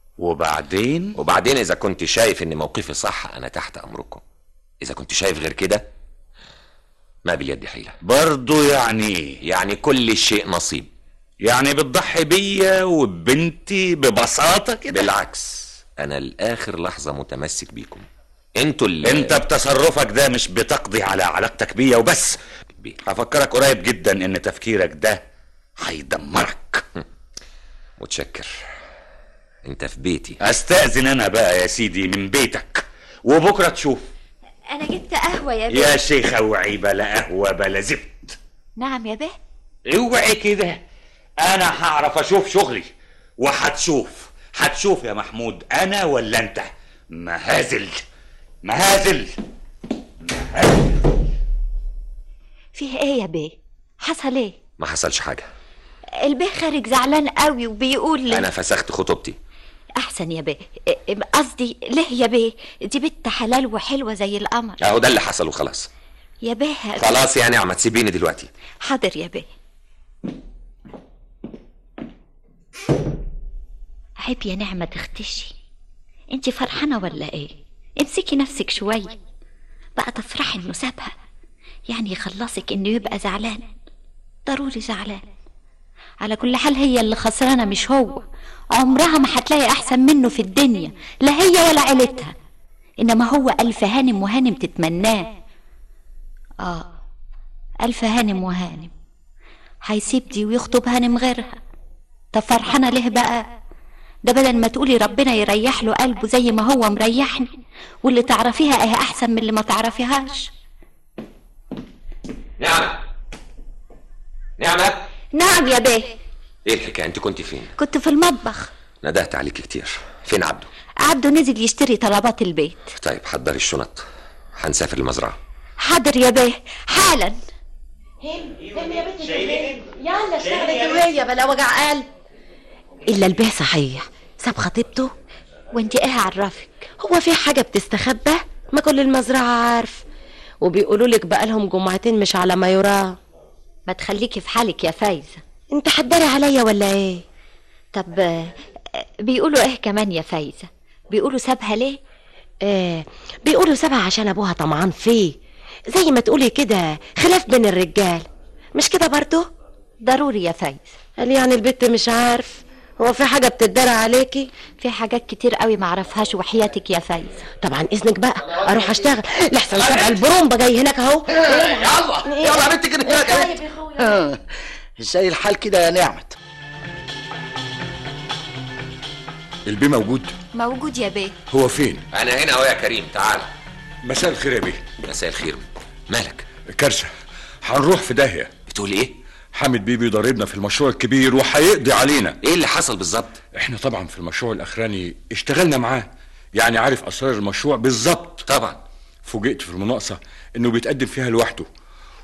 وبعدين وبعدين اذا كنت شايف ان موقفي صح انا تحت امركم اذا كنت شايف غير كده ما باليد حيله برضو يعني ايه يعني كل شيء نصيب يعني بتضحي بيا وببنتي ببساطه كده بالعكس انا لاخر لحظه متمسك بيكم انتوا اللي انت بتصرفك ده مش بتقضي على علاقتك بيا وبس هفكرك قريب جدا ان تفكيرك ده هيدمرك متشكر انت في بيتي استاذن انا بقى يا سيدي من بيتك وبكره تشوف انا جبت قهوه يا بيه يا شيخة اوعي بلا قهوة بلا زفت نعم يا بيه اوعي كده انا هعرف اشوف شغلي وهتشوف هتشوف يا محمود انا ولا انت مهازل مهازل فيه ايه يا بيه حصل ايه ما حصلش حاجه البيه خارج زعلان قوي وبيقول لي انا فسخت خطوبتي احسن يا بيه إيه، قصدي ليه يا بيه دي بنت حلال وحلوه زي القمر اهو ده اللي حصل وخلاص يا بيه خلاص يا نعمه تسيبيني دلوقتي حاضر يا بيه عيب يا نعمة تختشي انت فرحانة ولا ايه امسكي نفسك شوية بقى تفرحي انه سابها يعني يخلصك انه يبقى زعلان ضروري زعلان على كل حال هي اللي خسرانة مش هو عمرها ما هتلاقي احسن منه في الدنيا لا هي ولا عيلتها انما هو الف هانم وهانم تتمناه اه الف هانم وهانم هيسيب دي ويخطب هانم غيرها طب فرحانة ليه بقى ده بدل ما تقولي ربنا يريح له قلبه زي ما هو مريحني واللي تعرفيها ايه احسن من اللي ما تعرفيهاش نعمه نعمه نعم يا بيه ايه الحكايه انت كنت فين كنت في المطبخ ندهت عليك كتير فين عبده عبده نزل يشتري طلبات البيت طيب حضري الشنط هنسافر المزرعه حاضر يا بيه حالا هم هم يا بنت يلا اشتغلت وهي بلا وجع قلب الا البيه صحيح ساب خطيبته وانت ايه عرفك هو في حاجه بتستخبى ما كل المزرعه عارف وبيقولوا لك بقالهم جمعتين مش على ما يرام ما تخليكي في حالك يا فايزه انت حداري عليا ولا ايه طب آه، بيقولوا ايه كمان يا فايزه بيقولوا سابها ليه آه بيقولوا سابها عشان ابوها طمعان فيه زي ما تقولي كده خلاف بين الرجال مش كده برضو ضروري يا فايزه قال يعني البت مش عارف هو في حاجه بتدارى عليكي في حاجات كتير قوي معرفهاش وحياتك يا فايزه طبعا اذنك بقى اروح اشتغل لحسن سبع البرومبا جاي هناك اهو يلا يلا يا بنت كده هناك آه، ازاي الحال كده يا نعمت البيه موجود موجود يا بيه هو فين انا هنا اهو يا كريم تعال مساء الخير يا بيه مساء الخير مالك كارثه هنروح في داهيه بتقول ايه حامد بيه بيضربنا في المشروع الكبير وهيقضي علينا ايه اللي حصل بالظبط احنا طبعا في المشروع الاخراني اشتغلنا معاه يعني عارف اسرار المشروع بالظبط طبعا فوجئت في المناقصه انه بيتقدم فيها لوحده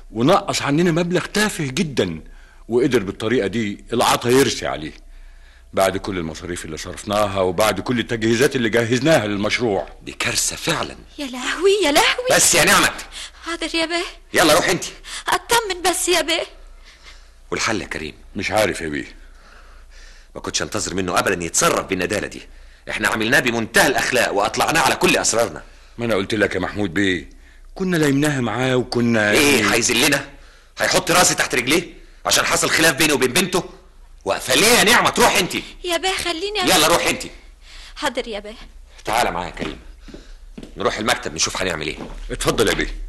ونقص عننا مبلغ تافه جدا وقدر بالطريقه دي العطا يرسي عليه بعد كل المصاريف اللي صرفناها وبعد كل التجهيزات اللي جهزناها للمشروع دي كارثه فعلا يا لهوي يا لهوي بس يا نعمت حاضر يا بيه يلا روح انت اطمن بس يا بيه والحل يا كريم مش عارف يا بيه ما كنتش انتظر منه ابدا يتصرف بالندالة دي احنا عملناه بمنتهى الاخلاق واطلعناه على كل اسرارنا ما انا قلت لك يا محمود بيه كنا لايمناها معاه وكنا ايه هيذلنا هيحط راسي تحت رجليه عشان حصل خلاف بيني وبين بنته واقفه ليه يا نعمه تروح انت يا بيه خليني يلا روح انت حاضر يا بيه تعالى معايا يا كريم نروح المكتب نشوف هنعمل ايه اتفضل يا بيه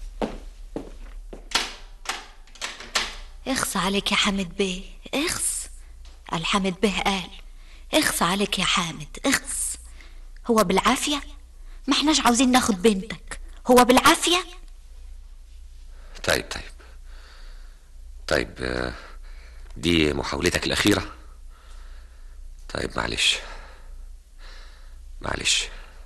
اخص عليك يا حامد بيه اخص الحامد بيه قال اخص عليك يا حامد اخص هو بالعافية ما احناش عاوزين ناخد بنتك هو بالعافية طيب طيب طيب آه، دي محاولتك الأخيرة طيب معلش معلش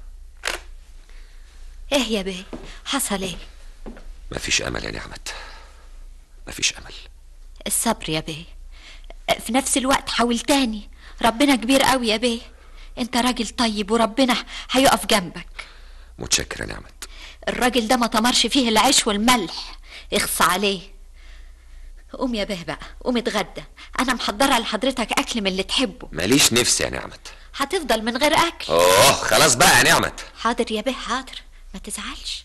ايه يا بيه حصل ايه مفيش أمل يا نعمت مفيش أمل الصبر يا بيه في نفس الوقت حاول تاني ربنا كبير قوي يا بيه انت راجل طيب وربنا هيقف جنبك متشكر يا نعمت الراجل ده ما طمرش فيه العيش والملح اخص عليه قوم يا بيه بقى قوم اتغدى انا محضره لحضرتك اكل من اللي تحبه ماليش نفس يا نعمت هتفضل من غير اكل أوه خلاص بقى يا نعمت حاضر يا بيه حاضر ما تزعلش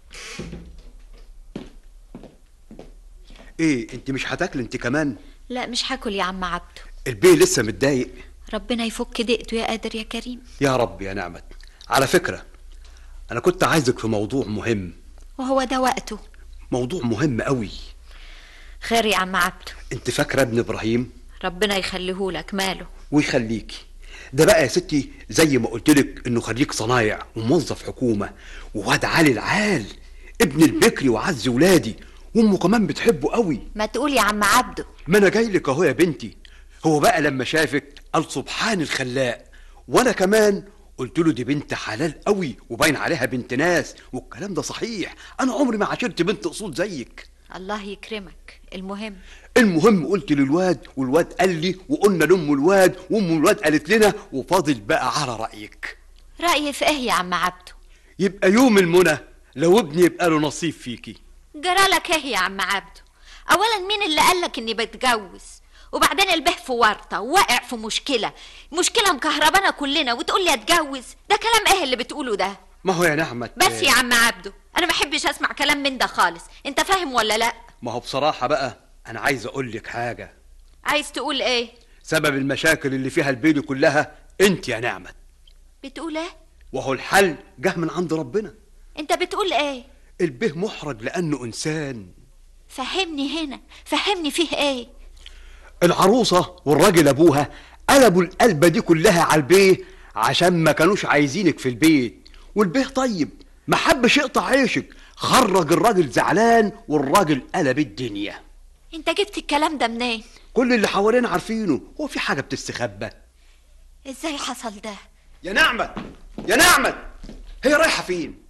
ايه انت مش هتاكل انت كمان لا مش هاكل يا عم عبده البيه لسه متضايق ربنا يفك دقته يا قادر يا كريم يا رب يا نعمت على فكرة انا كنت عايزك في موضوع مهم وهو ده وقته موضوع مهم قوي خير يا عم عبده انت فاكرة ابن ابراهيم ربنا يخليهولك ماله ويخليكي ده بقى يا ستي زي ما قلت لك انه خريج صنايع وموظف حكومه وواد عالي العال ابن البكري وعز ولادي وامه كمان بتحبه قوي ما تقول يا عم عبده ما انا جاي لك اهو يا بنتي هو بقى لما شافك قال سبحان الخلاق وانا كمان قلت له دي بنت حلال قوي وباين عليها بنت ناس والكلام ده صحيح انا عمري ما عاشرت بنت اصول زيك الله يكرمك المهم المهم قلت للواد والواد قال لي وقلنا لام الواد وام الواد قالت لنا وفاضل بقى على رايك رأيي في ايه يا عم عبده يبقى يوم المنى لو ابني يبقى له نصيب فيكي جرالك ايه يا عم عبده اولا مين اللي قالك اني بتجوز وبعدين البه في ورطه واقع في مشكله مشكله مكهربانا كلنا وتقول لي اتجوز ده كلام ايه اللي بتقوله ده ما هو يا نعمت بس يا عم عبده انا ما بحبش اسمع كلام من ده خالص انت فاهم ولا لا ما هو بصراحه بقى انا عايز اقول لك حاجه عايز تقول ايه سبب المشاكل اللي فيها البيت كلها انت يا نعمت بتقول ايه وهو الحل جه من عند ربنا انت بتقول ايه البه محرج لانه انسان فهمني هنا فهمني فيه ايه العروسه والراجل ابوها قلبوا القلبه دي كلها على البيه عشان ما كانوش عايزينك في البيت والبيه طيب ما حبش يقطع عيشك خرج الراجل زعلان والراجل قلب الدنيا انت جبت الكلام ده منين كل اللي حوالينا عارفينه هو في حاجه بتستخبى ازاي حصل ده يا نعمت يا نعمت هي رايحه فين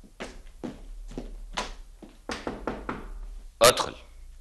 ادخل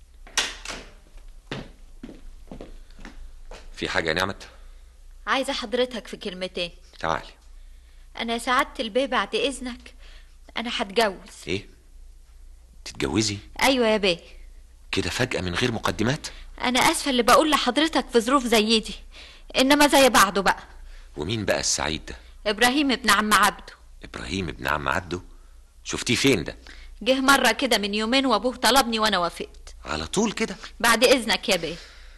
في حاجة يا نعمت عايزه حضرتك في كلمتين تعالي انا سعدت البيه بعد اذنك انا هتجوز ايه تتجوزي ايوه يا بيه كده فجأة من غير مقدمات انا اسفه اللي بقول لحضرتك في ظروف زي دي انما زي بعضه بقى ومين بقى السعيد ده ابراهيم ابن عم عبده ابراهيم ابن عم عبده شفتيه فين ده جه مره كده من يومين وابوه طلبني وانا وافقت على طول كده بعد اذنك يا بيه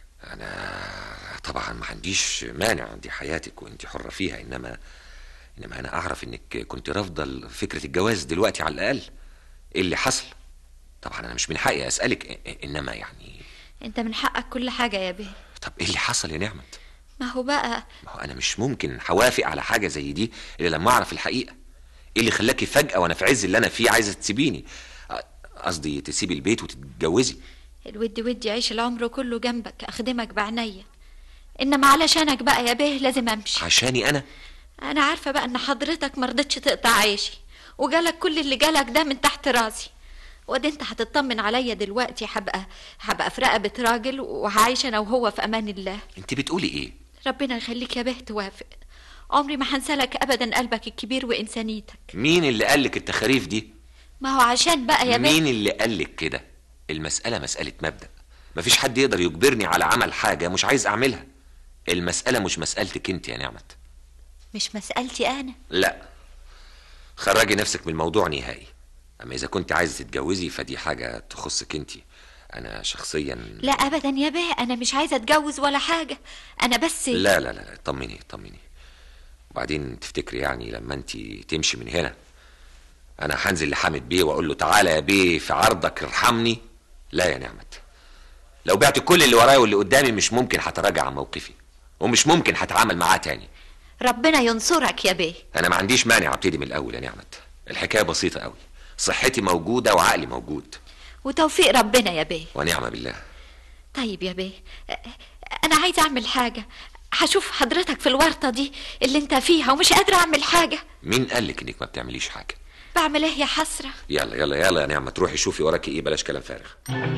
طبعا ما عنديش مانع دي حياتك وانت حرة فيها انما انما انا اعرف انك كنت رافضة فكرة الجواز دلوقتي على الاقل ايه اللي حصل طبعا انا مش من حقي اسالك إ- انما يعني انت من حقك كل حاجه يا بيه طب ايه اللي حصل يا نعمت ما هو بقى ما هو انا مش ممكن هوافق على حاجه زي دي الا لما اعرف الحقيقه ايه اللي خلاكي فجاه وانا في عز اللي انا فيه عايزه تسيبيني أ- قصدي تسيبي البيت وتتجوزي الود ودي عيش العمر كله جنبك اخدمك بعناية انما علشانك بقى يا بيه لازم امشي عشاني انا انا عارفه بقى ان حضرتك مرضتش تقطع عيشي وجالك كل اللي جالك ده من تحت راسي وده انت هتطمن عليا دلوقتي هبقى هبقى في رقبه راجل وهعيش انا وهو في امان الله انت بتقولي ايه ربنا يخليك يا بيه توافق عمري ما هنسالك ابدا قلبك الكبير وانسانيتك مين اللي قالك التخاريف دي ما هو عشان بقى يا بيه مين اللي قالك كده المسألة مسألة مبدأ مفيش حد يقدر يجبرني على عمل حاجة مش عايز أعملها المسألة مش مسألتك انت يا نعمت مش مسألتي انا لا خرجي نفسك من الموضوع نهائي أما إذا كنت عايزة تتجوزي فدي حاجة تخصك انت أنا شخصيا لا ابدا يا بيه انا مش عايزه اتجوز ولا حاجه انا بس لا لا لا لا طمني طمني وبعدين تفتكري يعني لما انت تمشي من هنا انا هنزل لحامد بيه واقول له تعالى يا بيه في عرضك ارحمني لا يا نعمت لو بعت كل اللي ورايا واللي قدامي مش ممكن هتراجع عن موقفي ومش ممكن هتعامل معاه تاني ربنا ينصرك يا بيه انا ما عنديش مانع ابتدي من الاول يا نعمت الحكايه بسيطه قوي صحتي موجوده وعقلي موجود وتوفيق ربنا يا بيه ونعم بالله طيب يا بيه انا عايزه اعمل حاجه هشوف حضرتك في الورطه دي اللي انت فيها ومش قادره اعمل حاجه مين قالك انك ما بتعمليش حاجه بعمل ايه يا حسره يلا يلا يلا يا نعمه تروحي شوفي وراكي ايه بلاش كلام فارغ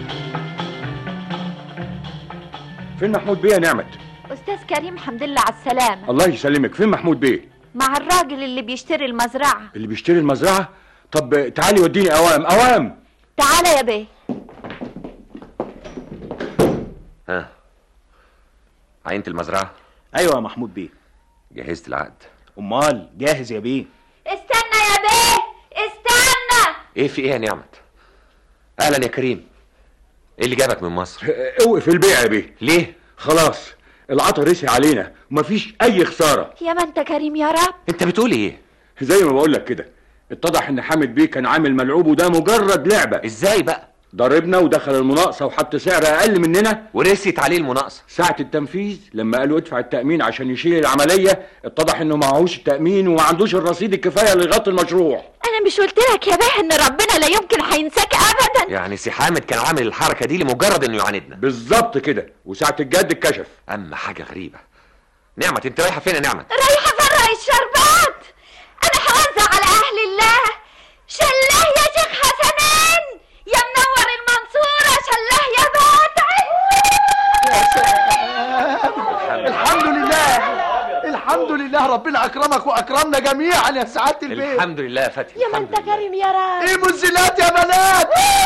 فين محمود بيه يا نعمت استاذ كريم حمد لله على السلامه الله يسلمك فين محمود بيه مع الراجل اللي بيشتري المزرعه اللي بيشتري المزرعه طب تعالي وديني اوام اوام تعالى يا بيه ها عينت المزرعه ايوه يا محمود بيه جهزت العقد امال جاهز يا بيه استنى يا بيه استنى ايه في ايه يا نعمت اهلا يا كريم ايه اللي جابك من مصر اوقف البيع يا بيه ليه خلاص العطا رسي علينا ومفيش اي خساره يا ما انت كريم يا رب انت بتقول ايه زي ما بقول لك كده اتضح ان حامد بيه كان عامل ملعوب وده مجرد لعبه ازاي بقى ضربنا ودخل المناقصه وحط سعر اقل مننا ورست عليه المناقصه ساعه التنفيذ لما قالوا ادفع التامين عشان يشيل العمليه اتضح انه معهوش التامين وما عندوش الرصيد الكفايه اللي يغطي المشروع انا مش قلت لك يا بيه ان ربنا لا يمكن هينساك ابدا يعني سي حامد كان عامل الحركه دي لمجرد انه يعاندنا بالظبط كده وساعه الجد اتكشف اما حاجه غريبه نعمت انت رايحه فين يا نعمت رايحه افرق الشربات انا هوزع على اهل الله شله يا شيخ حسنين يا منور المنصوره شله يا باتع الحمد لله الحمد لله ربنا اكرمك واكرمنا جميعا يا سعاده البيت الحمد لله يا فتحي يا ما انت كريم يا رب ايه منزلات يا بنات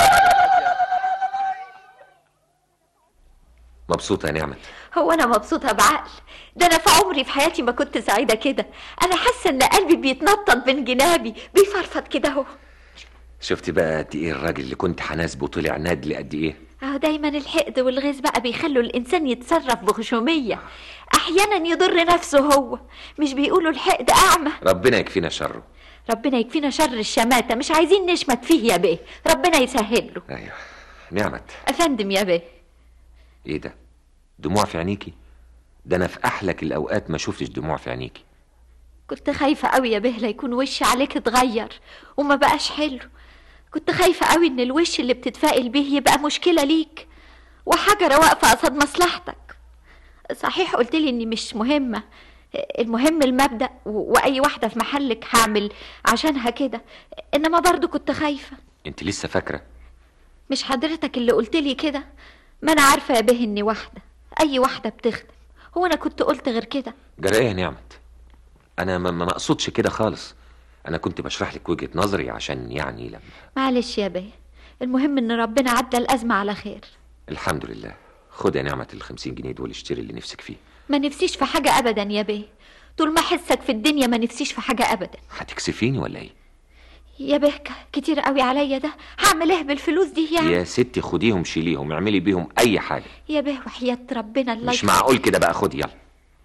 مبسوطه يا نعمت هو انا مبسوطه بعقل ده انا في عمري في حياتي ما كنت سعيده كده انا حاسه ان قلبي بيتنطط بين جنابي بيفرفط كده اهو شفتي بقى قد ايه الراجل اللي كنت حناسبه طلع نادل قد ايه اهو دايما الحقد والغيظ بقى بيخلوا الانسان يتصرف بخشوميه احيانا يضر نفسه هو مش بيقولوا الحقد اعمى ربنا يكفينا شره ربنا يكفينا شر الشماته مش عايزين نشمت فيه يا بيه ربنا يسهل له ايوه نعمت افندم يا بيه ايه ده دموع في عينيكي ده انا في احلك الاوقات ما شفتش دموع في عينيكي كنت خايفه قوي يا بيه لا يكون وشي عليك اتغير وما بقاش حلو كنت خايفه قوي ان الوش اللي بتتفائل بيه يبقى مشكله ليك وحجره واقفه قصاد مصلحتك صحيح قلت لي اني مش مهمه المهم المبدا و- واي واحده في محلك هعمل عشانها كده انما برضو كنت خايفه انت لسه فاكره مش حضرتك اللي قلت لي كده ما انا عارفه يا به اني واحده اي واحده بتخدم هو انا كنت قلت غير كده جرى ايه يا نعمت انا ما ما اقصدش كده خالص انا كنت بشرح لك وجهه نظري عشان يعني لما معلش يا بيه المهم ان ربنا عدى الازمه على خير الحمد لله خد يا نعمة الخمسين جنيه دول اشتري اللي نفسك فيه ما نفسيش في حاجه ابدا يا بيه طول ما احسك في الدنيا ما نفسيش في حاجه ابدا هتكسفيني ولا ايه يا بيه ك- كتير قوي عليا ده هعمل ايه بالفلوس دي يعني يا ستي خديهم شيليهم اعملي بيهم اي حاجة يا بيه وحياة ربنا الله مش يخليك. معقول كده بقى خدي يلا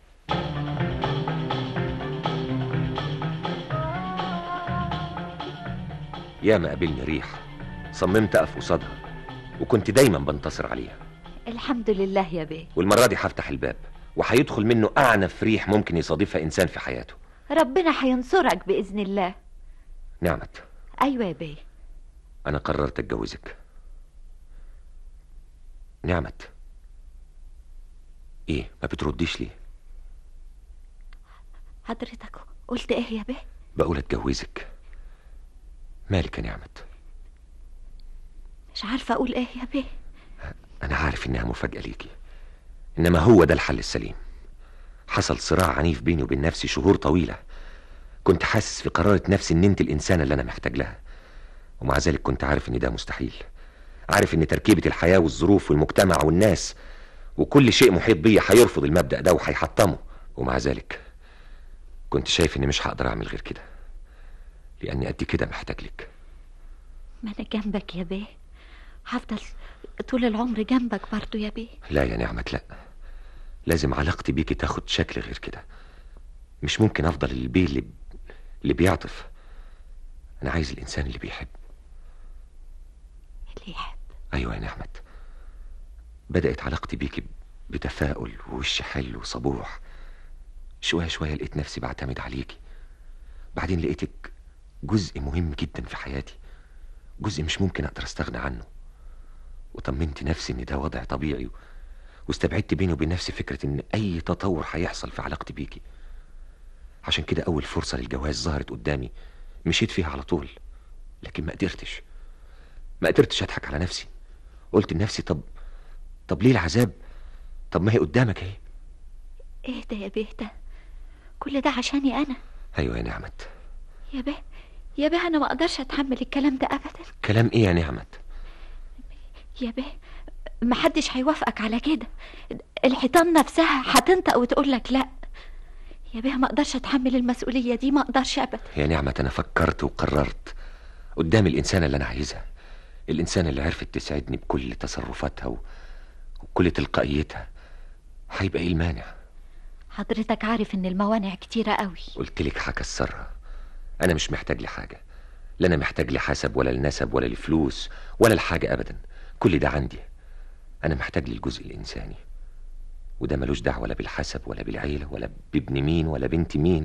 يا ما قابلني ريح صممت اقف قصادها وكنت دايما بنتصر عليها الحمد لله يا بيه والمرة دي هفتح الباب وهيدخل منه أعنف ريح ممكن يصادفها إنسان في حياته ربنا هينصرك باذن الله نعمت ايوه يا بيه أنا قررت أتجوزك نعمت إيه ما بترديش ليه حضرتك قلت ايه يا بيه بقول أتجوزك مالك يا نعمت مش عارفه اقول ايه يا بيه أنا عارف إنها مفاجأة ليكي إنما هو ده الحل السليم حصل صراع عنيف بيني وبين نفسي شهور طويلة كنت حاسس في قرارة نفسي ان انت الانسانة اللي انا محتاج لها ومع ذلك كنت عارف ان ده مستحيل عارف ان تركيبة الحياة والظروف والمجتمع والناس وكل شيء محيط بيا هيرفض المبدأ ده وهيحطمه ومع ذلك كنت شايف اني مش هقدر اعمل غير كده لاني قد كده محتاج لك ما انا جنبك يا بيه هفضل طول العمر جنبك برضو يا بيه لا يا نعمة لا لازم علاقتي بيكي تاخد شكل غير كده مش ممكن افضل البيه اللي اللي بيعطف انا عايز الانسان اللي بيحب اللي يحب ايوه يا نعمة بدأت علاقتي بيكي بتفاؤل ووش حلو وصبوح شوية شوية لقيت نفسي بعتمد عليكي بعدين لقيتك جزء مهم جدا في حياتي جزء مش ممكن اقدر استغنى عنه وطمنت نفسي ان ده وضع طبيعي و- واستبعدت بيني وبين نفسي فكرة ان اي تطور هيحصل في علاقتي بيكي عشان كده اول فرصة للجواز ظهرت قدامي مشيت فيها على طول لكن ما قدرتش ما قدرتش اضحك على نفسي قلت لنفسي طب طب ليه العذاب طب ما هي قدامك اهي ايه ده يا بيه ده كل ده عشاني انا ايوه يا نعمة يا بيه يا بيه انا ما اقدرش اتحمل الكلام ده ابدا كلام ايه يا نعمة يا بيه محدش هيوافقك على كده الحيطان نفسها هتنطق وتقول لك لا يا بيه ما اقدرش اتحمل المسؤوليه دي ما اقدرش ابدا يا نعمة انا فكرت وقررت قدام الانسانة اللي انا عايزها الانسانة اللي عرفت تسعدني بكل تصرفاتها و... وكل تلقائيتها هيبقى ايه المانع حضرتك عارف ان الموانع كتيره قوي قلت لك هكسرها انا مش محتاج لحاجة لا انا محتاج لحسب ولا لنسب ولا لفلوس ولا لحاجة ابدا كل ده عندي انا محتاج للجزء الانساني وده ملوش دعوة لا بالحسب ولا بالعيلة ولا بابن مين ولا بنت مين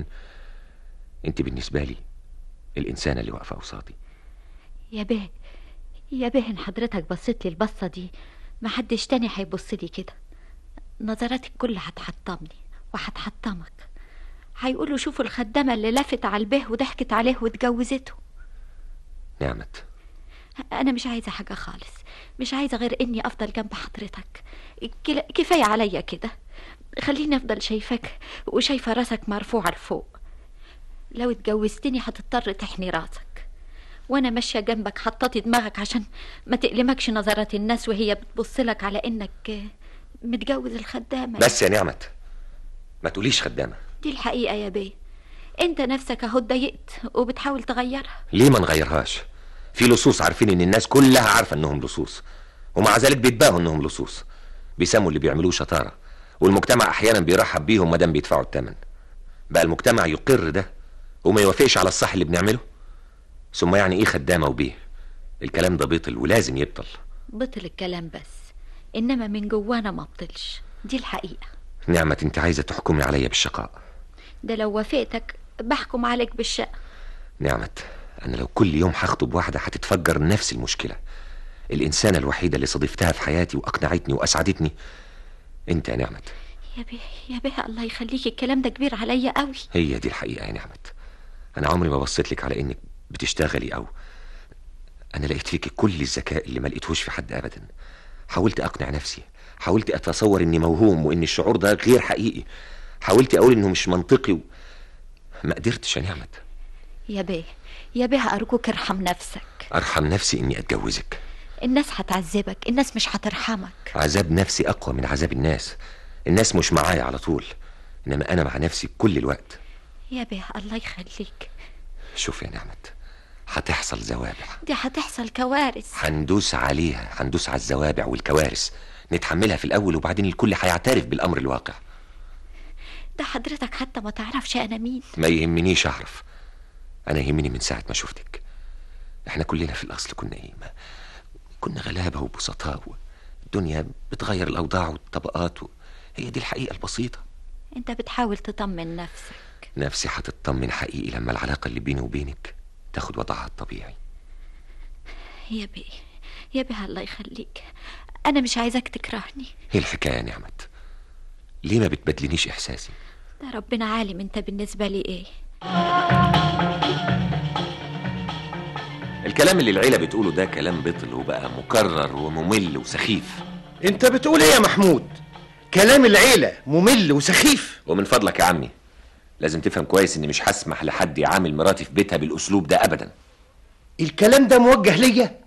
انت بالنسبة لي الانسانة اللي واقفة قصادي يا بيه يا بيه ان حضرتك بصيت لي البصه دي محدش تاني هيبص لي كده نظراتك كلها هتحطمني وهتحطمك هيقولوا شوفوا الخدامه اللي لفت على البيه وضحكت عليه واتجوزته نعمة انا مش عايزه حاجه خالص مش عايزه غير اني افضل جنب حضرتك كلا- كفايه عليا كده خليني افضل شايفاك وشايفه راسك مرفوعه لفوق لو اتجوزتني هتضطر تحني راسك وانا ماشيه جنبك حطاطي دماغك عشان ما تألمكش نظرات الناس وهي بتبص لك على انك متجوز الخدامه بس يا نعمة ما تقوليش خدامة دي الحقيقه يا بيه انت نفسك اهو اتضايقت وبتحاول تغيرها ليه ما نغيرهاش في لصوص عارفين ان الناس كلها عارفة انهم لصوص ومع ذلك بيتباهوا انهم لصوص بيسموا اللي بيعملوه شطارة والمجتمع احيانا بيرحب بيهم ما دام بيدفعوا الثمن بقى المجتمع يقر ده وما يوافقش على الصح اللي بنعمله ثم يعني ايه خدامة وبيه الكلام ده بيطل ولازم يبطل بطل الكلام بس انما من جوانا ما بطلش دي الحقيقه نعمة انت عايزة تحكمي عليا بالشقاء ده لو وافقتك بحكم عليك بالشقة نعمة أنا لو كل يوم هخطب واحدة هتتفجر نفس المشكلة الإنسانة الوحيدة اللي صادفتها في حياتي وأقنعتني وأسعدتني أنت يا نعمة يا بيه يا بيه الله يخليك الكلام ده كبير عليا قوي هي دي الحقيقة يا نعمة أنا عمري ما بصيت لك على إنك بتشتغلي أو أنا لقيت فيك كل الذكاء اللي ما لقيتهوش في حد أبدا حاولت أقنع نفسي حاولت أتصور إني موهوم وإن الشعور ده غير حقيقي حاولت أقول إنه مش منطقي و... ما قدرتش يا نعمة يا بيه يا بيه أرجوك ارحم نفسك أرحم نفسي إني أتجوزك الناس هتعذبك الناس مش هترحمك عذاب نفسي أقوى من عذاب الناس الناس مش معايا على طول إنما أنا مع نفسي كل الوقت يا بيه الله يخليك شوف يا نعمة هتحصل زوابع دي هتحصل كوارث هندوس عليها هندوس على الزوابع والكوارث نتحملها في الأول وبعدين الكل هيعترف بالأمر الواقع ده حضرتك حتى ما تعرفش أنا مين ما يهمنيش أعرف أنا يهمني من ساعة ما شفتك إحنا كلنا في الأصل كنا إيه ما كنا غلابة وبسطاء الدنيا بتغير الأوضاع والطبقات و... هي دي الحقيقة البسيطة انت بتحاول تطمن نفسك نفسي هتطمن حقيقي لما العلاقة اللي بيني وبينك تاخد وضعها الطبيعي يا بيه يا بيه الله يخليك أنا مش عايزك تكرهني ايه الحكاية يا نعمة ليه ما بتبدلنيش إحساسي ده ربنا عالم انت بالنسبة لي ايه الكلام اللي العيلة بتقوله ده كلام بطل وبقى مكرر وممل وسخيف انت بتقول ايه يا محمود كلام العيله ممل وسخيف ومن فضلك يا عمي لازم تفهم كويس اني مش هسمح لحد يعامل مراتي في بيتها بالاسلوب ده ابدا الكلام ده موجه ليا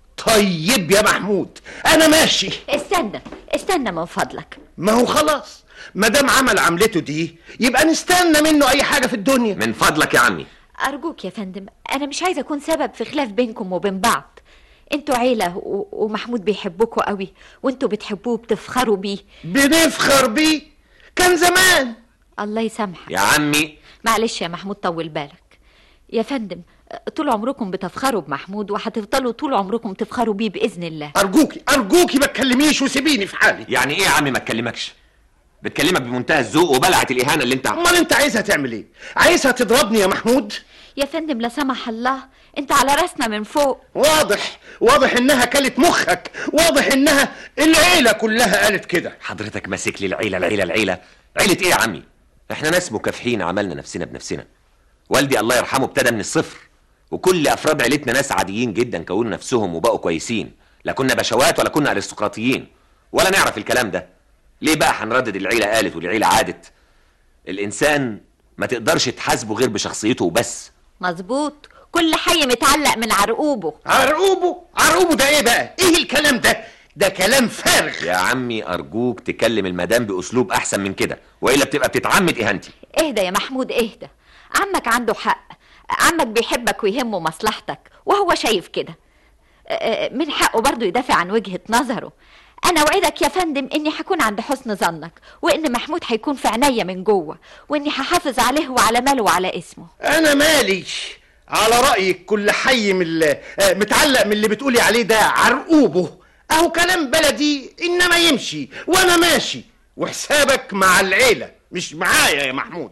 طيب يا محمود انا ماشي استنى استنى من فضلك ما هو خلاص ما دام عمل عملته دي يبقى نستنى منه اي حاجه في الدنيا من فضلك يا عمي أرجوك يا فندم أنا مش عايزة أكون سبب في خلاف بينكم وبين بعض انتوا عيلة و... ومحمود بيحبكوا قوي وانتوا بتحبوه بتفخروا بيه بنفخر بيه كان زمان الله يسامحك يا عمي معلش يا محمود طول بالك يا فندم طول عمركم بتفخروا بمحمود وهتفضلوا طول عمركم تفخروا بيه بإذن الله ارجوكي ارجوكي ما تكلميش وسيبيني في حالي يعني ايه يا عمي ما اتكلمكش بتكلمك بمنتهى الذوق وبلعت الاهانه اللي انت امال انت عايزها تعمل ايه عايزها تضربني يا محمود يا فندم لا سمح الله انت على راسنا من فوق واضح واضح انها كلت مخك واضح انها العيله كلها قالت كده حضرتك ماسك لي العيله العيله العيله عيله ايه يا عمي احنا ناس مكافحين عملنا نفسنا بنفسنا والدي الله يرحمه ابتدى من الصفر وكل افراد عيلتنا ناس عاديين جدا كونوا نفسهم وبقوا كويسين لا كنا بشوات ولا كنا ارستقراطيين ولا نعرف الكلام ده ليه بقى هنردد العيله قالت والعيله عادت الانسان ما تقدرش تحاسبه غير بشخصيته وبس مظبوط كل حي متعلق من عرقوبه عرقوبه عرقوبه ده ايه بقى ايه الكلام ده ده كلام فارغ يا عمي ارجوك تكلم المدام باسلوب احسن من كده والا بتبقى بتتعمد اهانتي اهدى يا محمود اهدى عمك عنده حق عمك بيحبك ويهمه مصلحتك وهو شايف كده آه، من حقه برضه يدافع عن وجهة نظره انا اوعدك يا فندم اني هكون عند حسن ظنك وان محمود هيكون في عينيا من جوه واني هحافظ عليه وعلى ماله وعلى اسمه انا مالي على رايك كل حي من اللي آه، متعلق من اللي بتقولي عليه ده عرقوبه اهو كلام بلدي انما يمشي وانا ماشي وحسابك مع العيله مش معايا يا محمود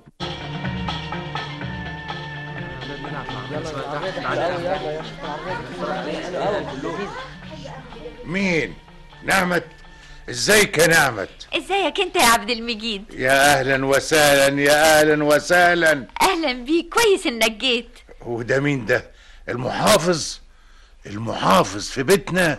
مين نعمت ازيك يا نعمت ازيك انت يا عبد المجيد يا اهلا وسهلا يا اهلا وسهلا اهلا بيك كويس انك جيت وده مين ده المحافظ المحافظ في بيتنا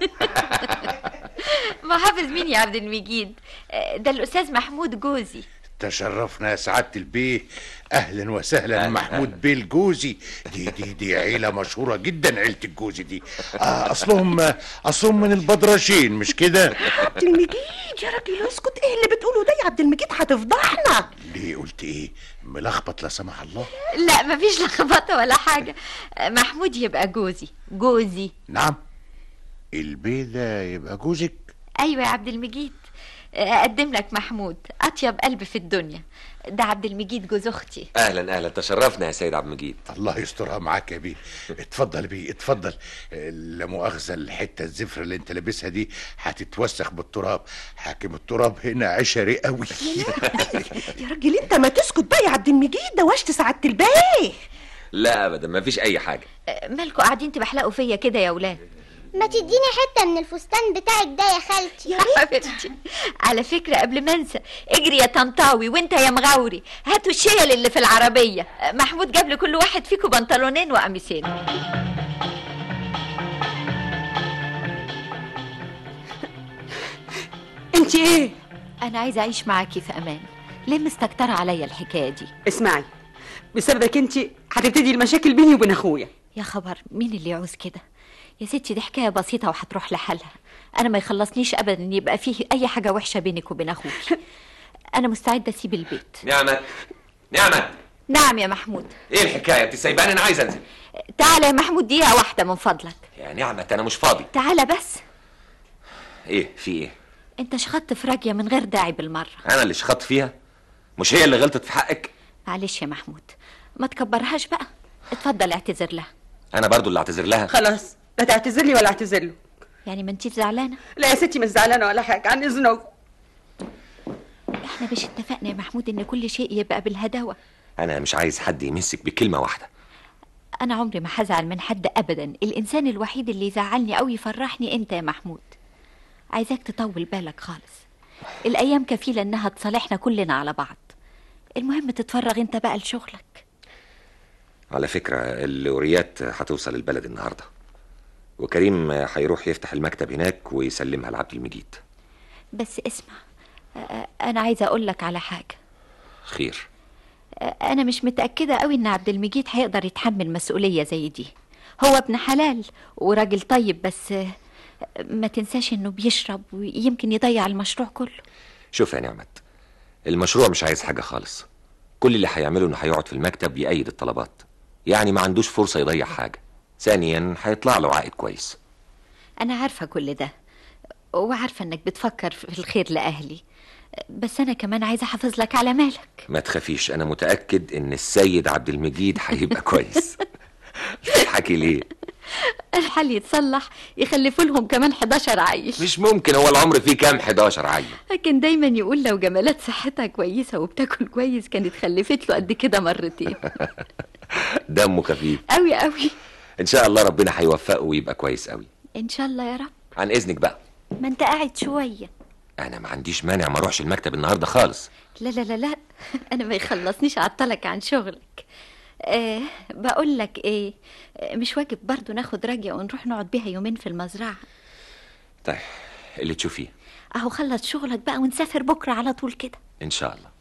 محافظ مين يا عبد المجيد آه، ده الاستاذ محمود جوزي تشرفنا يا سعادة البيه اهلا وسهلا محمود بيه الجوزي دي دي دي عيلة مشهورة جدا عيلة الجوزي دي آه اصلهم اصلهم من البدرشين مش كده عبد المجيد يا راجل اسكت ايه اللي بتقوله ده يا عبد المجيد هتفضحنا ليه قلت ايه ملخبط لا سمح الله لا مفيش لخبطه ولا حاجه آه، محمود يبقى جوزي جوزي نعم البيه ده يبقى جوزك ايوه يا عبد المجيد آه، اقدم لك محمود اطيب قلب في الدنيا ده عبد المجيد جوز اختي اهلا اهلا تشرفنا يا سيد عبد المجيد الله يسترها معاك يا بيه اتفضل بيه اتفضل آه، لا مؤاخذة الحتة الزفرة اللي انت لابسها دي هتتوسخ بالتراب حاكم التراب هنا عشري قوي يا راجل انت ما تسكت بقى يا عبد المجيد ده وشت سعادة البيه لا ابدا ما فيش اي حاجه آه، مالكوا قاعدين تبحلقوا فيا كده يا ولاد ما تديني حتة من الفستان بتاعك ده يا خالتي يا حبيبتي على فكرة قبل ما انسى اجري يا طنطاوي وانت يا مغاوري هاتوا الشيل اللي في العربية آه، محمود جاب لكل واحد فيكم بنطلونين وقميصين انت ايه انا عايزة اعيش معاكي في امان ليه مستكترة عليا الحكاية دي اسمعي بسببك انت هتبتدي المشاكل بيني وبين اخويا يا خبر مين اللي يعوز كده يا ستي دي حكاية بسيطة وهتروح لحالها أنا ما يخلصنيش أبدا إن يبقى فيه أي حاجة وحشة بينك وبين أخوك أنا مستعدة أسيب البيت نعمت نعمت نعم يا محمود ايه الحكايه انت سايباني انا عايز انزل تعالى يا محمود دقيقة واحدة من فضلك يا نعمت انا مش فاضي تعالى بس ايه في ايه أنت شخطت في راجية من غير داعي بالمرة انا اللي شخطت فيها مش هي اللي غلطت في حقك معلش يا محمود ما تكبرهاش بقى اتفضل اعتذر لها انا برضو اللي اعتذر لها خلاص لا تعتذر لي ولا اعتذر له يعني ما انتيش زعلانة لا يا ستي مش زعلانه ولا حاجه عن اذنك احنا مش اتفقنا يا محمود إن كل شيء يبقى بالهداوة انا مش عايز حد يمسك بكلمه واحده أنا عمري ما هزعل من حد أبدا الإنسان الوحيد اللي يزعلني أو يفرحني أنت يا محمود عايزاك تطول بالك خالص الأيام كفيلة إنها تصالحنا كلنا على بعض المهم تتفرغ أنت بقى لشغلك على فكره اللوريات هتوصل البلد النهارده وكريم هيروح يفتح المكتب هناك ويسلمها لعبد المجيد بس اسمع آه، انا عايزه اقول لك على حاجه خير آه، انا مش متاكده قوي ان عبد المجيد هيقدر يتحمل مسؤوليه زي دي هو ابن حلال وراجل طيب بس آه، ما تنساش انه بيشرب ويمكن يضيع المشروع كله شوف يا نعمت المشروع مش عايز حاجة خالص كل اللي هيعمله انه هيقعد في المكتب يأيد الطلبات يعني ما عندوش فرصة يضيع حاجة ثانيا هيطلع له عائد كويس انا عارفه كل ده وعارفه انك بتفكر في الخير لاهلي بس انا كمان عايزه احافظ لك على مالك ما تخافيش انا متأكد ان السيد عبد المجيد هيبقى كويس بتضحكي ليه الحال يتصلح يخلفوا لهم كمان 11 عيل مش ممكن هو العمر فيه كام 11 عيل لكن دايما يقول لو جمالات صحتها كويسه وبتاكل كويس كانت خلفت له قد كده مرتين دمه خفيف قوي قوي ان شاء الله ربنا هيوفقه ويبقى كويس قوي ان شاء الله يا رب عن اذنك بقى ما انت قاعد شويه انا ما عنديش مانع ما اروحش المكتب النهارده خالص لا لا لا لا انا ما يخلصنيش اعطلك عن شغلك أه بقول لك ايه آه، مش واجب برضو ناخد راجية ونروح نقعد بيها يومين في المزرعة طيب اللي تشوفيه اهو خلص شغلك بقى ونسافر بكرة على طول كده ان شاء الله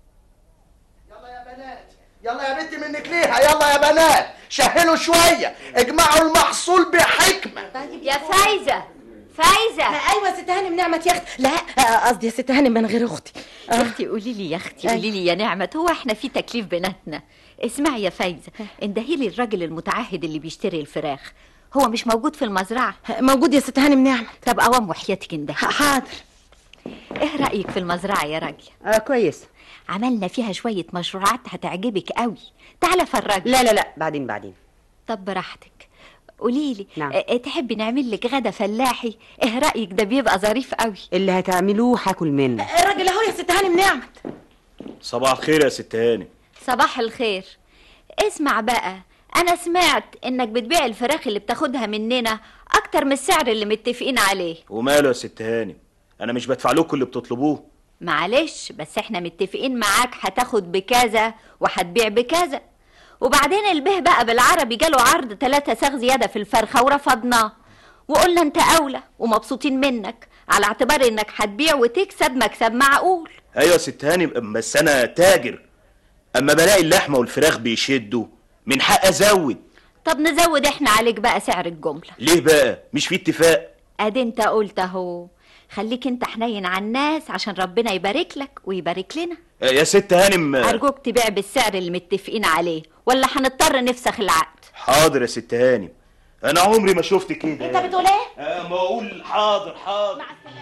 يلا يا بنتي منك ليها يلا يا بنات شهلوا شويه اجمعوا المحصول بحكمه طيب يا فايزه فايزه ايوه ست هانم نعمت يا اختي لا آه، قصدي يا ست هانم من غير اختي يا اختي قولي لي يا اختي قولي لي يا نعمة هو احنا في تكليف بيناتنا اسمعي يا فايزة اندهي لي الراجل المتعهد اللي بيشتري الفراخ هو مش موجود في المزرعة موجود يا ست هانم نعمة طب اوام وحياتك اندهي حاضر ايه رأيك في المزرعة يا راجل اه كويس عملنا فيها شوية مشروعات هتعجبك قوي تعالى فرجني لا لا لا بعدين بعدين طب براحتك قولي لي نعم. اه تحبي نعمل لك غدا فلاحي ايه رأيك ده بيبقى ظريف قوي اللي هتعملوه هاكل منه الراجل اهو يا ست هانم نعمت صباح الخير يا ست هاني صباح الخير اسمع بقى انا سمعت انك بتبيع الفراخ اللي بتاخدها مننا اكتر من السعر اللي متفقين عليه وماله يا ست هاني انا مش بدفع لكم اللي بتطلبوه معلش بس احنا متفقين معاك هتاخد بكذا وهتبيع بكذا وبعدين البه بقى بالعربي جاله عرض ثلاثة ساغ زيادة في الفرخة ورفضناه وقلنا انت اولى ومبسوطين منك على اعتبار انك هتبيع وتكسب مكسب معقول ايوه يا ست هاني بس انا تاجر اما بلاقي اللحمه والفراخ بيشدوا من حق ازود طب نزود احنا عليك بقى سعر الجملة ليه بقى مش في اتفاق ادي انت قلت اهو خليك انت حنين على الناس عشان ربنا يبارك لك ويبارك لنا آه، يا ست هانم آه، ارجوك تبيع بالسعر اللي متفقين عليه ولا هنضطر نفسخ العقد حاضر يا ست هانم انا عمري ما شفت كده انت بتقول ايه آه، ما اقول حاضر حاضر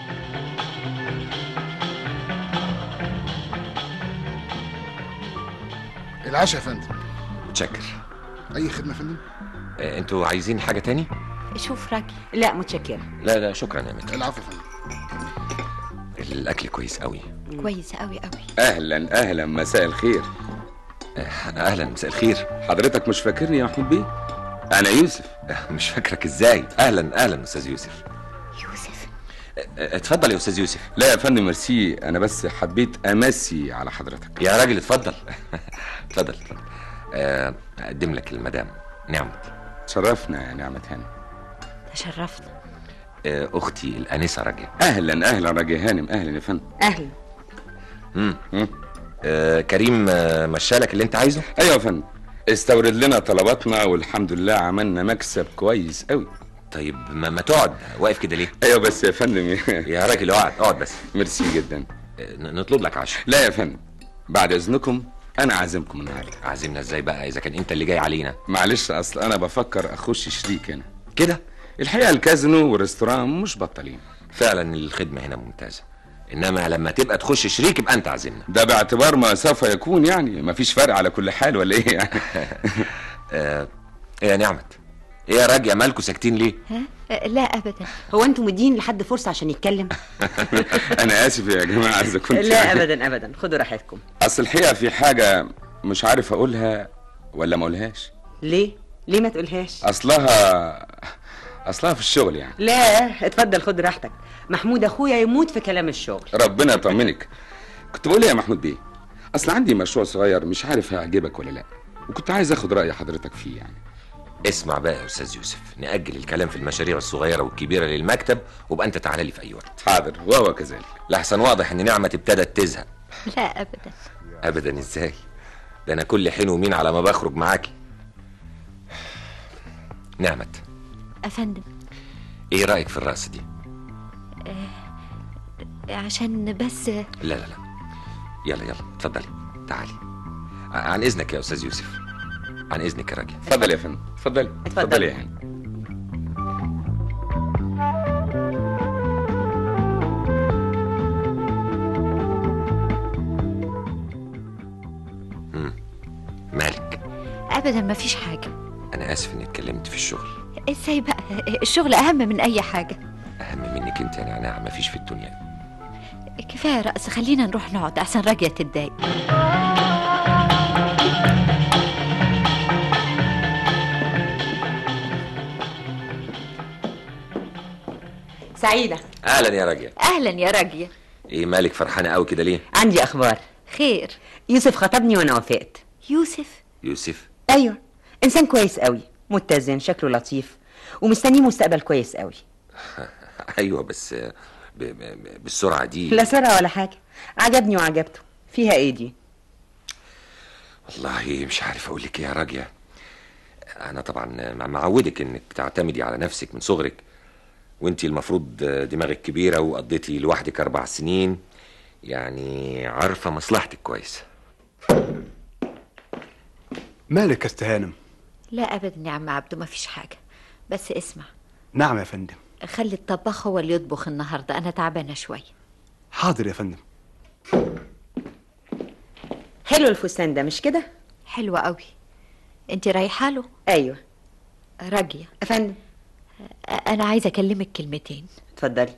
العشاء يا فندم متشكر اي خدمه يا فندم آه، انتوا عايزين حاجة تاني شوف راجل لا متشكرة لا لا شكرا يا متر العفو يا فندم الاكل كويس قوي كويس قوي قوي اهلا اهلا مساء الخير اهلا مساء الخير حضرتك مش فاكرني يا محمود بيه انا يوسف مش فاكرك ازاي اهلا اهلا استاذ يوسف يوسف اتفضل يا استاذ يوسف لا يا فندم ميرسي انا بس حبيت امسي على حضرتك يا راجل اتفضل اتفضل اتفضل آه، اقدم لك المدام نعمت شرفنا يا نعمة هانم تشرفنا آه، اختي الانسه راجيه اهلا اهلا راجي هانم اهلا يا فندم اهلا امم آه كريم آه مشالك اللي انت عايزه ايوه يا فندم استورد لنا طلباتنا والحمد لله عملنا مكسب كويس قوي طيب ما, ما تقعد واقف كده ليه ايوه بس يا فندم يا راجل اقعد اقعد بس ميرسي جدا آه، ن- نطلب لك عشاء لا يا فندم بعد اذنكم انا عازمكم النهارده عازمنا ازاي بقى اذا كان انت اللي جاي علينا معلش اصل انا بفكر اخش شريك هنا كده الحقيقه الكازينو والريستوران مش بطالين فعلا الخدمه هنا ممتازه انما لما تبقى تخش شريك يبقى انت عازمنا ده باعتبار ما سوف يكون يعني مفيش فرق على كل حال ولا ايه يعني آه ايه يا نعمت ايه يا راجل مالكوا ساكتين ليه ها آه، لا ابدا هو انتوا مدين لحد فرصة عشان يتكلم انا اسف يا جماعه اذا كنت لا ابدا ابدا خدوا راحتكم اصل الحقيقه في حاجه مش عارف اقولها ولا ما اقولهاش ليه ليه ما تقولهاش اصلها اصلها في الشغل يعني لا اتفضل خد راحتك محمود اخويا يموت في كلام الشغل ربنا يطمنك كنت بقول إيه يا محمود بيه اصل عندي مشروع صغير مش عارف هيعجبك ولا لا وكنت عايز اخد راي حضرتك فيه يعني اسمع بقى يا استاذ يوسف نأجل الكلام في المشاريع الصغيرة والكبيرة للمكتب وابقى انت تعالى لي في اي وقت حاضر وهو كذلك لحسن واضح ان نعمة ابتدت تزهق لا ابدا ابدا ازاي ده انا كل حين ومين على ما بخرج معاكي نعمة افندم ايه رأيك في الرقص دي عشان بس لا لا لا يلا يلا اتفضلي تعالي ع- عن اذنك يا استاذ يوسف عن اذنك يا راجل اتفضل يا فندم اتفضلي اتفضلي يا هاني مالك ابدا ما فيش حاجه انا اسف اني اتكلمت في الشغل ازاي بقى الشغل اهم من اي حاجه اهم منك انت يا نعناع مفيش في الدنيا كفايه رقص خلينا نروح نقعد احسن راجيه تتضايق سعيدة اهلا يا راجل اهلا يا راجيه ايه مالك فرحانه قوي كده ليه عندي أخبار خير يوسف خطبني وأنا وافقت يوسف يوسف أيوة إنسان كويس قوي متزن شكله لطيف ومستنيه مستقبل كويس قوي ايوه بس ب... ب... بالسرعه دي لا سرعة ولا حاجة عجبني وعجبته فيها إيه دي والله مش عارف اقول لك ايه يا راجية انا طبعا مع- معودك انك تعتمدي على نفسك من صغرك وانت المفروض دماغك كبيره وقضيتي لوحدك اربع سنين يعني عارفه مصلحتك كويس مالك يا استهانم لا ابدا يا عم عبده ما فيش حاجه بس اسمع نعم يا فندم خلي الطباخ هو اللي يطبخ النهارده انا تعبانه شويه حاضر يا فندم حلو الفستان ده مش كده حلوه قوي انت رايحه له أيوة راجيه أفندم انا عايزه اكلمك كلمتين اتفضلي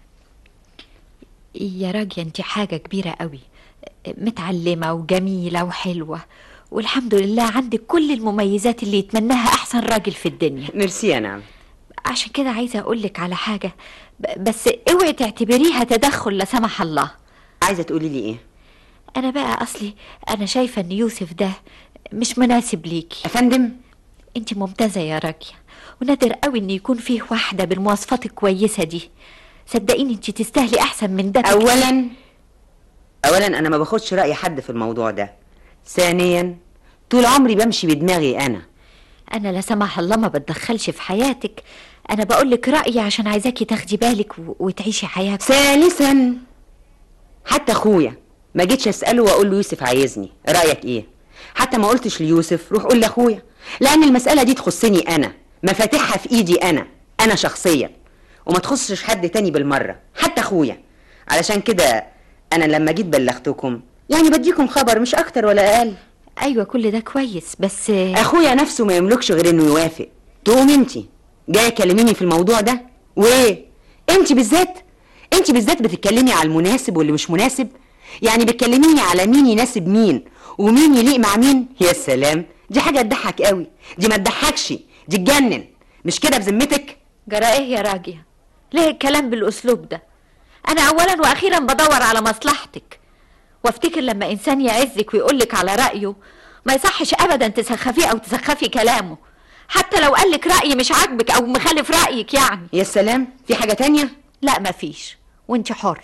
يا راجيه انت حاجه كبيره قوي متعلمه وجميله وحلوه والحمد لله عندك كل المميزات اللي يتمناها احسن راجل في الدنيا ميرسي يا نعم عشان كده عايزه اقول لك على حاجه ب- بس اوعي تعتبريها تدخل لا سمح الله عايزة تقولي لي إيه انا بقى اصلي انا شايفه ان يوسف ده مش مناسب ليكي افندم انت ممتازه يا راجيه ونادر قوي ان يكون فيه واحده بالمواصفات الكويسه دي صدقيني انت تستاهلي احسن من ده بكتير. أولا أولا أنا ما باخدش رأي حد في الموضوع ده ثانيا طول عمري بمشي بدماغي أنا انا لا سمح الله ما بتدخلش في حياتك انا بقول لك رايي عشان عايزاكي تاخدي بالك و... وتعيشي حياتك ثالثا حتى اخويا ما جيتش اساله واقول له يوسف عايزني رايك ايه حتى ما قلتش ليوسف روح قول لاخويا لان المساله دي تخصني انا مفاتيحها في ايدي انا انا شخصيا وما تخصش حد تاني بالمره حتى اخويا علشان كده انا لما جيت بلغتكم يعني بديكم خبر مش اكتر ولا اقل ايوه كل ده كويس بس اخويا نفسه ما يملكش غير انه يوافق تقوم انتي جايه تكلميني في الموضوع ده وايه انتي بالذات انتي بالذات بتتكلمي على المناسب واللي مش مناسب يعني بتكلميني على مين يناسب مين ومين يليق مع مين يا سلام دي حاجه تضحك قوي دي ما تضحكش دي تجنن مش كده بذمتك جرى ايه يا راجيه ليه الكلام بالاسلوب ده انا اولا واخيرا بدور على مصلحتك وافتكر لما انسان يعزك ويقولك على رايه ما يصحش ابدا تسخفيه او تسخفي كلامه حتى لو قالك راي مش عاجبك او مخالف رايك يعني يا سلام في حاجه تانية لا مفيش وانت حره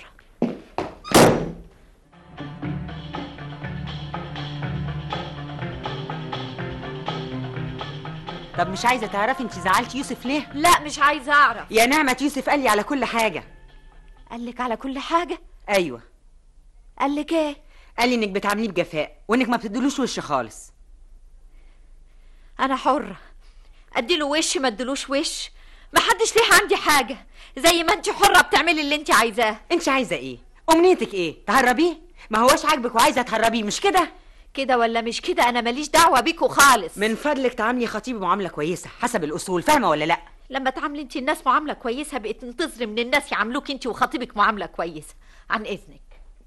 طب مش عايزه تعرفي انت زعلتي يوسف ليه لا مش عايزه اعرف يا نعمه يوسف قال لي على كل حاجه قالك على كل حاجه ايوه قالك ايه قال لي انك بتعامليه بجفاء وانك ما بتدلوش وش خالص انا حره اديله وش ما اديلوش وش محدش ليه عندي حاجه زي ما انت حره بتعملي اللي انت عايزاه انت عايزه ايه امنيتك ايه تهربيه ما هوش عاجبك وعايزه تهربيه مش كده كده ولا مش كده انا ماليش دعوه بيكوا خالص من فضلك تعاملي خطيبي معامله كويسه حسب الاصول فاهمه ولا لا لما تعاملي انت الناس معامله كويسه بقيت تنتظري من الناس يعاملوك انت وخطيبك معامله كويسه عن اذنك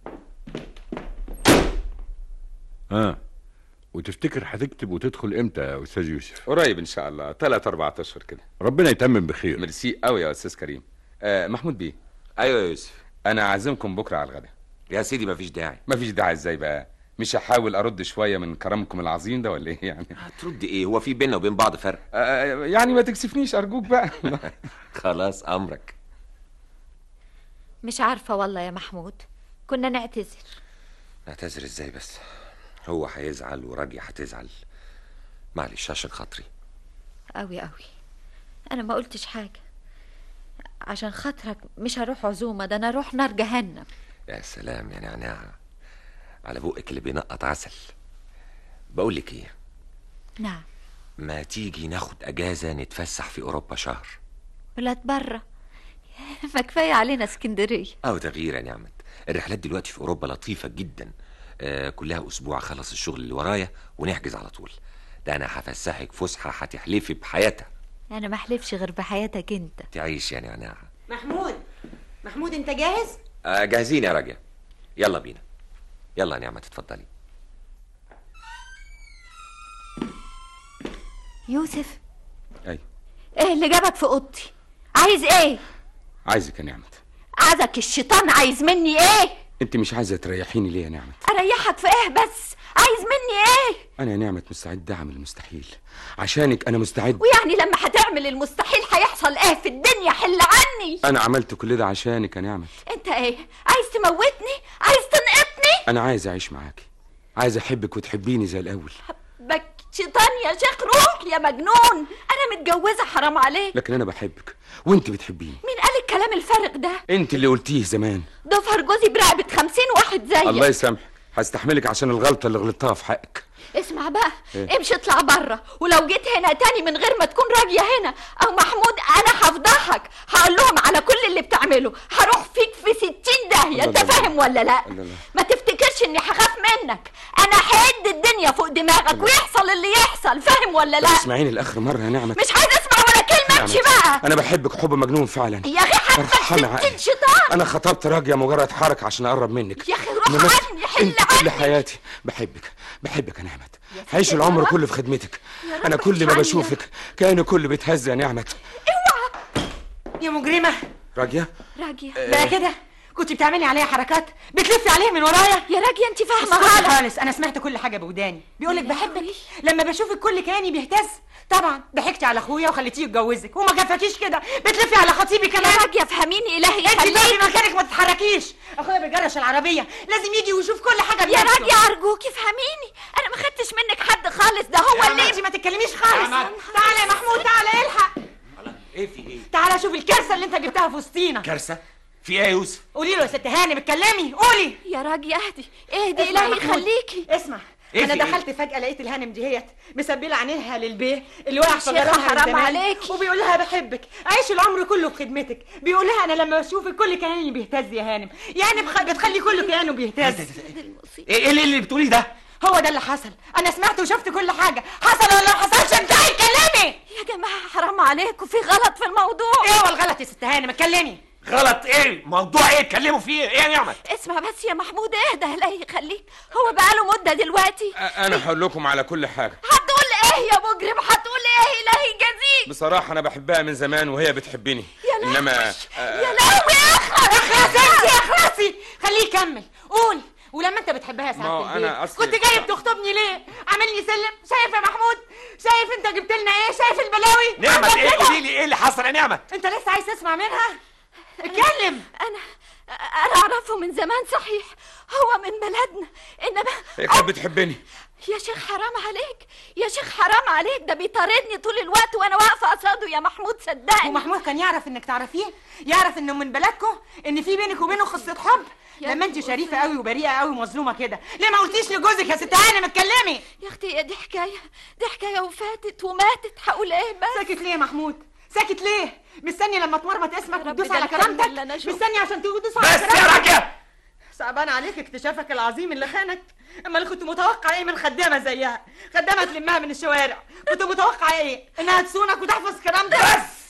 اه وتفتكر هتكتب وتدخل امتى يا استاذ يوسف قريب ان شاء الله ثلاث اربع اشهر كده ربنا يتمم بخير ميرسي قوي يا استاذ كريم آه محمود بيه ايوه يا يوسف انا عازمكم بكره على الغداء يا سيدي مفيش داعي مفيش داعي ازاي بقى مش هحاول ارد شويه من كرمكم العظيم ده ولا ايه يعني هترد ايه هو في بيننا وبين بعض فرق آه يعني ما تكسفنيش ارجوك بقى خلاص امرك مش عارفة والله يا محمود كنا نعتذر اعتذر ازاي بس هو هيزعل وراجية هتزعل معلش عشان خاطري أوي أوي أنا ما قلتش حاجة عشان خاطرك مش هروح عزومة ده أنا أروح نار جهنم يا سلام يا نعناع على بقك اللي بينقط عسل بقول لك ايه نعم ما تيجي ناخد اجازه نتفسح في اوروبا شهر بلاد برا ما كفاية علينا اسكندرية او تغيير يا نعمت الرحلات دلوقتي في اوروبا لطيفه جدا آه كلها اسبوع خلص الشغل اللي ورايا ونحجز على طول ده انا هفسحك فسحه هتحلفي بحياتها أنا ما أحلفش غير بحياتك أنت تعيش يا نعناع محمود محمود انت جاهز آه جاهزين يا راجع يلا بينا يلا يا نعمة اتفضلي يوسف أي. إيه اللي جابك في أوضتي عايز إيه عايزك يا نعمت عايزك الشيطان عايز مني إيه انت مش عايزه تريحيني ليه يا نعمت أريحك في إيه بس عايز مني إيه انا يا نعمت مستعد اعمل المستحيل عشانك انا مستعد ويعني لما هتعمل المستحيل هيحصل إيه في الدنيا حل عني انا عملت كل ده عشانك يا نعمت أنت إيه عايز تموتني عايز تنقطني انا عايز اعيش معاكي عايز احبك وتحبيني زي الاول بك شيطان يا شيخ روح يا مجنون انا متجوزه حرام عليك لكن انا بحبك وانت بتحبيني مين قال الكلام الفارغ ده انت اللي قلتيه زمان ضفر جوزي برقبه خمسين واحد زيك الله يسامحك هستحملك عشان الغلطه اللي غلطتها في حقك اسمع بقى إيه؟ امشي اطلع بره ولو جيت هنا تاني من غير ما تكون راجيه هنا او محمود انا هفضحك هقول لهم على كل اللي بتعمله هروح فيك في ستين داهيه انت الله الله. فاهم ولا لا لا لا ما تفتكرش اني هخاف منك انا هعد الدنيا فوق دماغك ويحصل اللي يحصل فاهم ولا لا اسمعيني لاخر مره يا نعمت مش عايز اسمع ولا كلمه امشي نعمت. بقى انا بحبك حب مجنون فعلا يا اخي حبك ارحمي عقلي ستين شيطان انا خطبت راجيه مجرد حركه عشان اقرب منك يا اخي روح إنما عني حل انت كل حياتي بحبك بحبك يا نعمت عيش العمر كله في خدمتك انا كل ما عني. بشوفك كان كله بيتهز يا نعمت يا مجرمه راجيه راجيه بقى كده كنت بتعملي عليا حركات بتلفي عليه من ورايا يا راجيه انت فاهمه غلط غلط خالص انا سمعت كل حاجه بوداني بيقولك بحبك لما بشوفك كل كياني بيهتز طبعا ضحكتي على اخويا وخليتيه يتجوزك وما كفاكيش كده بتلفي على خطيبي كمان يا راجيه فهميني الهي انت يخليك. بقى في مكانك ما تتحركيش اخويا بيجرش العربيه لازم يجي ويشوف كل حاجه يا بنفسه. راجيه ارجوكي افهميني انا ما خدتش منك حد خالص ده هو يا اللي انت ما تتكلميش خالص تعالى يا محمود تعالى الحق ايه في ايه تعالى شوف الكارثه اللي انت جبتها في وسطينا كارثه في ايه يا يوسف قولي له يا ست هانم اتكلمي قولي يا راجيه اهدي اهدي اسمع يا الهي محمود، يخليكي اسمع إيه انا في إيه؟ دخلت فجاه لقيت الهانم دهيت مسبله عينيها للبيه اللي وقع في شيخة جرامها من حرام زمان عليكي. وبيقول لها بحبك عيش العمر كله بخدمتك بيقول لها انا لما بشوفك كل كياني بيهتز يا هانم يعني بخ... بتخلي كل كيانه بيهتز ايه ايه اللي, اللي بتقوليه ده هو ده اللي حصل انا سمعت وشفت كل حاجه حصل ولا ما حصلش انت اتكلمي يا جماعه حرام عليكم في غلط في الموضوع ايه هو الغلط يا ست هانم اتكلمي غلط ايه موضوع ايه اتكلموا فيه ايه يا نعمت اسمع بس يا محمود اهدى الهي يخليك هو بقاله مده دلوقتي انا هقول لكم على كل حاجه هتقول ايه يا مجرم هتقول ايه الهي يجازيك بصراحه انا بحبها من زمان وهي بتحبني يا لهوي. انما يا لهوي اخرس اخرسي انت اخرسي خليه يكمل قول ولما انت بتحبها يا ما هو سعاده أنا البيت أصلي- كنت جاي بتخطبني ليه عاملني سلم شايف يا محمود شايف انت جبت لنا ايه شايف البلاوي نعمت عندك ايه كده؟ قولي لي ايه اللي حصل يا نعمت انت لسه عايز تسمع منها اتكلم انا انا اعرفه من زمان صحيح هو من بلدنا انما هي كانت بتحبني يا شيخ حرام عليك يا شيخ حرام عليك ده بيطاردني طول الوقت وانا واقفه قصاده يا محمود صدقني ومحمود كان يعرف انك تعرفيه يعرف انه من بلدكم ان في بينك وبينه قصه حب لما انت شريفه قوي وبريئه قوي ومظلومه كده ليه ما قلتيش لجوزك يا ست هانم اتكلمي يا اختي يا دي حكايه دي حكايه وفاتت وماتت هقول ايه بس ساكت ليه يا محمود ساكت ليه مستني لما تمرمط اسمك وتدوس ده على الحلم كرامتك اللي أنا شفته. مستني عشان تدوس على بس يا كرامتك راجل صعبان عليك اكتشافك العظيم اللي خانك امال كنت متوقع ايه من خدامه زيها خدامه تلمها من الشوارع كنت متوقع ايه انها تصونك وتحفظ كرامتك بس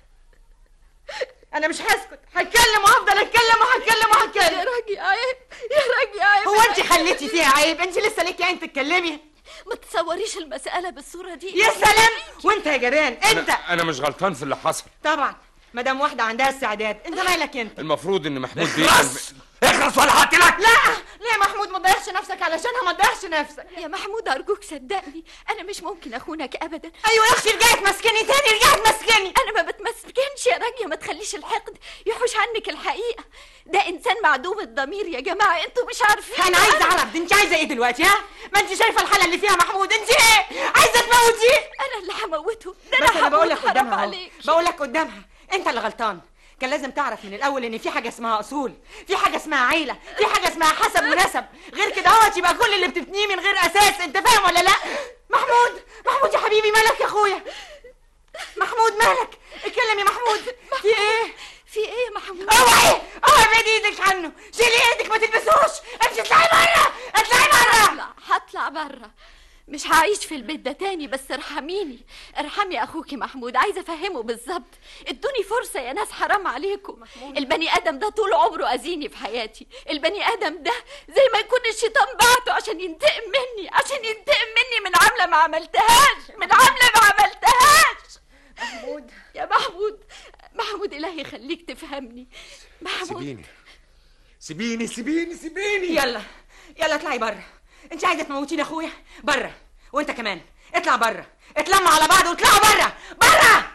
انا مش هسكت هتكلم وهفضل اتكلم وهتكلم وهتكلم يا راجل عيب يا راجل عيب هو انت خليتي فيها عيب انت لسه ليكي عين تتكلمي ما تصوريش المساله بالصوره دي يا سلام وانت يا جيران انت انا, أنا مش غلطان في اللي حصل طبعا مدام واحده عندها استعداد انت مالك انت المفروض ان محمود بيه اخرس اخرس ولا هقتلك لا يا محمود ما تضيعش نفسك علشانها ما تضيعش نفسك يا محمود ارجوك صدقني انا مش ممكن اخونك ابدا ايوه يا اختي رجعت مسكني تاني رجعت مسكني انا ما بتمسكنش يا راجيه ما تخليش الحقد يحوش عنك الحقيقه ده انسان معدوم الضمير يا جماعه انتوا مش عارفين انا عايزه اعرف دي انت عايزه ايه دلوقتي ها ما انت شايفه الحاله اللي فيها محمود انت ايه عايزه تموتيه انا اللي هموته ده بس انا هموت، بقول لك حرام قدامها اهو عليك. بقول لك قدامها انت اللي غلطان كان لازم تعرف من الاول ان في حاجه اسمها اصول في حاجه اسمها عيله في حاجه اسمها حسب ونسب غير كده اهوت يبقى كل اللي بتبنيه من غير اساس انت فاهم ولا لا محمود محمود يا حبيبي مالك يا اخويا محمود مالك اتكلم يا محمود في ايه في ايه يا محمود اوعي اوعي بعيد ايدك عنه شيلي ايدك ما تلبسوش امشي اطلعي بره اطلعي بره هطلع هطلع بره مش هعيش في البيت ده تاني بس ارحميني ارحمي اخوكي محمود عايزه افهمه بالظبط ادوني فرصه يا ناس حرام عليكم البني ادم ده طول عمره اذيني في حياتي البني ادم ده زي ما يكون الشيطان بعته عشان ينتقم مني عشان ينتقم مني من عامله ما عملتهاش من عامله ما عملتهاش محمود يا محمود محمود الهي يخليك تفهمني محمود سيبيني سيبيني سيبيني سيبيني يلا يلا اطلعي بره انت عايزه تموتيني اخويا بره وانت كمان اطلع بره اتلموا على بعض واطلعوا بره بره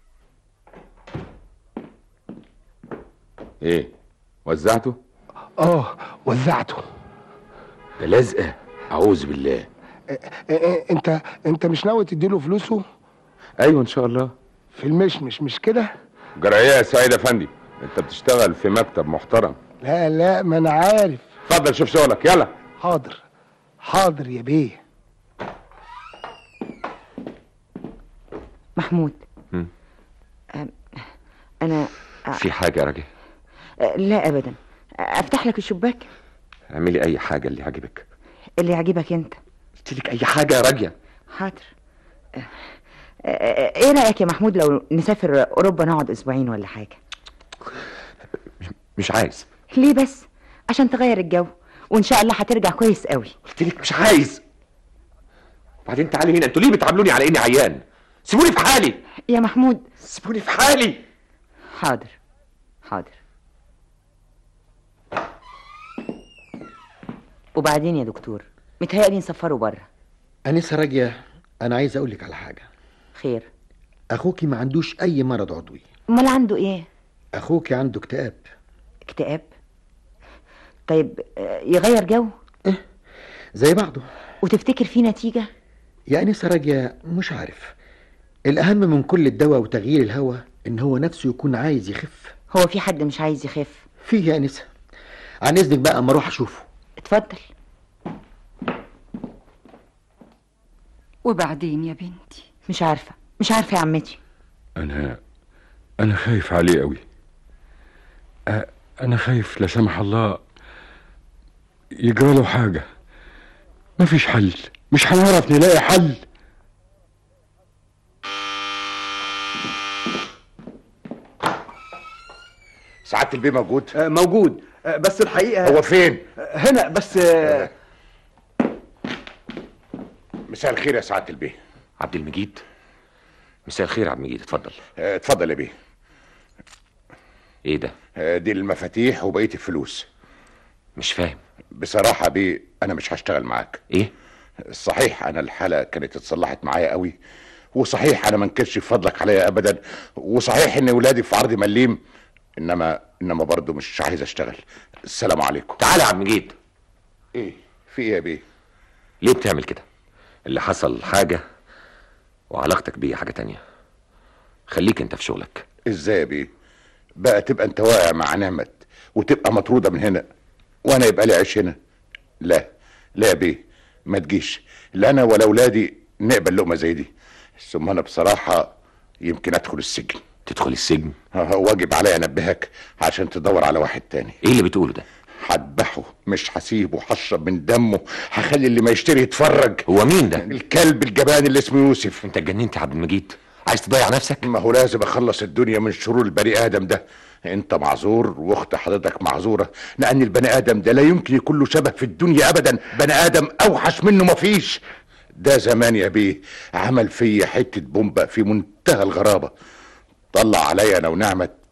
ايه وزعته اه وزعته ده لازقه اعوذ بالله إيه إيه انت انت مش ناوي تديله فلوسه ايوه ان شاء الله في المشمش مش كده جرعيه يا سعيد افندي انت بتشتغل في مكتب محترم لا لا ما انا عارف اتفضل شوف شغلك يلا حاضر حاضر يا بيه محمود مم. أم- انا في حاجه يا راجل أه، لا ابدا افتح لك الشباك اعملي اي حاجه اللي يعجبك اللي يعجبك انت قلت لك اي حاجه يا راجل حاضر أه، أه، ايه رايك يا محمود لو نسافر اوروبا نقعد اسبوعين ولا حاجه مش عايز ليه بس عشان تغير الجو وان شاء الله هترجع كويس قوي قلت لك مش عايز وبعدين تعالي هنا انتوا ليه بتعاملوني على اني عيان سيبوني في حالي يا محمود سيبوني في حالي حاضر حاضر وبعدين يا دكتور متهيألي نسفره بره أنسة راجية أنا عايز أقول لك على حاجة خير أخوكي ما عندوش أي مرض عضوي امال عنده ايه أخوكي عنده اكتئاب اكتئاب طيب آه، يغير جو زي بعضه وتفتكر في نتيجة يا أنسة راجية مش عارف الأهم من كل الدواء وتغيير الهواء إن هو نفسه يكون عايز يخف هو في حد مش عايز يخف فيه يا أنسة عن إذنك بقى أما أروح أشوفه اتفضل وبعدين يا بنتي مش عارفة مش عارفة يا عمتي انا انا خايف عليه قوي أ- انا خايف لا سمح الله يجرى له حاجه مفيش حل مش هنعرف نلاقي حل سعاده البيه موجود موجود آه، بس الحقيقه هو فين هنا بس آه، مساء الخير يا سعاده البيه عبد المجيد مساء الخير يا عبد المجيد اتفضل آه، اتفضل يا بيه ايه ده آه، دي المفاتيح وبقيه الفلوس مش فاهم بصراحه يا بيه انا مش هشتغل معاك ايه صحيح انا الحاله كانت اتصلحت معايا قوي وصحيح انا ما انكرش فضلك عليا ابدا وصحيح ان ولادي في عرض مليم انما انما برضه مش عايز اشتغل السلام عليكم تعالى يا عبد المجيد ايه في ايه يا بيه ليه بتعمل كده اللي حصل حاجه وعلاقتك بيه حاجه تانية خليك انت في شغلك ازاي يا بيه بقى تبقى انت واقع مع نعمت وتبقى مطروده من هنا وانا يبقى لي عيش هنا لا لا يا بيه ما تجيش لا انا ولا اولادي نقبل لقمه زي دي ثم انا بصراحه يمكن ادخل السجن تدخل السجن واجب عليا انبهك عشان تدور على واحد تاني ايه اللي بتقوله ده هذبحه مش هسيبه هشرب من دمه هخلي اللي ما يشتري يتفرج هو مين ده الكلب الجبان اللي اسمه يوسف انت اتجننت يا عبد المجيد عايز تضيع نفسك ما هو لازم اخلص الدنيا من شرور البني ادم ده انت معذور واخت حضرتك معذوره لان البني ادم ده لا يمكن يكون له شبه في الدنيا ابدا بني ادم اوحش منه مفيش ده زمان يا بيه عمل فيا حته بومبا في منتهى الغرابه طلع عليا انا ونعمت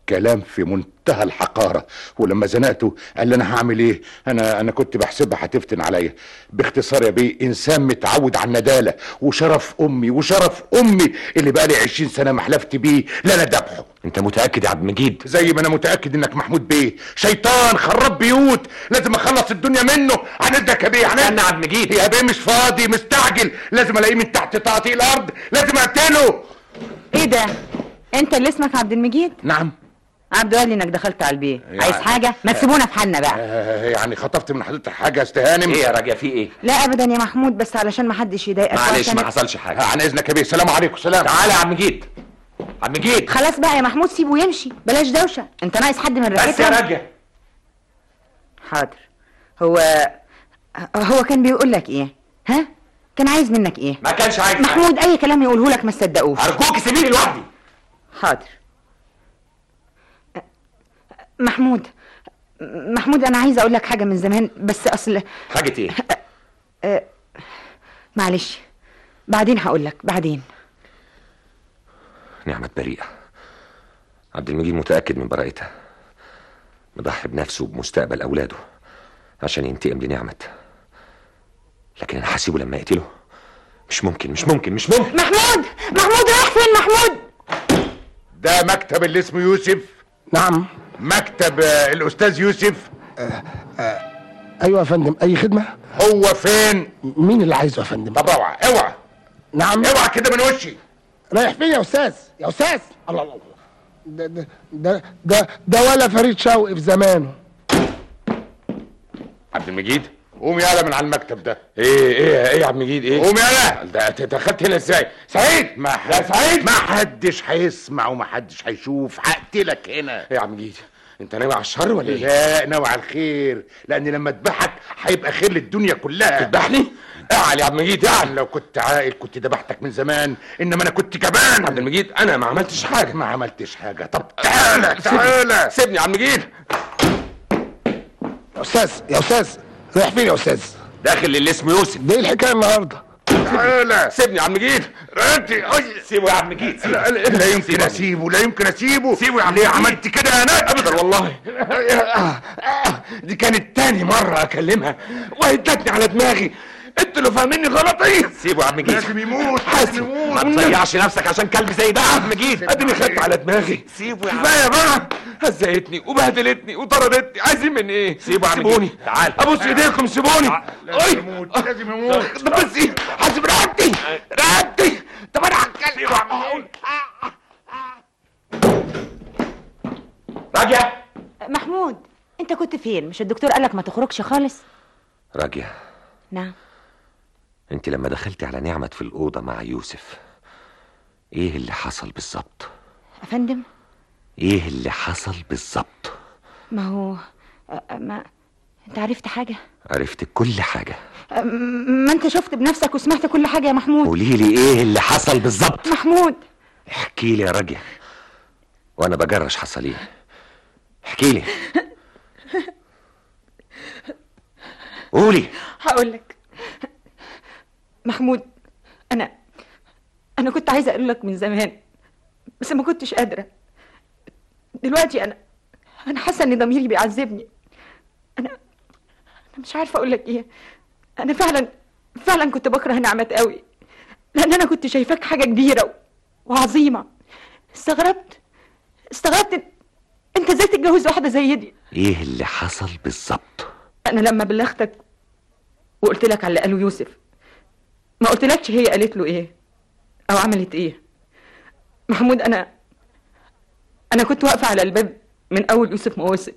كلام في منتهى الحقاره ولما زنقته قال لي انا هعمل ايه انا انا كنت بحسبها هتفتن عليا باختصار يا بيه انسان متعود على النداله وشرف امي وشرف امي اللي بقالي 20 سنه ما حلفت بيه لا انا ذبحه انت متاكد يا عبد المجيد زي ما انا متاكد انك محمود بيه شيطان خراب بيوت لازم اخلص الدنيا منه هندك يا بيه استنى يا عبد المجيد يا بيه مش فاضي مستعجل لازم الاقيه من تحت تعطي الارض لازم اقتله ايه ده انت اللي اسمك عبد المجيد نعم عبده قال لي انك دخلت على البيت يعني- عايز حاجه ما تسيبونا في حالنا بقى آه يعني خطفت من حضرتك حاجه يا استهانم ايه يا راجع في ايه لا ابدا يا محمود بس علشان ما حدش يضايقك معلش وعشان- ما حصلش حاجه عن اذنك يا بيه سلام عليكم سلام تعالى يا عم مجيد عم مجيد خلاص بقى يا محمود سيبه يمشي بلاش دوشه انت ناقص حد من بس يا رجالتنا راجع حاضر هو هو كان بيقول لك ايه ها كان عايز منك ايه ما كانش عايز محمود اي كلام يقوله لك ما تصدقوش ارجوك سيبيني لوحدي حاضر محمود محمود انا عايزه اقول لك حاجه من زمان بس اصل حاجه ايه آه، معلش بعدين هقول لك بعدين نعمة بريئة عبد المجيد متأكد من براءتها مضحي بنفسه وبمستقبل أولاده عشان ينتقم لنعمة لكن أنا هسيبه لما يقتله مش ممكن مش ممكن مش ممكن محمود محمود رايح فين محمود ده مكتب اللي اسمه يوسف نعم مكتب آه، الاستاذ يوسف ايوه يا فندم اي خدمه هو فين مين اللي عايزه يا فندم طب اوعى اوعى نعم اوعى كده من وشي رايح فين يا استاذ يا استاذ الله الله الله ده ده ده ده, ده ولا فريد شوقي في زمانه عبد المجيد قوم يالا من على المكتب ده ايه ايه ايه يا عبد المجيد ايه قوم يالا ده انت دخلت هنا ازاي سعيد ما يا سعيد ما حدش هيسمع وما حدش هيشوف هقتلك هنا ايه يا عم مجيد انت ناوي على الشر ولا ايه لا نوع الخير لان لما اذبحك هيبقى خير للدنيا كلها تذبحني اعل يا عبد المجيد اعل لو كنت عاقل كنت ذبحتك من زمان انما انا كنت جبان عبد المجيد انا ما عملتش حاجه ما عملتش حاجه طب تعالى تعالى سيبني يا عم مجيد يا استاذ يا استاذ رايح فين يا استاذ داخل اللي اسمه يوسف دي الحكايه النهارده تعالى سيبني يا عم مجيد رانتي سيبه يا عم مجيد سيبه. لا, لا, لا يمكن اسيبه لا يمكن اسيبه سيبه يا عم ليه مجيد. عملت كده يا ناس ابدا والله دي كانت تاني مرة اكلمها وهدتني على دماغي انتوا اللي فاهميني غلط ايه سيبه يا عم مجيد لازم يموت حاسب لازم يموت ما تضيعش نفسك عشان كلب زي ده يا عم مجيد اديني خدت على دماغي سيبه يا عم كفايه بقى هزقتني وبهدلتني وطردتني عايزين من ايه سيبه يا عم سيبوني تعال ابوس ايديكم سيبوني لازم يموت لازم يموت طب بس ايه حاسب رقبتي رقبتي طب انا هتكلم راجع محمود انت كنت فين مش الدكتور قالك ما تخرجش خالص راجع نعم انت لما دخلتي على نعمة في الأوضة مع يوسف ايه اللي حصل بالظبط افندم ايه اللي حصل بالظبط ما هو أ- أ- ما انت عرفت حاجه عرفت كل حاجة أ- م- ما انت شفت بنفسك وسمعت كل حاجه يا محمود قولي لي ايه اللي حصل بالظبط محمود احكي لي يا راجل وانا بجرش حصل ايه احكي لي قولي هقول لك محمود انا انا كنت عايزه اقول لك من زمان بس ما كنتش قادره دلوقتي انا انا حاسه ان ضميري بيعذبني انا انا مش عارفه اقول لك ايه انا فعلا فعلا كنت بكره نعمت قوي لان انا كنت شايفاك حاجه كبيره وعظيمه استغربت استغربت إن- انت ازاي تتجوز واحده زي دي ايه اللي حصل بالظبط انا لما بلغتك وقلت لك على اللي قاله يوسف ما قلتلكش هي قالت له ايه او عملت ايه محمود انا انا كنت واقفه على الباب من اول يوسف ما وصل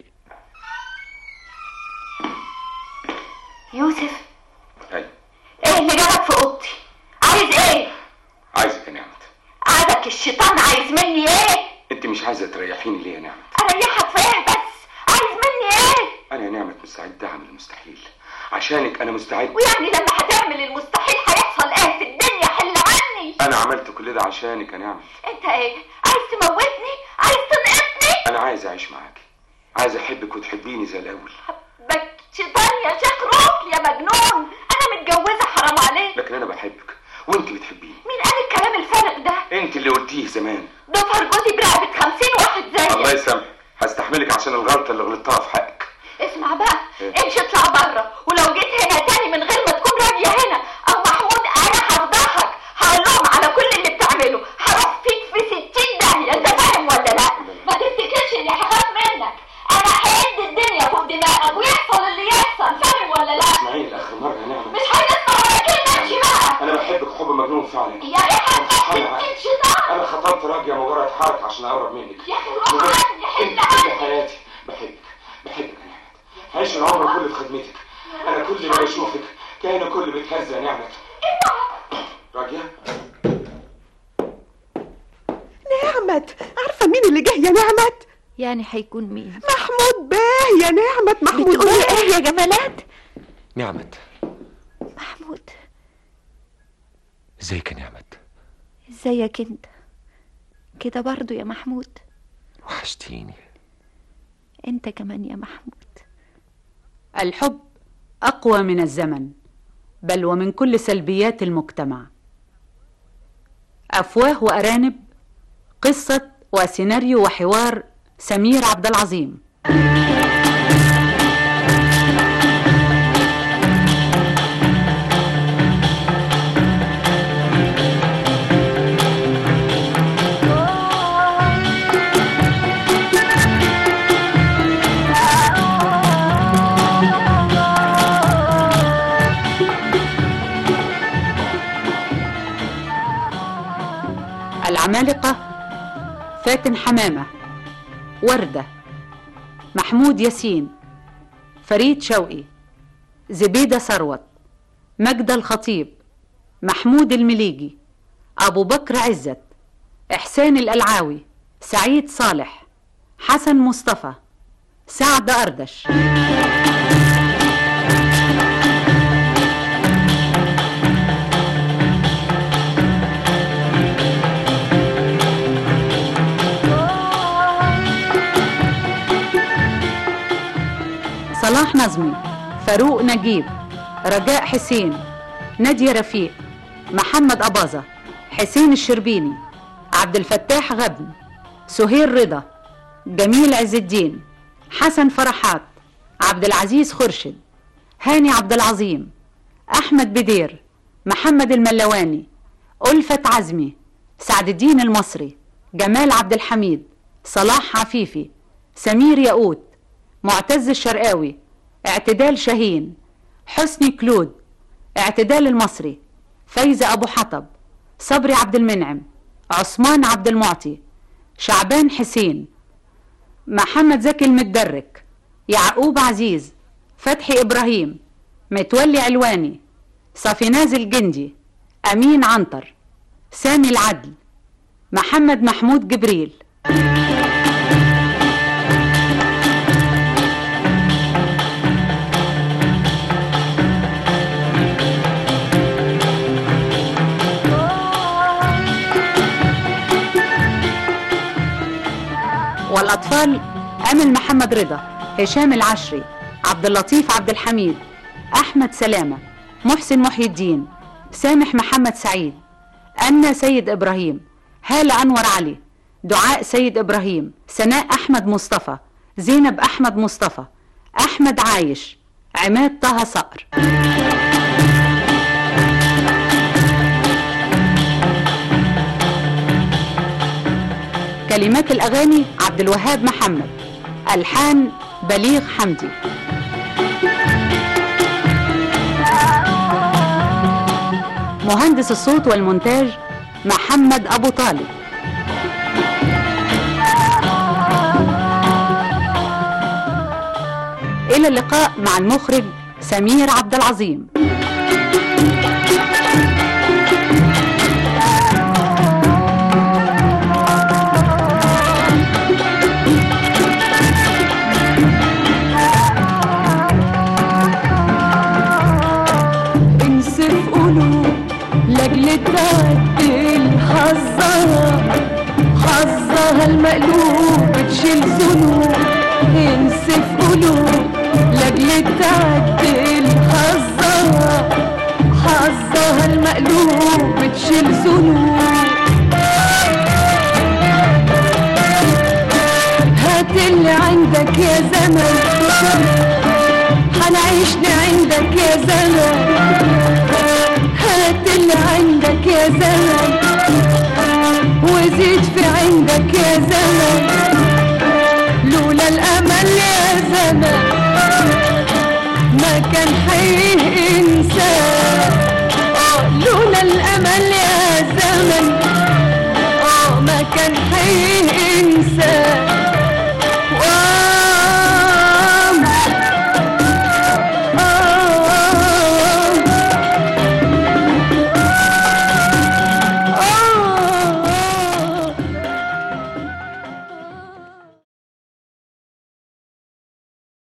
يوسف أيوة. ايه اللي جابك في اوضتي عايز ايه عايزك يا نعمت عايزك الشيطان عايز مني ايه انت مش عايزه تريحيني ليه يا نعمت اريحك في ايه بس عايز مني ايه انا يا نعمت مستعد اعمل المستحيل عشانك انا مستعد ويعني لما هتعمل المستحيل هيحصل ايه في الدنيا حل عني انا عملت كل ده عشانك يا نعمت انت ايه عايز تموتني عايز تنقطني انا عايز اعيش معاكي عايز احبك وتحبيني زي الاول بك شيطان يا شيخ روح يا مجنون انا متجوزه حرام عليك لكن انا بحبك وانت بتحبيني مين قال الكلام الفارغ ده انت اللي قلتيه زمان ده فرجوتي برقبة خمسين واحد زيك الله يسامحك عشان الغلطه اللي غلطتها في حقك اسمع بقى امشي اطلع بره ولو جيت هنا تاني من غير ما تكون راضيه هنا او محمود انا هفضحك هقول لهم على كل اللي بتعمله هروح فيك في 60 داهيه انت فاهم ولا لا ما تفتكرش اني هخاف منك انا ههد الدنيا فوق دماغك ويحصل اللي يحصل فاهم ولا لا اسمعيني اخر مره يا نعمه مش هنسمع ولا كلمه امشي بقى انا بحبك حب مجنون فعلا يا ريحه تمشي انا خطبت راجية مجرد حركه عشان اقرب منك يا اخي روح عني انت كل حياتي بحبك بحبك يا نعمه هعيش العمر كله في خدمتك انا كل ما بشوفك كان كل بيتهز يا نعمه راجية نعمت عارفه مين اللي جه يا نعمت يعني هيكون مين محمود باه يا نعمت محمود بتقولي باه ايه يا جمالات نعمت محمود ازيك يا نعمت ازيك انت كده برضو يا محمود وحشتيني انت كمان يا محمود الحب اقوى من الزمن بل ومن كل سلبيات المجتمع افواه وارانب قصه وسيناريو وحوار سمير عبد العظيم العمالقة فاتن حمامة وردة محمود ياسين فريد شوقي زبيدة ثروت مجدة الخطيب محمود المليجي أبو بكر عزت إحسان الألعاوي سعيد صالح حسن مصطفى سعد أردش صلاح نظمي فاروق نجيب رجاء حسين نادية رفيق محمد أباظة حسين الشربيني عبد الفتاح غبن سهير رضا جميل عز الدين حسن فرحات عبد العزيز خرشد هاني عبد العظيم أحمد بدير محمد الملواني ألفت عزمي سعد الدين المصري جمال عبد الحميد صلاح عفيفي سمير ياقوت معتز الشرقاوي اعتدال شاهين حسني كلود اعتدال المصري فايزة أبو حطب صبري عبد المنعم عثمان عبد المعطي شعبان حسين محمد زكي المتدرك يعقوب عزيز فتحي إبراهيم متولي علواني صفيناز الجندي أمين عنتر سامي العدل محمد محمود جبريل والأطفال أمل محمد رضا هشام العشري عبد اللطيف عبد الحميد أحمد سلامة محسن محي الدين سامح محمد سعيد أنا سيد إبراهيم هالة أنور علي دعاء سيد إبراهيم سناء أحمد مصطفى زينب أحمد مصطفى أحمد عايش عماد طه صقر كلمات الأغاني عبد الوهاب محمد ألحان بليغ حمدي مهندس الصوت والمونتاج محمد أبو طالب إلى اللقاء مع المخرج سمير عبد العظيم انسف قلوب لاجل تعدل حظها حظها المقلوب بتشيل ذنوب انسف قلوب لاجل تعدل حظها حظها المقلوب بتشيل ذنوب هات اللي عندك يا وحشني عندك يا زمن هات اللي عندك يا زمن وزيد في عندك يا زمن لولا الامل يا زمن ما كان حيه انسان آه، لولا الامل يا زمن اه ما كان حيه انسان